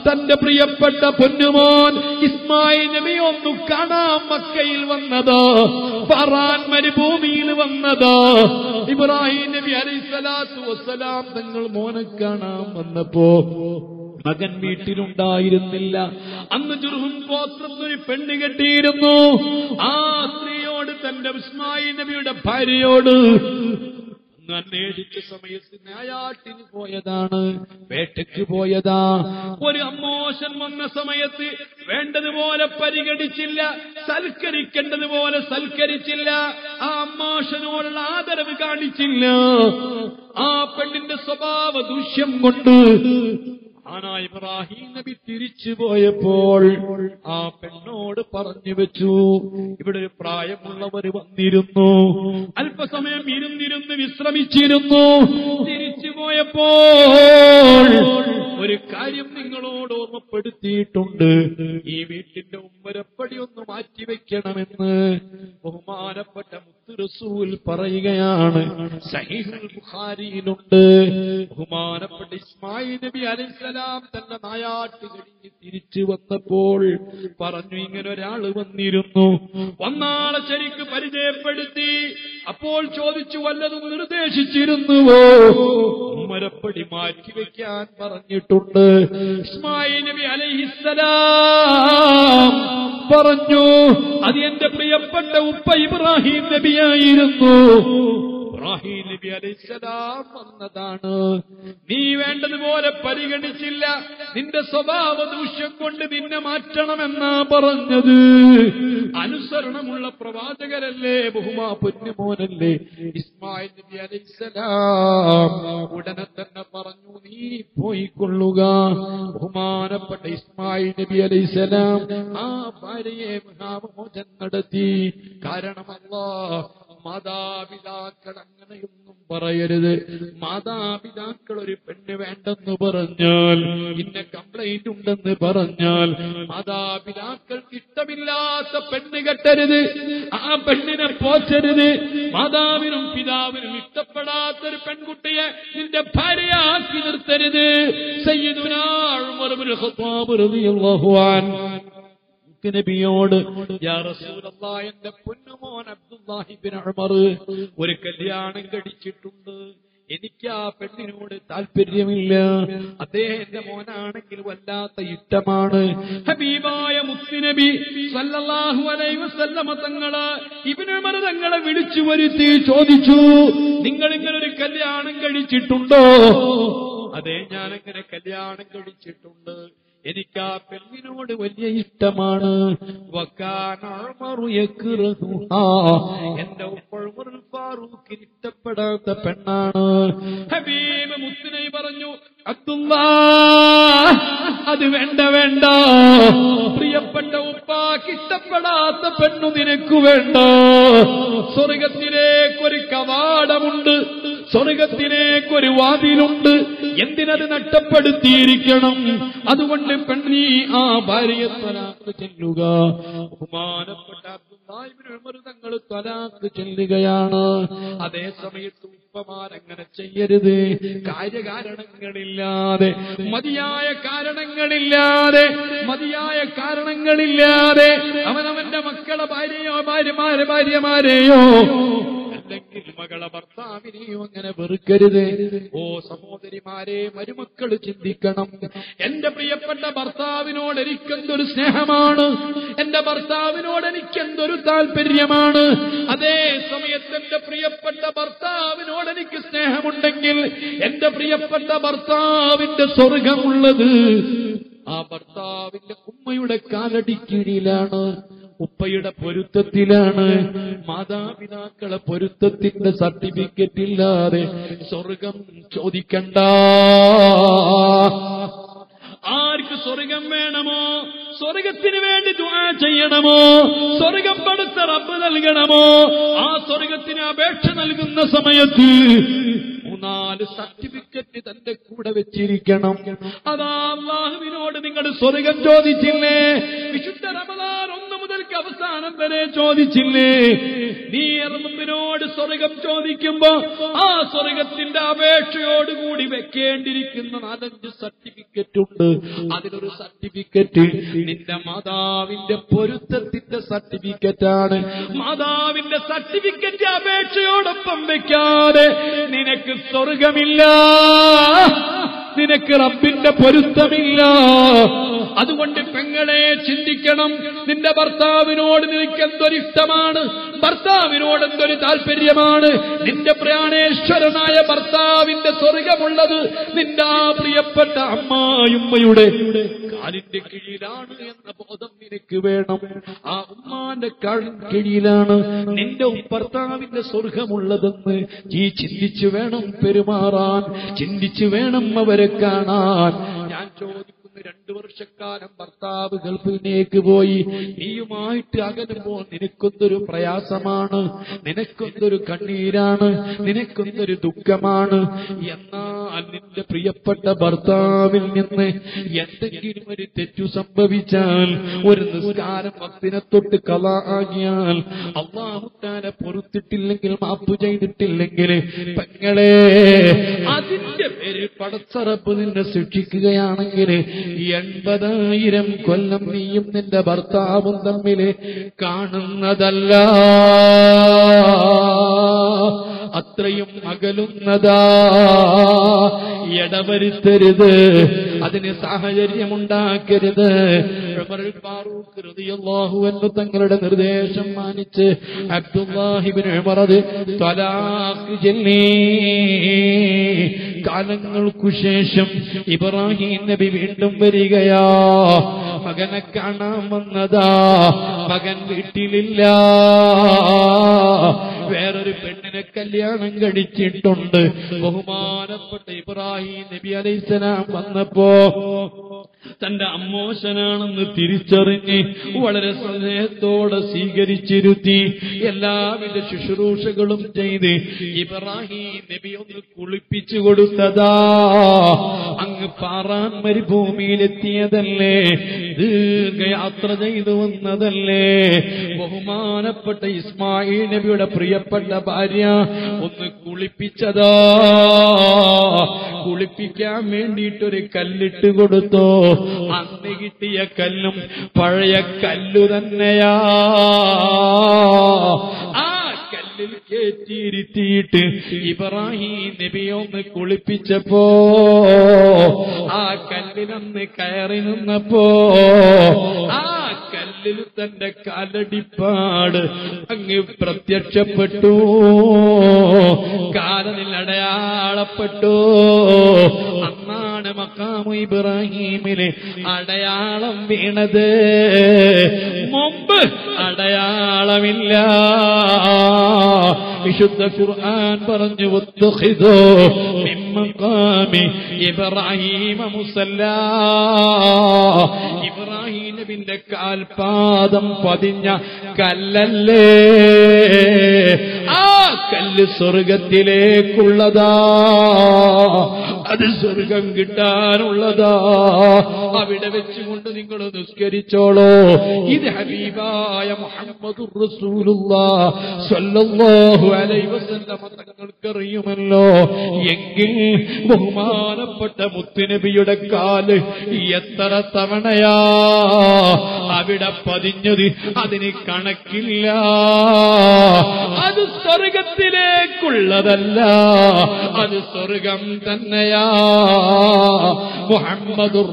തന്റെ പ്രിയപ്പെട്ട പൊന്നുമോൻ ഇസ്മായിൽ നബി ഒന്നു കാണാൻ മക്കയിൽ വന്നത് ഫറാൻ മരുഭൂമിയിൽ വന്നത് ഇബ്രാഹിം നബി അലൈഹിസ്സലാത്തു വസ്സലാം തങ്ങൾ മോനെ കാണാൻ വന്നപ്പോ മകൻ വീട്ടിലുണ്ടായിരുന്നില്ല അന്ന് ജുർഹും ഗോത്രത്തിൽ ഒരു പെണ്ണ് കെട്ടിയിരുന്നു ആ സ്ത്രീയോട് തന്റെ ഇസ്മായിൽ നബിയുടെ ഭാര്യയോട് അന്ന് അന്വേഷിച്ച സമയത്ത് ന്യായാട്ടിന് പോയതാണ് വേട്ടയ്ക്ക് പോയതാ ഒരു അമ്മോശൻ വന്ന സമയത്ത് വേണ്ടതുപോലെ പരിഗണിച്ചില്ല സൽക്കരിക്കേണ്ടതുപോലെ സൽക്കരിച്ചില്ല ആ അമ്മോശനോടുള്ള ആദരവ് കാണിച്ചില്ല ആ പെണ്ണിന്റെ സ്വഭാവ ദൂഷ്യം കൊണ്ട് ആനാ ഇബ്രാഹിം നബി തിരിച്ചു പോയപ്പോൾ ആ പെണ്ണോട് പറഞ്ഞു വെച്ചു ഇവിടെ ഒരു പ്രായമുള്ളവർ വന്നിരുന്നു അല്പസമയം ഇരുന്നിരുന്ന് വിശ്രമിച്ചിരുന്നു തിരിച്ചു പോയപ്പോൾ ഒരു കാര്യം നിങ്ങളോട് ഓർമ്മപ്പെടുത്തിയിട്ടുണ്ട് ഈ വീട്ടിന്റെ ഉമ്മരപ്പടി ഒന്ന് മാറ്റിവെക്കണമെന്ന് ബഹുമാനപ്പെട്ട മുത്ത് റസൂൽ പറയുകയാണ് സഹീഹുൽ ബുഖാരിയിലുണ്ട് ബഹുമാനപ്പെട്ട ഇസ്മായിൽ നബി അലൈഹിസ്സലാം തന്റെ നായാട്ട് കഴിഞ്ഞ് തിരിച്ചു വന്നപ്പോൾ പറഞ്ഞു ഇങ്ങനെ ഒരാള് വന്നിരുന്നു വന്നാളെ ശരിക്ക് പരിചയപ്പെടുത്തി അപ്പോൾ ചോദിച്ചു വല്ലതും നിർദ്ദേശിച്ചിരുന്നുവോ ഉമ്മരപ്പടി മാറ്റിവെക്കാൻ പറഞ്ഞിട്ടുണ്ട് ഇസ്മായിൽ നബി അലൈഹിസ്സലാം പറഞ്ഞു അത് എന്റെ പ്രിയപ്പെട്ട ഉപ്പ ഇബ്രാഹിം നബിയായിരുന്നു ഇബ്രാഹിം നബി അലൈഹിസ്സലാം വന്നതാണ് നീ വേണ്ടതുപോലെ പരിഗണിച്ചില്ല നിന്റെ സ്വഭാവ ദൂഷ്യം കൊണ്ട് നിന്നെ മാറ്റണമെന്നാ പറഞ്ഞത് അനുസരണമുള്ള പ്രവാചകരല്ലേ ബഹുമാ പൊന്നുമോനല്ലേ ഇസ്മായിൽ നബി അലൈഹിസ്സലാം ഉടനെ തന്നെ പറഞ്ഞു നീ പോയിക്കൊള്ളുക ബഹുമാനപ്പെട്ട ഇസ്മായിൽ നബി അലൈഹിസ്സലാം ആ ഭാര്യയെ മഹാമോചൻ നടത്തി കാരണം അല്ലാ മാതാപിതാക്കൾ അങ്ങനെയൊന്നും പറയരുത് മാതാപിതാക്കൾ ഒരു പെണ്ണ് വേണ്ടെന്ന് പറഞ്ഞാൽ ഇന്ന കംപ്ലൈന്റ് ഉണ്ടെന്ന് പറഞ്ഞാൽ മാതാപിതാക്കൾക്ക് ഇഷ്ടമില്ലാത്ത പെണ്ണ് കെട്ടരുത് ആ പെണ്ണിനെ പോറ്റരുത് മാതാവിനും പിതാവിനും ഇഷ്ടപ്പെടാത്തൊരു പെൺകുട്ടിയെ നിന്റെ ഭാര്യയാക്കി നിർത്തരുത് സയ്യിദുനാ നബിയോട് യാ റസൂലല്ലാ എന്റെ പൊന്നുമോൻ അബ്ദുല്ലാഹിബിൻ ഉമർ ഒരു കല്യാണം കഴിച്ചിട്ടുണ്ട് എനിക്ക് ആ പെണ്ണിനോട് താല്പര്യമില്ല അദ്ദേഹം എന്റെ മോനാണെങ്കിൽ വല്ലാത്ത ഇഷ്ടമാണ് ഹബീബായ മുത്തുനബി സല്ലല്ലാഹു അലൈഹി വസല്ലമ തങ്ങള് ഇബ്നു ഉമർ തങ്ങളെ വിളിച്ചു വരുത്തി ചോദിച്ചു നിങ്ങൾ ഇങ്ങനെ ഒരു കല്യാണം കഴിച്ചിട്ടുണ്ടോ അതെ ഞാനങ്ങനെ കല്യാണം കഴിച്ചിട്ടുണ്ട് എനിക്ക് ആ പെണ്ണിനോട് വലിയ ഇഷ്ടമാണ് വക്കാന ഉമറു യക്റഹുഹാ. എന്റെ ഉപ്പ ഉമറുൽ ഫാറൂഖിന് ഇഷ്ടപ്പെടാത്ത പെണ്ണാണ് ഹബീബ് മുത്തിനായി പറഞ്ഞു അബ്ദുല്ലാ അത് വേണ്ട വേണ്ട പ്രിയപ്പെട്ട ഉപ്പാക്ക് ഇഷ്ടപ്പെടാത്ത പെണ്ണു നിനക്ക് വേണ്ട സ്വർഗത്തിലേക്കൊരു കവാടമുണ്ട് സ്വർഗത്തിലേക്കൊരു വാതിലുണ്ട് എന്തിനത് നഷ്ടപ്പെടുത്തിയിരിക്കണം അതുകൊണ്ട് പെണ്ണീ ആ ഭാര്യയെ തലാക്ക് ചെല്ലുക ബഹുമാനപ്പെട്ട അബ്ദുല്ലാഹിബ്നു ഉമർ തങ്ങൾ തലാക്ക് ചെല്ലുകയാണ് അതേ സമയത്ത് ഉപ്പമാരങ്ങനെ ചെയ്യരുത് കാര്യകാരണങ്ങളില്ലാതെ മതിയായ കാരണങ്ങളില്ലാതെ മതിയായ കാരണങ്ങളില്ലാതെ അവനവന്റെ മക്കളെ ഭാര്യയോ ഭാര്യമാരെ ഭാര്യമാരെയോ അല്ലെങ്കിൽ മകളെ ഭർത്താവിനെയോ അങ്ങനെ വെറുക്കരുത് ഓ സഹോദരിമാരെ മരുമക്കൾ ചിന്തിക്കണം എന്റെ പ്രിയപ്പെട്ട ഭർത്താവിനോട് എനിക്കെന്തൊരു സ്നേഹമാണ് എന്റെ ഭർത്താവിനോട് എനിക്കെന്തൊരു താല്പര്യമാണ് അതേ സമയത്ത് എന്റെ പ്രിയപ്പെട്ട ഭർത്താവിനോട് എനിക്ക് സ്നേഹമുണ്ടെങ്കിൽ എന്റെ പ്രിയപ്പെട്ട ഭർത്താവിന്റെ സ്വർഗമുള്ളത് ആ ഭർത്താവിന്റെ ഉമ്മയുടെ കാലടിക്കീഴിലാണ് ഉപ്പയുടെ പൊരുത്തത്തിലാണ് മാതാപിതാക്കളെ പൊരുത്തത്തിന്റെ സർട്ടിഫിക്കറ്റ് ഇല്ലാതെ സ്വർഗം ചോദിക്കണ്ട ആർക്ക് സ്വർഗം വേണമോ സ്വർഗത്തിന് വേണ്ടി ദുആ ചെയ്യണമോ സ്വർഗം പടുത്ത റബ്ബ് നൽകണമോ ആ സ്വർഗത്തിന് അപേക്ഷ നൽകുന്ന സമയത്ത് മൂന്നാല് സർട്ടിഫിക്കറ്റ് തന്റെ കൂടെ വെച്ചിരിക്കണം അതാ അള്ളാഹുവിനോട് നിങ്ങൾ സ്വർഗം ചോദിച്ചില്ലേ വിശുദ്ധ റമദാൻ ഒന്ന് മുതൽക്ക് അവസാനം വരെ ചോദിച്ചില്ലേ നീ റബ്ബിനോട് സ്വർഗം ചോദിക്കുമ്പോ ആ സ്വർഗത്തിന്റെ അപേക്ഷയോടുകൂടി വെക്കേണ്ടിയിരിക്കുന്ന നാലഞ്ച് സർട്ടിഫിക്കറ്റ് ഉണ്ട് അതിലൊരു സർട്ടിഫിക്കറ്റ് നിന്റെ മാതാവിന്റെ പൊരുത്തത്തിന്റെ സർട്ടിഫിക്കറ്റ് ആണ് മാതാവിന്റെ സർട്ടിഫിക്കറ്റ് അപേക്ഷയോടൊപ്പം വെക്കാതെ നിനക്ക് സ്വർഗമില്ല നിനക്ക് റബ്ബിന്റെ പൊരുത്തമില്ല അതുകൊണ്ട് പെങ്ങളെ ചിന്തിക്കണം നിന്റെ ഭർത്താവിനോട് നിനക്ക് എന്തൊരു ഇഷ്ടമാണ് ഭർത്താവിനോട് എന്തൊരു താല്പര്യമാണ് നിന്റെ പ്രാണേശ്വരനായ ഭർത്താവിന്റെ സ്വർഗമുള്ളത് നിന്റെ ആ പ്രിയപ്പെട്ട അമ്മായുമ്മയുടെ കാലിന്റെ കീഴിലാണ് എന്ന ബോധം നിനക്ക് വേണം ആ ഉമ്മാന്റെ കാലിന് കീഴിലാണ് നിന്റെ ഭർത്താവിന്റെ സ്വർഗമുള്ളതെന്ന് ഈ ചിന്തിച്ചു വേണം പെരുമാറാൻ ചിന്തിച്ചു വേണം അവരെ കാണാൻ ഞാൻ ചോദിക്കുന്നു രണ്ടു വർഷക്കാലം ഭർത്താവ് ഗൾഫിലേക്ക് പോയി നീയുമായിട്ട് അകലുമ്പോൾ നിനക്കൊന്നൊരു പ്രയാസമാണ് നിനക്കൊന്നൊരു കണ്ണീരാണ് നിനക്കൊന്നൊരു ദുഃഖമാണ് എന്നാൽ നിന്റെ പ്രിയപ്പെട്ട ഭർത്താവിൽ നിന്ന് എന്തെങ്കിലും ഒരു തെറ്റു സംഭവിച്ചാൽ ഒരു നിസ്കാരം പത്തിനെ തൊട്ട് കല ആകിയാൽ അള്ളാഹുത്താനെ പൊറുത്തിട്ടില്ലെങ്കിൽ മാപ്പ് ചെയ്തിട്ടില്ലെങ്കിൽ പെങ്ങളെ അതിന്റെ പേരിൽ പടച്ചറപ്പ് നിന്നെ ശിക്ഷിക്കുകയാണെങ്കിൽ എൺപതായിരം കൊല്ലം നീയും നിന്റെ ഭർത്താവും തമ്മില് കാണുന്നതല്ല അത്രയും അകലുന്നതാ ഇടവരുത്തരുത് അതിന് സാഹചര്യമുണ്ടാക്കരുത് ഉമറുൽ ഫാറൂഖ് റളിയല്ലാഹു അൻഹു തങ്ങളുടെ നിർദ്ദേശം മാനിച്ച് അബ്ദുല്ലാഹിബിൻ ഉമർ അത് തലാഖ് ചൊല്ലി കാലങ്ങൾക്കു ശേഷം ഇബ്രാഹിം നബി വീണ്ടും വരികയാ മകനെ കാണാൻ വന്നതാ മകൻ വീട്ടിലില്ല വേറൊരു പെണ്ണിനെ കല്യാണം കഴിച്ചിട്ടുണ്ട് ബഹുമാനപ്പെട്ട ഇബ്രാഹിം നബി അലൈസലാം വന്നപ്പോ തന്റെ അമ്മോശനാണെന്ന് തിരിച്ചറിഞ്ഞ് വളരെ സ്നേഹത്തോടെ സ്വീകരിച്ചിരുത്തി എല്ലാവിധ ശുശ്രൂഷകളും ചെയ്ത് ഇബ്രാഹിം നബി ഒന്ന് കുളിപ്പിച്ചു കൊടുത്തതാ അങ്ങ് പാറാൻ മരുഭൂമിയിലെത്തിയതല്ലേ ദീർഘയാത്ര ചെയ്തു വന്നതല്ലേ ബഹുമാനപ്പെട്ട ഇസ്മായിൽ നബിയുടെ പ്രിയപ്പെട്ട ഭാര്യ ഒന്ന് കുളിപ്പിച്ചതാ കുളിപ്പിക്കാൻ വേണ്ടിയിട്ടൊരു കല്ലിട്ട് കൊടുത്തോ അന്ന് കിട്ടിയ കല്ലും പഴയ കല്ലു തന്നെയാ ആ കല്ലിൽ കയറ്റിയിരുത്തിയിട്ട് ഇബ്രാഹിം നബി ഒന്ന് കുളിപ്പിച്ചപ്പോ ആ കല്ലിലൊന്ന് കയറി നിന്നപ്പോ ആ കല്ലിൽ തന്റെ കാലടിപ്പാട് അങ്ങ് പ്രത്യക്ഷപ്പെട്ടു കാലനിൽ അടയാളപ്പെട്ടു അന്നാണ് മക്കാമു ഇബ്രാഹീമില് അടയാളം വീണത് മുമ്പ് അടയാളമില്ല വിശുദ്ധ ഖുർആൻ പറഞ്ഞു ഒത്തുഹിതോ മിമ്മക്കാമി ഇബ്രാഹീമ മുസല്ല ഇബ്രാഹിം നബിന്റെ കാൽപാദം പതിഞ്ഞ കല്ലല്ലേ ആ കല്ല് സ്വർഗത്തിലേക്കുള്ളതാ അത് സ്വർഗം കിട്ടാനുള്ളതാ അവിടെ വെച്ചുകൊണ്ട് നിങ്ങൾ നിസ്കരിച്ചോളോ ഇത് ഹബീബായ മുഹമ്മദ് സ്വല്ലല്ലാഹു അലൈഹി വസല്ലമ തങ്ങൾക്കറിയുമല്ലോ എങ്കിൽ ബഹുമാനപ്പെട്ട മുത്തുനബിയുടെ കാല് എത്ര തവണയാ അവിടെ പതിഞ്ഞത് അതിന് കണക്കില്ല അത് സ്വർഗത്തിലേക്കുള്ളതല്ല അത് സ്വർഗം തന്നെയാ മുഹമ്മദുർ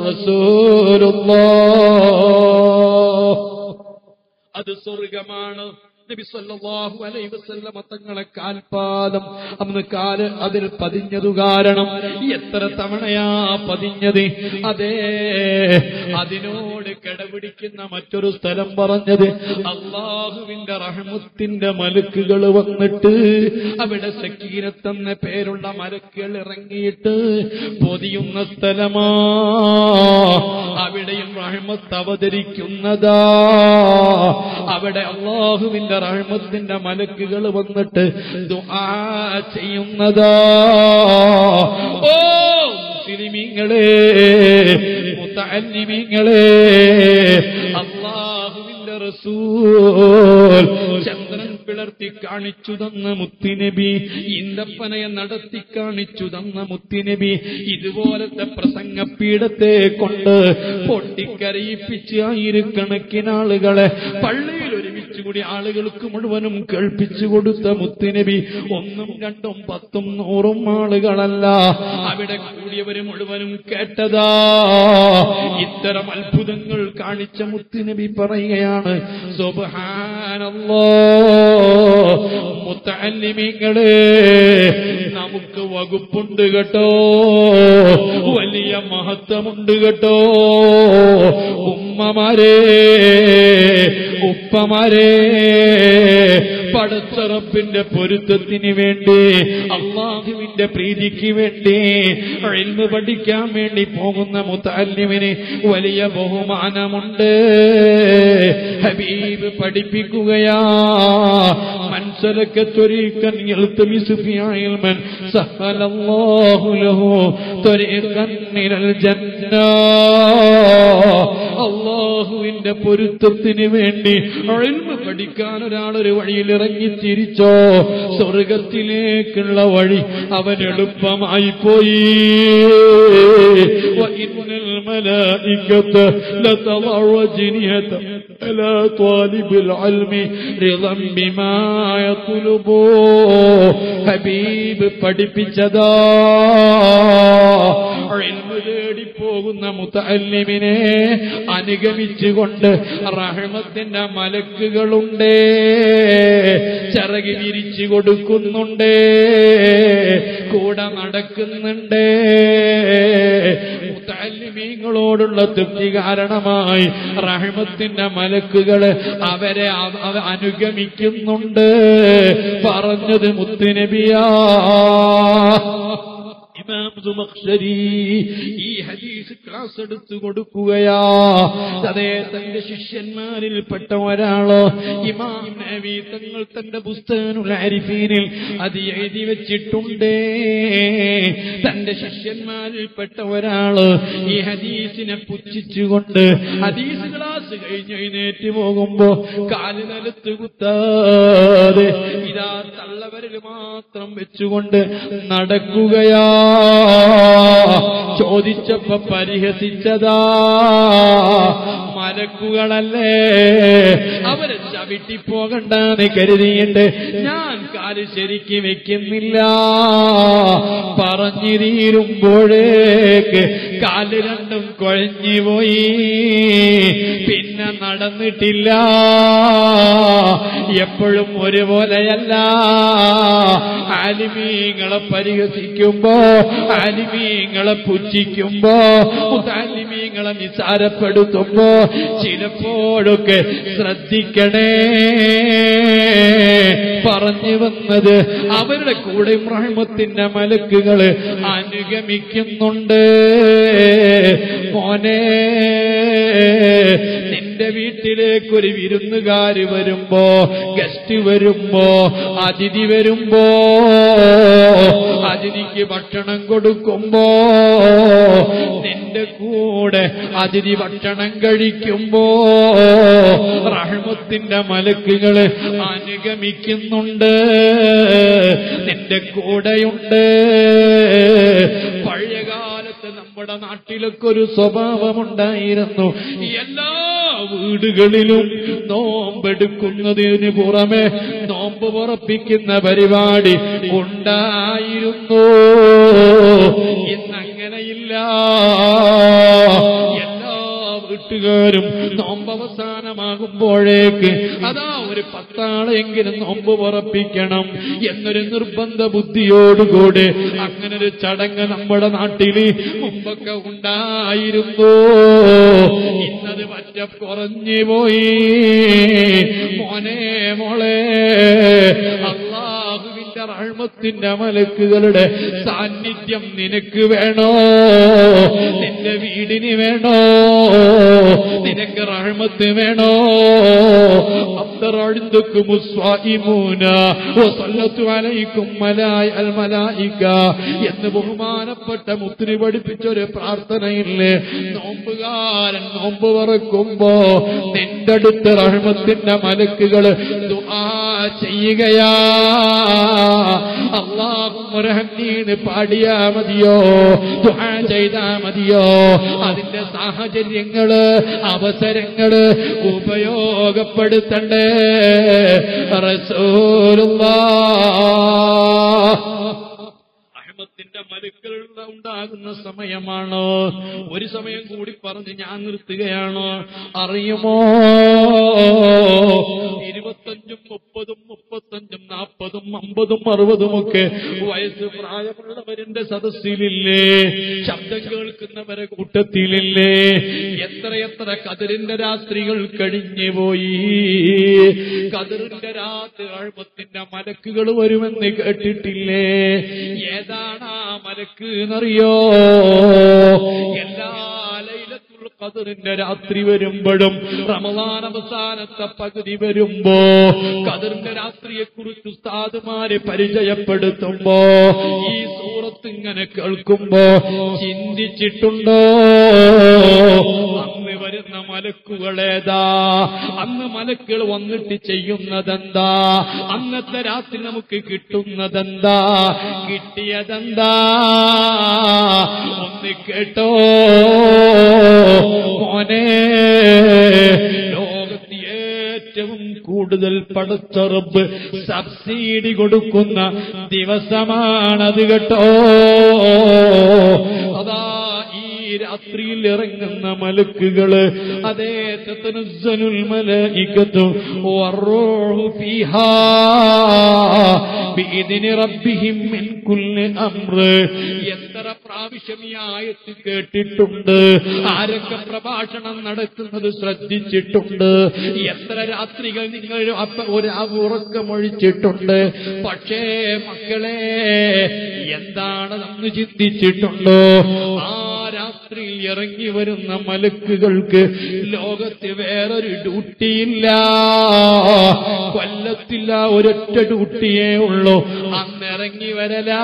റസൂലുള്ളാഹ് അത് സ്വർഗമാണ് നബി സല്ലല്ലാഹു അലൈഹി വസല്ലമ തങ്ങളെ കാൽപാദം അന്ന് കാല് അതിൽ പതിഞ്ഞതു കാരണം എത്ര തവണയാ പതിഞ്ഞത് അതേ അതിനോട് കിടപിടിക്കുന്ന മറ്റൊരു സ്ഥലം പറഞ്ഞത് അള്ളാഹുവിന്റെ റഹ്മത്തിന്റെ മലക്കുകൾ വന്നിട്ട് അവിടെ സക്കീരത്തെന്ന പേരുള്ള മലക്കുകൾ ഇറങ്ങിയിട്ട് പൊതിയുന്ന സ്ഥലമാ അവിടെയും റഹ്മത്ത് അവതരിക്കുന്നതാ അവിടെ അള്ളാഹുവിന്റെ റഹ്മത്തിന്റെ മലക്കുകൾ വന്നിട്ട് ദുആ ചെയ്യുന്നതാ ഓ മുസ്ലിമീങ്ങളെ മുത്തല്ലിമീങ്ങളെ അള്ളാഹുവിന്റെ റസൂൽ ചന്ദ്രൻ പിളർത്തി കാണിച്ചു തന്ന മുത്തിനബി ഈന്തപ്പനയെ നടത്തി കാണിച്ചു തന്ന മുത്തിനബി ഇതുപോലത്തെ പ്രസംഗപീഠത്തെ കൊണ്ട് പൊട്ടിക്കരയിപ്പിച്ച് ആയിരക്കണക്കിന് ആളുകളെ പള്ളിയിൽ ഒരുമിച്ച് കൂടി ആളുകൾക്ക് മുഴുവനും കേൾപ്പിച്ചു കൊടുത്ത മുത്തുനബി ഒന്നും രണ്ടും പത്തും നൂറും ആളുകളല്ല അവിടെ കൂടിയവര് മുഴുവനും കേട്ടതാ ഇത്തരം അത്ഭുതങ്ങൾ കാണിച്ച മുത്തുനബി പറയുകയാണ് സുബ്ഹാനല്ലോ മുത്തല്ലിമീങ്ങളെ നമുക്ക് വകുപ്പുണ്ട് കേട്ടോ വലിയ മഹത്വമുണ്ട് കേട്ടോ ഉമ്മമാരെ ഉപ്പമാരെ പടച്ചറപ്പിന്റെ പൊരുത്തത്തിന് വേണ്ടി അള്ളാഹുവിന്റെ പ്രീതിക്ക് വേണ്ടി ഇൽമ് പഠിക്കാൻ വേണ്ടി പോകുന്ന മുത്തല്ലിമിന് വലിയ ബഹുമാനമുണ്ട് ഹബീബ് പഠിപ്പിക്കുകയാ മനസ്സിലൊക്കെ ത്വരീക്കൻ യൽത്തമിസു ഫി ഇൽമൻ സഹലല്ലാഹു ലഹു ത്വരീക്കൻ മിനൽ ജന്ന അള്ളാഹുവിന്റെ പൊരുത്തത്തിന് വേണ്ടി ഇൽമ് പഠിക്കാൻ ഒരാൾ ഒരു വഴിയിൽ ഇറങ്ങി തിരിച്ചോ സ്വർഗത്തിലേക്കുള്ള വഴി അവൻ എളുപ്പമായി പോയി وإن الملائكة لتضع جنية على طالب العلم رضا بما يطلب ഹബീബ് പഠിപ്പിച്ചതാ ഇൽമ് തേടി പോകുന്ന മുത്തല്ലിമിനെ അനുഗമിച്ചുകൊണ്ട് റഹ്മത്തിന്റെ മലക്കുകളുണ്ടേ ചിറകി വിരിച്ചു കൊടുക്കുന്നുണ്ടേ കൂടെ നടക്കുന്നുണ്ടേ മുത്തല്ലിമീങ്ങളോടുള്ള തൃപ്തി കാരണമായി റഹ്മത്തിന്റെ മലക്കുകള് അവരെ അവ- അവ- അനുഗമിക്കുന്നുണ്ട് പറഞ്ഞത് മുത്തുനബിയാ ഇമാം സുമഖ്ശരി ഈ ഹദീസ് ക്ലാസ് എടുത്തു കൊടുക്കുകയാ അതേ തന്റെ ശിഷ്യന്മാരിൽപ്പെട്ട ഒരാള് ഇമാം നബി തങ്ങൾ തന്റെ പുസ്തകനുൽ ആരിഫീനിൽ അത് എഴുതി വെച്ചിട്ടുണ്ടേ തന്റെ ശിഷ്യന്മാരിൽപ്പെട്ട ഒരാള് ഈ ഹദീസിനെ പുച്ഛിച്ചുകൊണ്ട് ഹദീസ് ക്ലാസ് കഴിഞ്ഞ് എഴുന്നേറ്റ് പോകുമ്പോ കാല് നിലത്ത് കുത്താതെ ഇതാ തള്ളവരിൽ മാത്രം വെച്ചുകൊണ്ട് നടക്കുകയാ ചോദിച്ചപ്പോ പരിഹസിച്ചതാ മലക്കുകളല്ലേ അവരെ ചവിട്ടി പോകണ്ടെന്ന് കരുതിയിട്ട് ഞാൻ കാല് ശരിക്ക് വെക്കുന്നില്ല പറഞ്ഞു തീരുമ്പോഴേക്ക് കാല് രണ്ടും കുഴഞ്ഞു പോയി പിന്നെ നടന്നിട്ടില്ല എപ്പോഴും ഒരുപോലെയല്ല ആലിമീങ്ങളെ പരിഹസിക്കുമ്പോ ആലിമീങ്ങളെ പുച്ഛിക്കുമ്പോ മുത്താലിമീങ്ങളെ നിസാരപ്പെടുത്തുമ്പോ ചിലപ്പോഴൊക്കെ ശ്രദ്ധിക്കണേ പറഞ്ഞു വന്നത് അവരുടെ കൂടെ റഹ്മത്തിന്റെ മലക്കുകള് അനുഗമിക്കുന്നുണ്ട് മോനെ നിന്റെ വീട്ടിലേക്ക് ഒരു വിരുന്നുകാര് വരുമ്പോ ഗസ്റ്റ് വരുമ്പോ അതിഥി വരുമ്പോ അതിഥിക്ക് ഭക്ഷണം കൊടുക്കുമ്പോ നിന്റെ കൂടെ അതിഥി ഭക്ഷണം കഴിക്കുമ്പോ റഹ്മത്തിന്റെ മലക്കുകള് അനുഗമിക്കുന്നുണ്ട് നിന്റെ കൂടെയുണ്ട് പഴയകാലത്ത് നമ്മുടെ നാട്ടിലൊക്കെ ഒരു സ്വഭാവമുണ്ടായിരുന്നു എല്ലാ വീടുകളിലും നോമ്പെടുക്കുന്നതിന് പുറമെ നോമ്പ് പുറപ്പിക്കുന്ന പരിപാടി ഉണ്ടായിരുന്നു ഇന്നങ്ങനെയില്ല എല്ലാ വീട്ടുകാരും നോമ്പ് അവസാനമാകുമ്പോഴേക്ക് അതാ ഒരു പത്താളെങ്കിലും നോമ്പ് പുറപ്പിക്കണം എന്നൊരു നിർബന്ധ ബുദ്ധിയോടുകൂടി അങ്ങനെ ഒരു ചടങ്ങ് നമ്മുടെ നാട്ടില് മുമ്പൊക്കെ ഉണ്ടായിരുന്നു ഇന്നത് പറ്റ കുറഞ്ഞു പോയി മോനെ മോളെ അള്ളാഹുവിന്റെ റഹ്മത്തിന്റെ മലക്കുകളുടെ സാന്നിധ്യം നിനക്ക് വേണോ നിന്റെ വീടിന് വേണോ നിനക്ക് റഹ്മത്ത് വേണോ അഫ്തർ അഴുന്തക്കും സ്വായിമൂന വസല്ലത്തു അലൈക്കും മലായ അൽ മലായിക എന്ന് ബഹുമാനപ്പെട്ട മുത്തിരി പഠിപ്പിച്ച ഒരു പ്രാർത്ഥനയില്ലേ നോമ്പുകാരൻ നോമ്പ് പറക്കുമ്പോ നിന്റെ അടുത്ത് റഹ്മത്തിന്റെ മലക്കുകള് ദുആ ചെയ്യുകയാ അള്ളാഹുറഹന്നീന്ന് പാടിയാ മതിയോ ദുആ ചെയ്താ മതിയോ അതിന്റെ സാഹചര്യങ്ങള് അവസരങ്ങള് ഉപയോഗപ്പെടുത്തണ്ടേ റസൂലുള്ളാഹ് അഹമ്മത്തിന്റെ മരുക്കൾ ഉണ്ടാകുന്ന സമയമാണ് ഒരു സമയം കൂടി പറഞ്ഞ് ഞാൻ നിർത്തുകയാണ് അറിയുമോ ഇരുപത്തഞ്ചും മുപ്പതും മുപ്പത്തഞ്ചും നാൽപ്പതും അമ്പതും അറുപതും ഒക്കെ വയസ്സ് പ്രായമുള്ളവരിന്റെ സദസ്സിലില്ലേ ശബ്ദം കേൾക്കുന്നവരെ കൂട്ടത്തിലില്ലേ എത്രയെത്ര കതിരിന്റെ രാത്രികൾ കഴിഞ്ഞു പോയി കതിറിന്റെ രാത്രി അഴുപത്തിന്റെ മലക്കുകൾ വരുമെന്ന് കേട്ടിട്ടില്ലേ ഏതാണ് ആ മലക്ക് എന്നറിയോ എല്ലാ ലൈലത്തുൽ ഖദറിന്റെ രാത്രി വരുമ്പോഴും റമദാൻ അവസാനത്തെ പകുതി വരുമ്പോ ഖദറിന്റെ രാത്രിയെ കുറിച്ച് ഉസ്താദുമാരെ പരിചയപ്പെടുത്തുമ്പോ ഈ സൂറത്ത് ഇങ്ങനെ കേൾക്കുമ്പോ ചിന്തിച്ചിട്ടുണ്ടോ അന്ന് വരുന്ന മലക്കുകളേതാ അന്ന് മലക്കുകൾ വന്നിട്ട് ചെയ്യുന്നതെന്താ അന്നത്തെ രാത്രി നമുക്ക് കിട്ടുന്നതെന്താ കിട്ടിയതെന്താ ഒന്ന് കേട്ടോ മോനെ ലോകത്ത് ഏറ്റവും കൂടുതൽ പടച്ചറബ് സബ്സിഡി കൊടുക്കുന്ന ദിവസമാണത് കേട്ടോ അതാ ഈ രാത്രിയിൽ ഇറങ്ങുന്ന മലക്കുകള് അതേ തത്തനുസ്സലുൽ മലയിക്കത്തു വറൂഹു ഫീഹാ ബിഇദ്നി റബ്ബിഹിം മിൻ കുല്ലി അംർ എത്ര പ്രാവശ്യം ഈ ആയത്ത് കേട്ടിട്ടുണ്ട് ആരൊക്കെ പ്രഭാഷണം നടത്തുന്നത് ശ്രദ്ധിച്ചിട്ടുണ്ട് എത്ര രാത്രികൾ നിങ്ങൾ അപ്പ ഒരു ഉറക്കമൊഴിച്ചിട്ടുണ്ട് പക്ഷേ മക്കളെ എന്താണ് അന്ന് ചിന്തിച്ചിട്ടുണ്ടോ ആ രാത്രിയിൽ ഇറങ്ങി വരുന്ന മലക്കുകൾക്ക് ലോകത്ത് വേറൊരു ഡ്യൂട്ടിയില്ല കൊല്ലത്തില്ല ഒരൊറ്റ ഡ്യൂട്ടിയേ ഉള്ളൂ അന്ന് ഇറങ്ങി വരലാ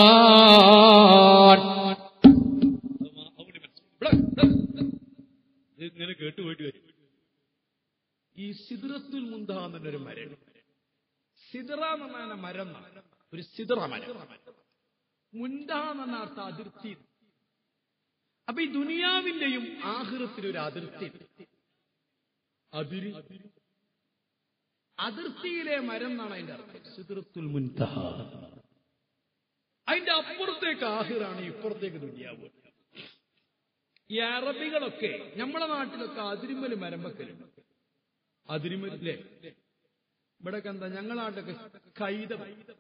ഇങ്ങനെ കേട്ടുപോയിട്ട് വരും ഈ സിദ്റത്തുൽ മുന്ത എന്നൊരു മരം സിദ്റ എന്ന് പറഞ്ഞ മരം എന്നാണ്. ഒരു സിദ്റ മരം മുന്ത എന്ന അർത്ഥം അതിർത്തി അപ്പൊ ഈ ദുനിയാവിന്റെയും ആഹൃത്തിലൊരു അതിർത്തി ഉണ്ട്. അതിരി അതിർത്തിയിലെ മരം എന്നാണ് അതിന്റെ അർത്ഥം സിദ്റത്തുൽ മുൻതഹ അതിന്റെ അപ്പുറത്തേക്ക് ആഹിറാണ് ഇപ്പുറത്തേക്ക് ദുനിയാവ് ഈ അറബികളൊക്കെ നമ്മളെ നാട്ടിലൊക്കെ അതിരിമല് മരം വെക്കലുണ്ട് അതിരിമല്ലേ ഇവിടൊക്കെ എന്താ ഞങ്ങളെ നാട്ടിലൊക്കെ കൈത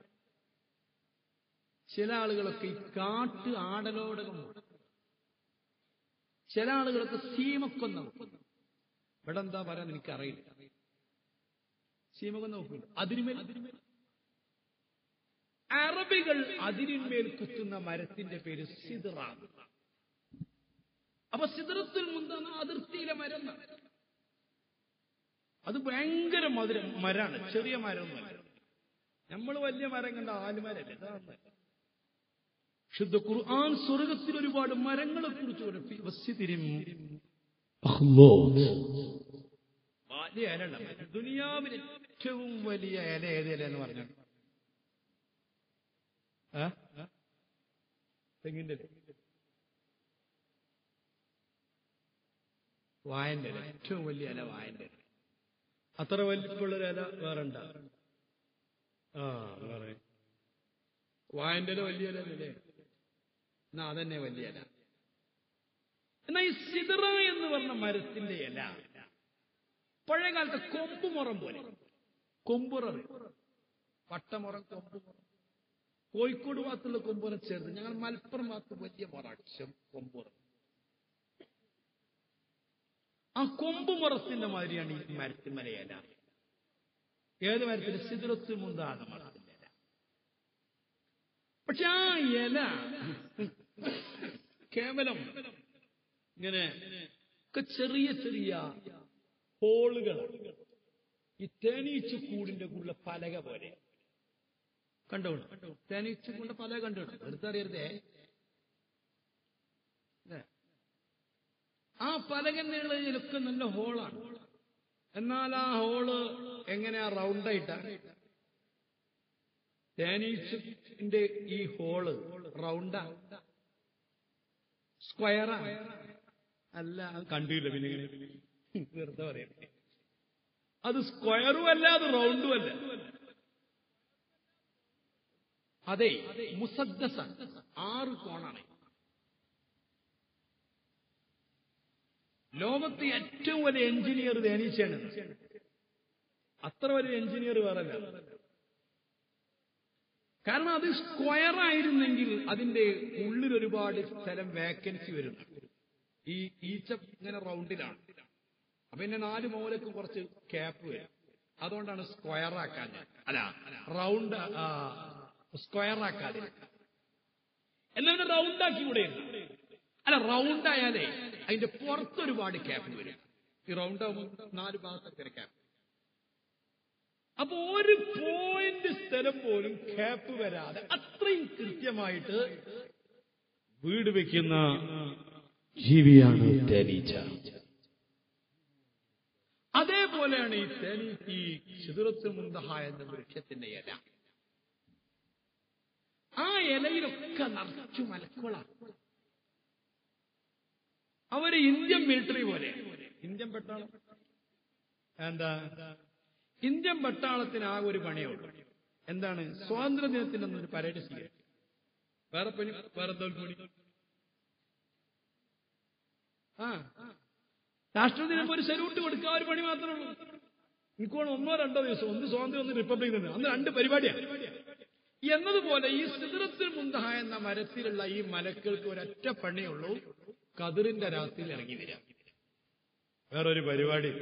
ചില ആളുകളൊക്കെ ഈ കാട്ട് ആടലോടകം ചില ആളുകളൊക്കെ സീമക്കൊന്ന ഇവിടെ എന്താ പറയാൻ എനിക്കറിയില്ല സീമക്കൊന്ന നോക്കില്ല അതിരിമേൽ അറബികൾ അതിരിന്മേൽ കുത്തുന്ന മരത്തിന്റെ പേര് സിദ്റ അപ്പൊ സിദ്റത്തിൽ മുന്താന്ന അതിർത്തിയിലെ മരം എന്നാണ്. അത് ഭയങ്കര മധുരം മരാണ് ചെറിയ മരമൊന്നുമല്ല നമ്മൾ വലിയ മരം കണ്ട ആലുമരല്ലേ ഇതാണ് ശുദ്ധ ഖുർആൻ സ്വർഗത്തിൽ ഒരുപാട് മരങ്ങളെ കുറിച്ച് പറയും. ഫി വസ്സിതിരിം വലിയ ഇലയുണ്ട് ദുനിയാവിൽ ഏറ്റവും വലിയ ഇല ഏത് ഇല എന്ന് പറഞ്ഞു തെങ്ങിന്റെ ഇല. വായന്റെ ഇല ഏറ്റവും വലിയ ഇല വായന്റെ ഇല അത്ര വലിപ്പമുള്ളൊരു ഇല വേറെ ഉണ്ടാ ആ വേറെ വായന്റെ ഇല വലിയ ഇല അല്ലേ എന്നാ അതന്നെ വലിയ ഇല എന്നാ ഈ സിദറ എന്ന് പറഞ്ഞ മരത്തിന്റെ ഇല പഴയ കാലത്തെ കൊമ്പുമുറം പോലെ കൊമ്പുറ പട്ടമുറം കൊമ്പുമുറം കോഴിക്കോട് ഭാഗത്തുള്ള കൊമ്പുറം ചേർത്ത് ഞങ്ങൾ മലപ്പുറം ഭാഗത്ത് വലിയ മുറ കൊമ്പുറം ആ കൊമ്പുമുറത്തിന്റെ മാതിരിയാണ് ഈ മരത്തിന്മല ഇല ഏത് മരത്തിന് സിദ്രത്ത് മുന്താകുന്ന മരത്തിന്റെ ഇല പക്ഷെ ആ ഇല കേവലം ഇങ്ങനെ ഒക്കെ ചെറിയ ചെറിയ ഹോളുകൾ ഈ തേനീച്ച കൂടിന്റെ കൂടെ പലക പോലെ കണ്ടോ തേനീച്ച കൂടിന്റെ പലക കണ്ടോ എടുത്തറിയരുതേ ഇല്ലേ? ആ പലകന്നുള്ളതിലൊക്കെ നല്ല ഹോളാണ് എന്നാൽ ആ ഹോള് എങ്ങനെയാ റൗണ്ടായിട്ടാ തേനീച്ചന്റെ ഈ ഹോള് റൗണ്ടാ സ്ക്വയറാ അല്ല അത് കണ്ടില്ല പിന്നെ ഇങ്ങനെ. വെറുതെ പറയാം അത് സ്ക്വയറും അല്ല അത് റൗണ്ടും അല്ല അതെ മുസദ്ദസ ആറ് കോണാണ് ലോകത്തെ ഏറ്റവും വലിയ എഞ്ചിനീയർ തേനീച്ചയാണ് അത്ര വലിയ എഞ്ചിനീയർ വേറെ കാരണം അത് സ്ക്വയർ ആയിരുന്നെങ്കിൽ അതിന്റെ ഉള്ളിൽ ഒരുപാട് സ്ഥലം വേക്കൻസി വരും ഈ ഈച്ച ഇങ്ങനെ റൗണ്ടിലാണ് അപ്പൊ പിന്നെ നാല് മൂലക്ക് കുറച്ച് ക്യാപ്പ് വരും അതുകൊണ്ടാണ് സ്ക്വയർ ആക്കാൻ അല്ല റൗണ്ട് സ്ക്വയർ ആക്കാതെ എന്നാ പിന്നെ റൗണ്ട് ആക്കി കൂടെ അല്ല റൗണ്ട് ആയാലേ അതിന്റെ പുറത്ത് ഒരുപാട് ക്യാപ്പ് വരും ഈ റൗണ്ട് ആകുമ്പോൾ നാല് ഭാഗത്തൊക്കെ ക്യാപ്പ് അപ്പൊ ഒരു പോയിന്റ് സ്ഥലം പോലും ക്യാപ്പ് വരാതെ അത്രയും കൃത്യമായിട്ട് വീട് വെക്കുന്ന ജീവിയാണ് തേനീച്ച അതേപോലെയാണ് ഈ തേനി ഈ ശിതുറത്ത് മുന്തഹ എന്ന വൃക്ഷത്തിന്റെ ഇല ആ ഇലയിലൊക്കെ നിറച്ചു മലക്കുകളാണ് അവര് ഇന്ത്യൻ മിലിറ്ററി പോലെ ഇന്ത്യൻ പട്ടാളം എന്താ ഇന്ത്യൻ പട്ടാളത്തിന് ആകെ ഒരു പണിയുള്ളൂ എന്താണ് സ്വാതന്ത്ര്യ ദിനത്തിൽ ഒരു പരേഡ് സ്വീകരിക്കും വേറെ പണി വേറെ എന്തോ ഒരു പണി ആ രാഷ്ട്രദിനം ഒരു സല്യൂട്ട് കൊടുക്കുക ഒരു പണി മാത്രമേ ഉള്ളൂ എനിക്ക് വേണം ഒന്നോ രണ്ടോ ദിവസം ഒന്ന് സ്വാതന്ത്ര്യം ഒന്ന് റിപ്പബ്ലിക് ദിനം അന്ന് രണ്ട് പരിപാടിയാണ് എന്നതുപോലെ ഈ സിദ്രത്തിൽ മുന്തഹ എന്ന മരത്തിലുള്ള ഈ മലക്കൾക്ക് ഒരൊറ്റ പണിയുള്ളൂ കതിറിന്റെ രാത്രിയിൽ ഇറങ്ങി വരാം വേറൊരു പരിപാടി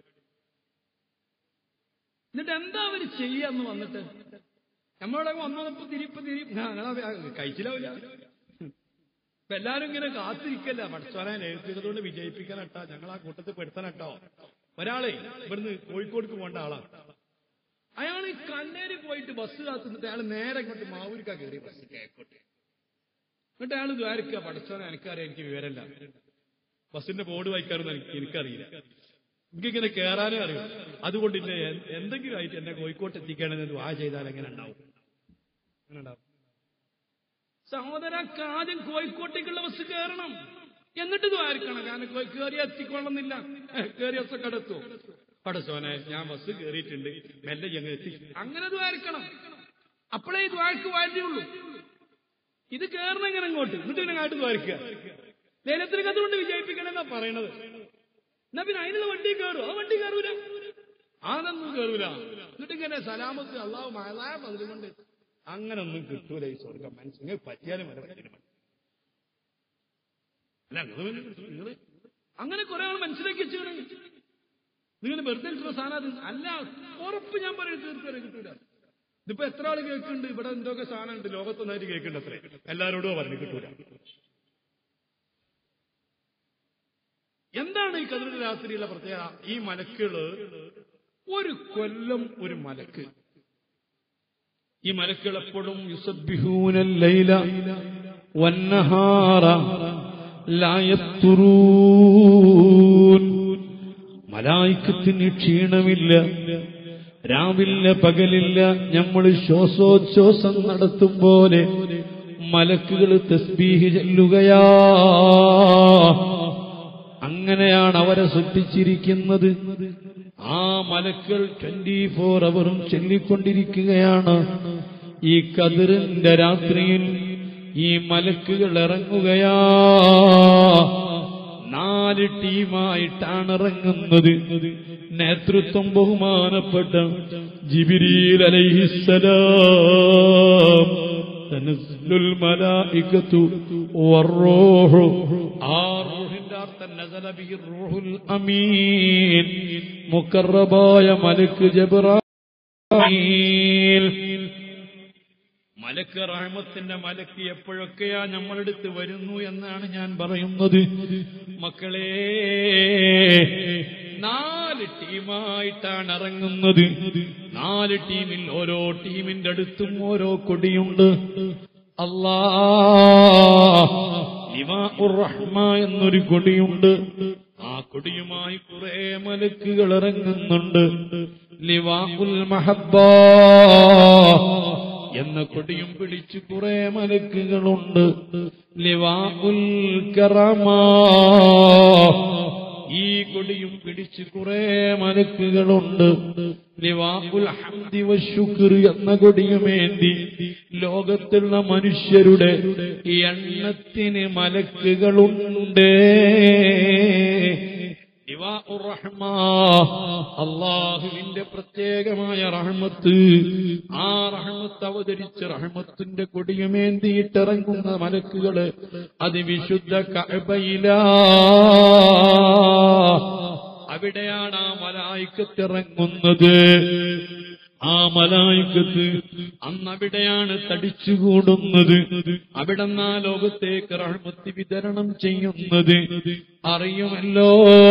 എന്നിട്ട് എന്താ അവര് ചെയ്യാന്ന് വന്നിട്ട് നമ്മളോടെ വന്നപ്പോ തിരിപ്പ് തിരി ഞങ്ങളെ കഴിച്ചിലാവില്ല ഇപ്പൊ എല്ലാരും ഇങ്ങനെ കാത്തിരിക്കല്ല പഠിച്ചോരാൻ എഴുത്തുകൊണ്ട് വിജയിപ്പിക്കാനട്ടോ ഞങ്ങൾ ആ കൂട്ടത്തിൽ പെടുത്താനട്ടോ ഒരാളെ ഇവിടുന്ന് കോഴിക്കോടേക്ക് പോകേണ്ട ആളാണ് അയാൾ ഈ കണ്ണേരി പോയിട്ട് ബസ് കാത്തുന്നിട്ട് അയാൾ നേരെ ഇങ്ങോട്ട് മാവൂരിക്കാ കയറി ബസ് കേക്കോട്ടെ എന്നിട്ട് അയാൾ ദ്വാരക്ക പഠിച്ചോനെ എനിക്കറിയാം എനിക്ക് വിവരമില്ല ബസ്സിന്റെ ബോർഡ് വായിക്കാറൊന്നും എനിക്ക് എനിക്കറിയില്ല എനിക്കിങ്ങനെ കയറാനേ അറിയൂ അതുകൊണ്ട് ഇന്നെ എ- എന്തെങ്കിലും ആയിട്ട് എന്നെ കോഴിക്കോട്ട് എത്തിക്കണമെന്ന് ആ ചെയ്താൽ എങ്ങനെ ഉണ്ടാവും എങ്ങനെ ഉണ്ടാവും സഹോദരക്ക് ആദ്യം കോഴിക്കോട്ടേക്കുള്ള ബസ് കയറണം എന്നിട്ട് ഇത് ആയിരിക്കണം കാരണം കോഴി- കയറി എത്തിക്കൊള്ളുന്നില്ല കയറി ബസ് കടത്തു പടസോനെ ഞാൻ ബസ് കയറിയിട്ടുണ്ട് മെല്ലെ ഞങ്ങൾ എത്തി അങ്ങനെ ഇത് ആയിരിക്കണം അപ്പോഴേ ഇത് വാഴ്ക്ക് വാഴ്ചയുള്ളൂ ഇത് കയറണം ഇങ്ങനെ ഇങ്ങോട്ട് എന്നിട്ട് പിന്നെ കാട്ട് ദ്വാരിക്കുക ലേലത്തിന് കത്തുകൊണ്ട് വിജയിപ്പിക്കണമെന്നാ പറയണത് എന്നാ പിന്നെ അതിനുള്ള വണ്ടി കയറും ആ വണ്ടി കയറൂല അതൊന്നും കയറൂല എന്നിട്ട് ഇങ്ങനെ സലാമത്ത് അള്ളാഹു മഴലായ പതിലുകൊണ്ട് അങ്ങനെ ഒന്നും കിട്ടൂല ഈ സ്വർഗം മനസ്സിന് പറ്റിയാലും വരെ പറ്റില്ല അല്ല നിങ്ങള് നിങ്ങള് അങ്ങനെ കുറെ ആൾ മനസ്സിലാക്കി വെച്ചാണ് നിങ്ങൾ വെറുതെ കിട്ടുന്ന സാധനം അത് അല്ല ഉറപ്പ് ഞാൻ പറയും തീർച്ചയായും കിട്ടൂല ഇതിപ്പോ എത്ര ആൾ കേൾക്കുന്നുണ്ട് ഇവിടെ എന്തൊക്കെ സാധനമുണ്ട് ലോകത്തൊന്നായിട്ട് കേൾക്കുന്നുണ്ട് അത്രേ എല്ലാവരോടും പറഞ്ഞു കിട്ടൂല എന്താണ് ഈ കതിരുടെ രാത്രിയുള്ള പ്രത്യേകത ഈ മലക്കുകള് ഒരു കൊല്ലം ഒരു മലക്ക് ഈ മലക്കുകൾ എപ്പോഴും يسبحون الليل والنهار لا يفترون മലായിക്കത്തിന് ക്ഷീണമില്ല രാവില്ല പകലില്ല നമ്മൾ ശ്വാസോച്ഛ്വാസം നടത്തും പോലെ മലക്കുകൾ തസ്ബീഹ് ചെല്ലുകയാ അങ്ങനെയാണ് അവരെ സൃഷ്ടിച്ചിരിക്കുന്നത് ആ മലക്കൾ ട്വന്റി ഫോർ അവറും ചൊല്ലിക്കൊണ്ടിരിക്കുകയാണ് ഈ കതിറിന്റെ രാത്രിയിൽ ഈ മലക്കുകൾ ഇറങ്ങുകയാ നാല് ടീമായിട്ടാണ് ഇറങ്ങുന്നത് നേതൃത്വം ബഹുമാനപ്പെട്ട ജിബിരിയിൽ അലൈഹിസ്സലാം തനസ്ലുൽ മലായികത്തു വറൂഹു ആ റൂഹിന്റെ അർത്ഥം നസല ബിഹി റൂഹുൽ അമീൻ മുക്കറബായ മലക്ക് ജബ്രായിൽ മലക്ക് റഹ്മത്തിന്റെ മലക്ക് എപ്പോഴൊക്കെയാ നമ്മളെടുത്ത് വരുന്നു എന്നാണ് ഞാൻ പറയുന്നത് മക്കളെ നാല് ടീമായിട്ടാണ് ഇറങ്ങുന്നത് നാല് ടീമിൽ ഓരോ ടീമിന്റെ അടുത്തും ഓരോ കൊടിയുണ്ട് അല്ലാ ലിവാഉർ റഹ്മ എന്നൊരു കൊടിയുണ്ട് ആ കൊടിയുമായി കുറെ മലക്കുകൾ ഇറങ്ങുന്നുണ്ട് ലിവാഉൽ മഹബ്ബ എന്ന കൊടിയും പിടിച്ച് കുറെ മലക്കുകളുണ്ട് ലിവാഉൽ കറമാ ഈ കൊടിയും പിടിച്ച് കുറെ മലക്കുകളുണ്ട് ലിവാഉൽ ഹംദി വശുക്ർ എന്ന കൊടിയുമേന്തി ലോകത്തുള്ള മനുഷ്യരുടെ എണ്ണത്തിന് മലക്കുകളുണ്ട് ലിവാഉർ റഹ്മാ അള്ളാഹുവിന്റെ പ്രത്യേകമായ റഹ്മത്ത് ആ റഹ്മത്ത് അവതരിച്ച റഹ്മത്തിന്റെ കൊടിയുമേന്തിയിട്ടിറങ്ങുന്ന മലക്കുകള് അത് വിശുദ്ധ കഅബയിലാ അവിടെയാണ് ആ മലായിക്കത്തിറങ്ങുന്നത് ആ മലായിക്കത്ത് അന്ന് അവിടെയാണ് തടിച്ചുകൂടുന്നത് അവിടെ ആ ലോകത്തേക്ക് റഹ്മത്ത് വിതരണം ചെയ്യുന്നത് അറിയുമല്ലോ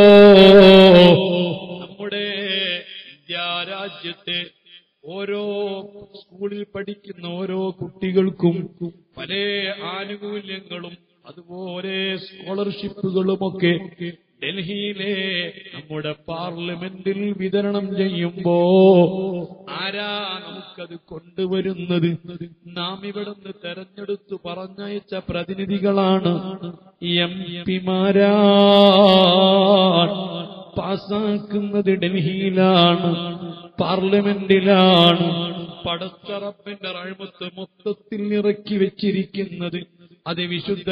നമ്മുടെ ഇന്ത്യ രാജ്യത്തെ ഓരോ സ്കൂളിൽ പഠിക്കുന്ന ഓരോ കുട്ടികൾക്കും പല ആനുകൂല്യങ്ങളും അതുപോലെ സ്കോളർഷിപ്പുകളുമൊക്കെ ഡൽഹിയിലെ നമ്മുടെ പാർലമെന്റിൽ വിതരണം ചെയ്യുമ്പോ ആരാ നമുക്കത് കൊണ്ടുവരുന്നത് നാം ഇവിടുന്ന് തെരഞ്ഞെടുത്തു പറഞ്ഞയച്ച പ്രതിനിധികളാണ് എം പിമാരാ പാസാക്കുന്നത് ഡൽഹിയിലാണ് പാർലമെന്റിലാണ് പടച്ചറപ്പിന്റെ അഴിമത്ത് മൊത്തത്തിൽ ഇറക്കി വെച്ചിരിക്കുന്നത് അത് വിശുദ്ധ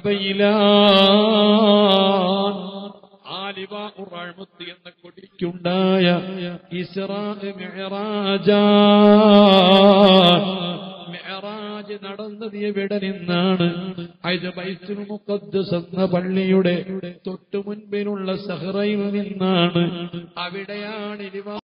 കഴബയിലാണ് ആലിവാഹുറാഴ്മത്ത് എന്ന കൊടിക്കുണ്ടായ ഇസ്രാ മെഹറാജ മെഹറാജ് നടന്നത് എവിടെ നിന്നാണ് ഇത് ബൈത്തുൽ മുഖദ്ദസ് എന്ന പള്ളിയുടെ തൊട്ടു മുൻപിലുള്ള സഹറയിൽ നിന്നാണ് അവിടെയാണ് ഇലിവാ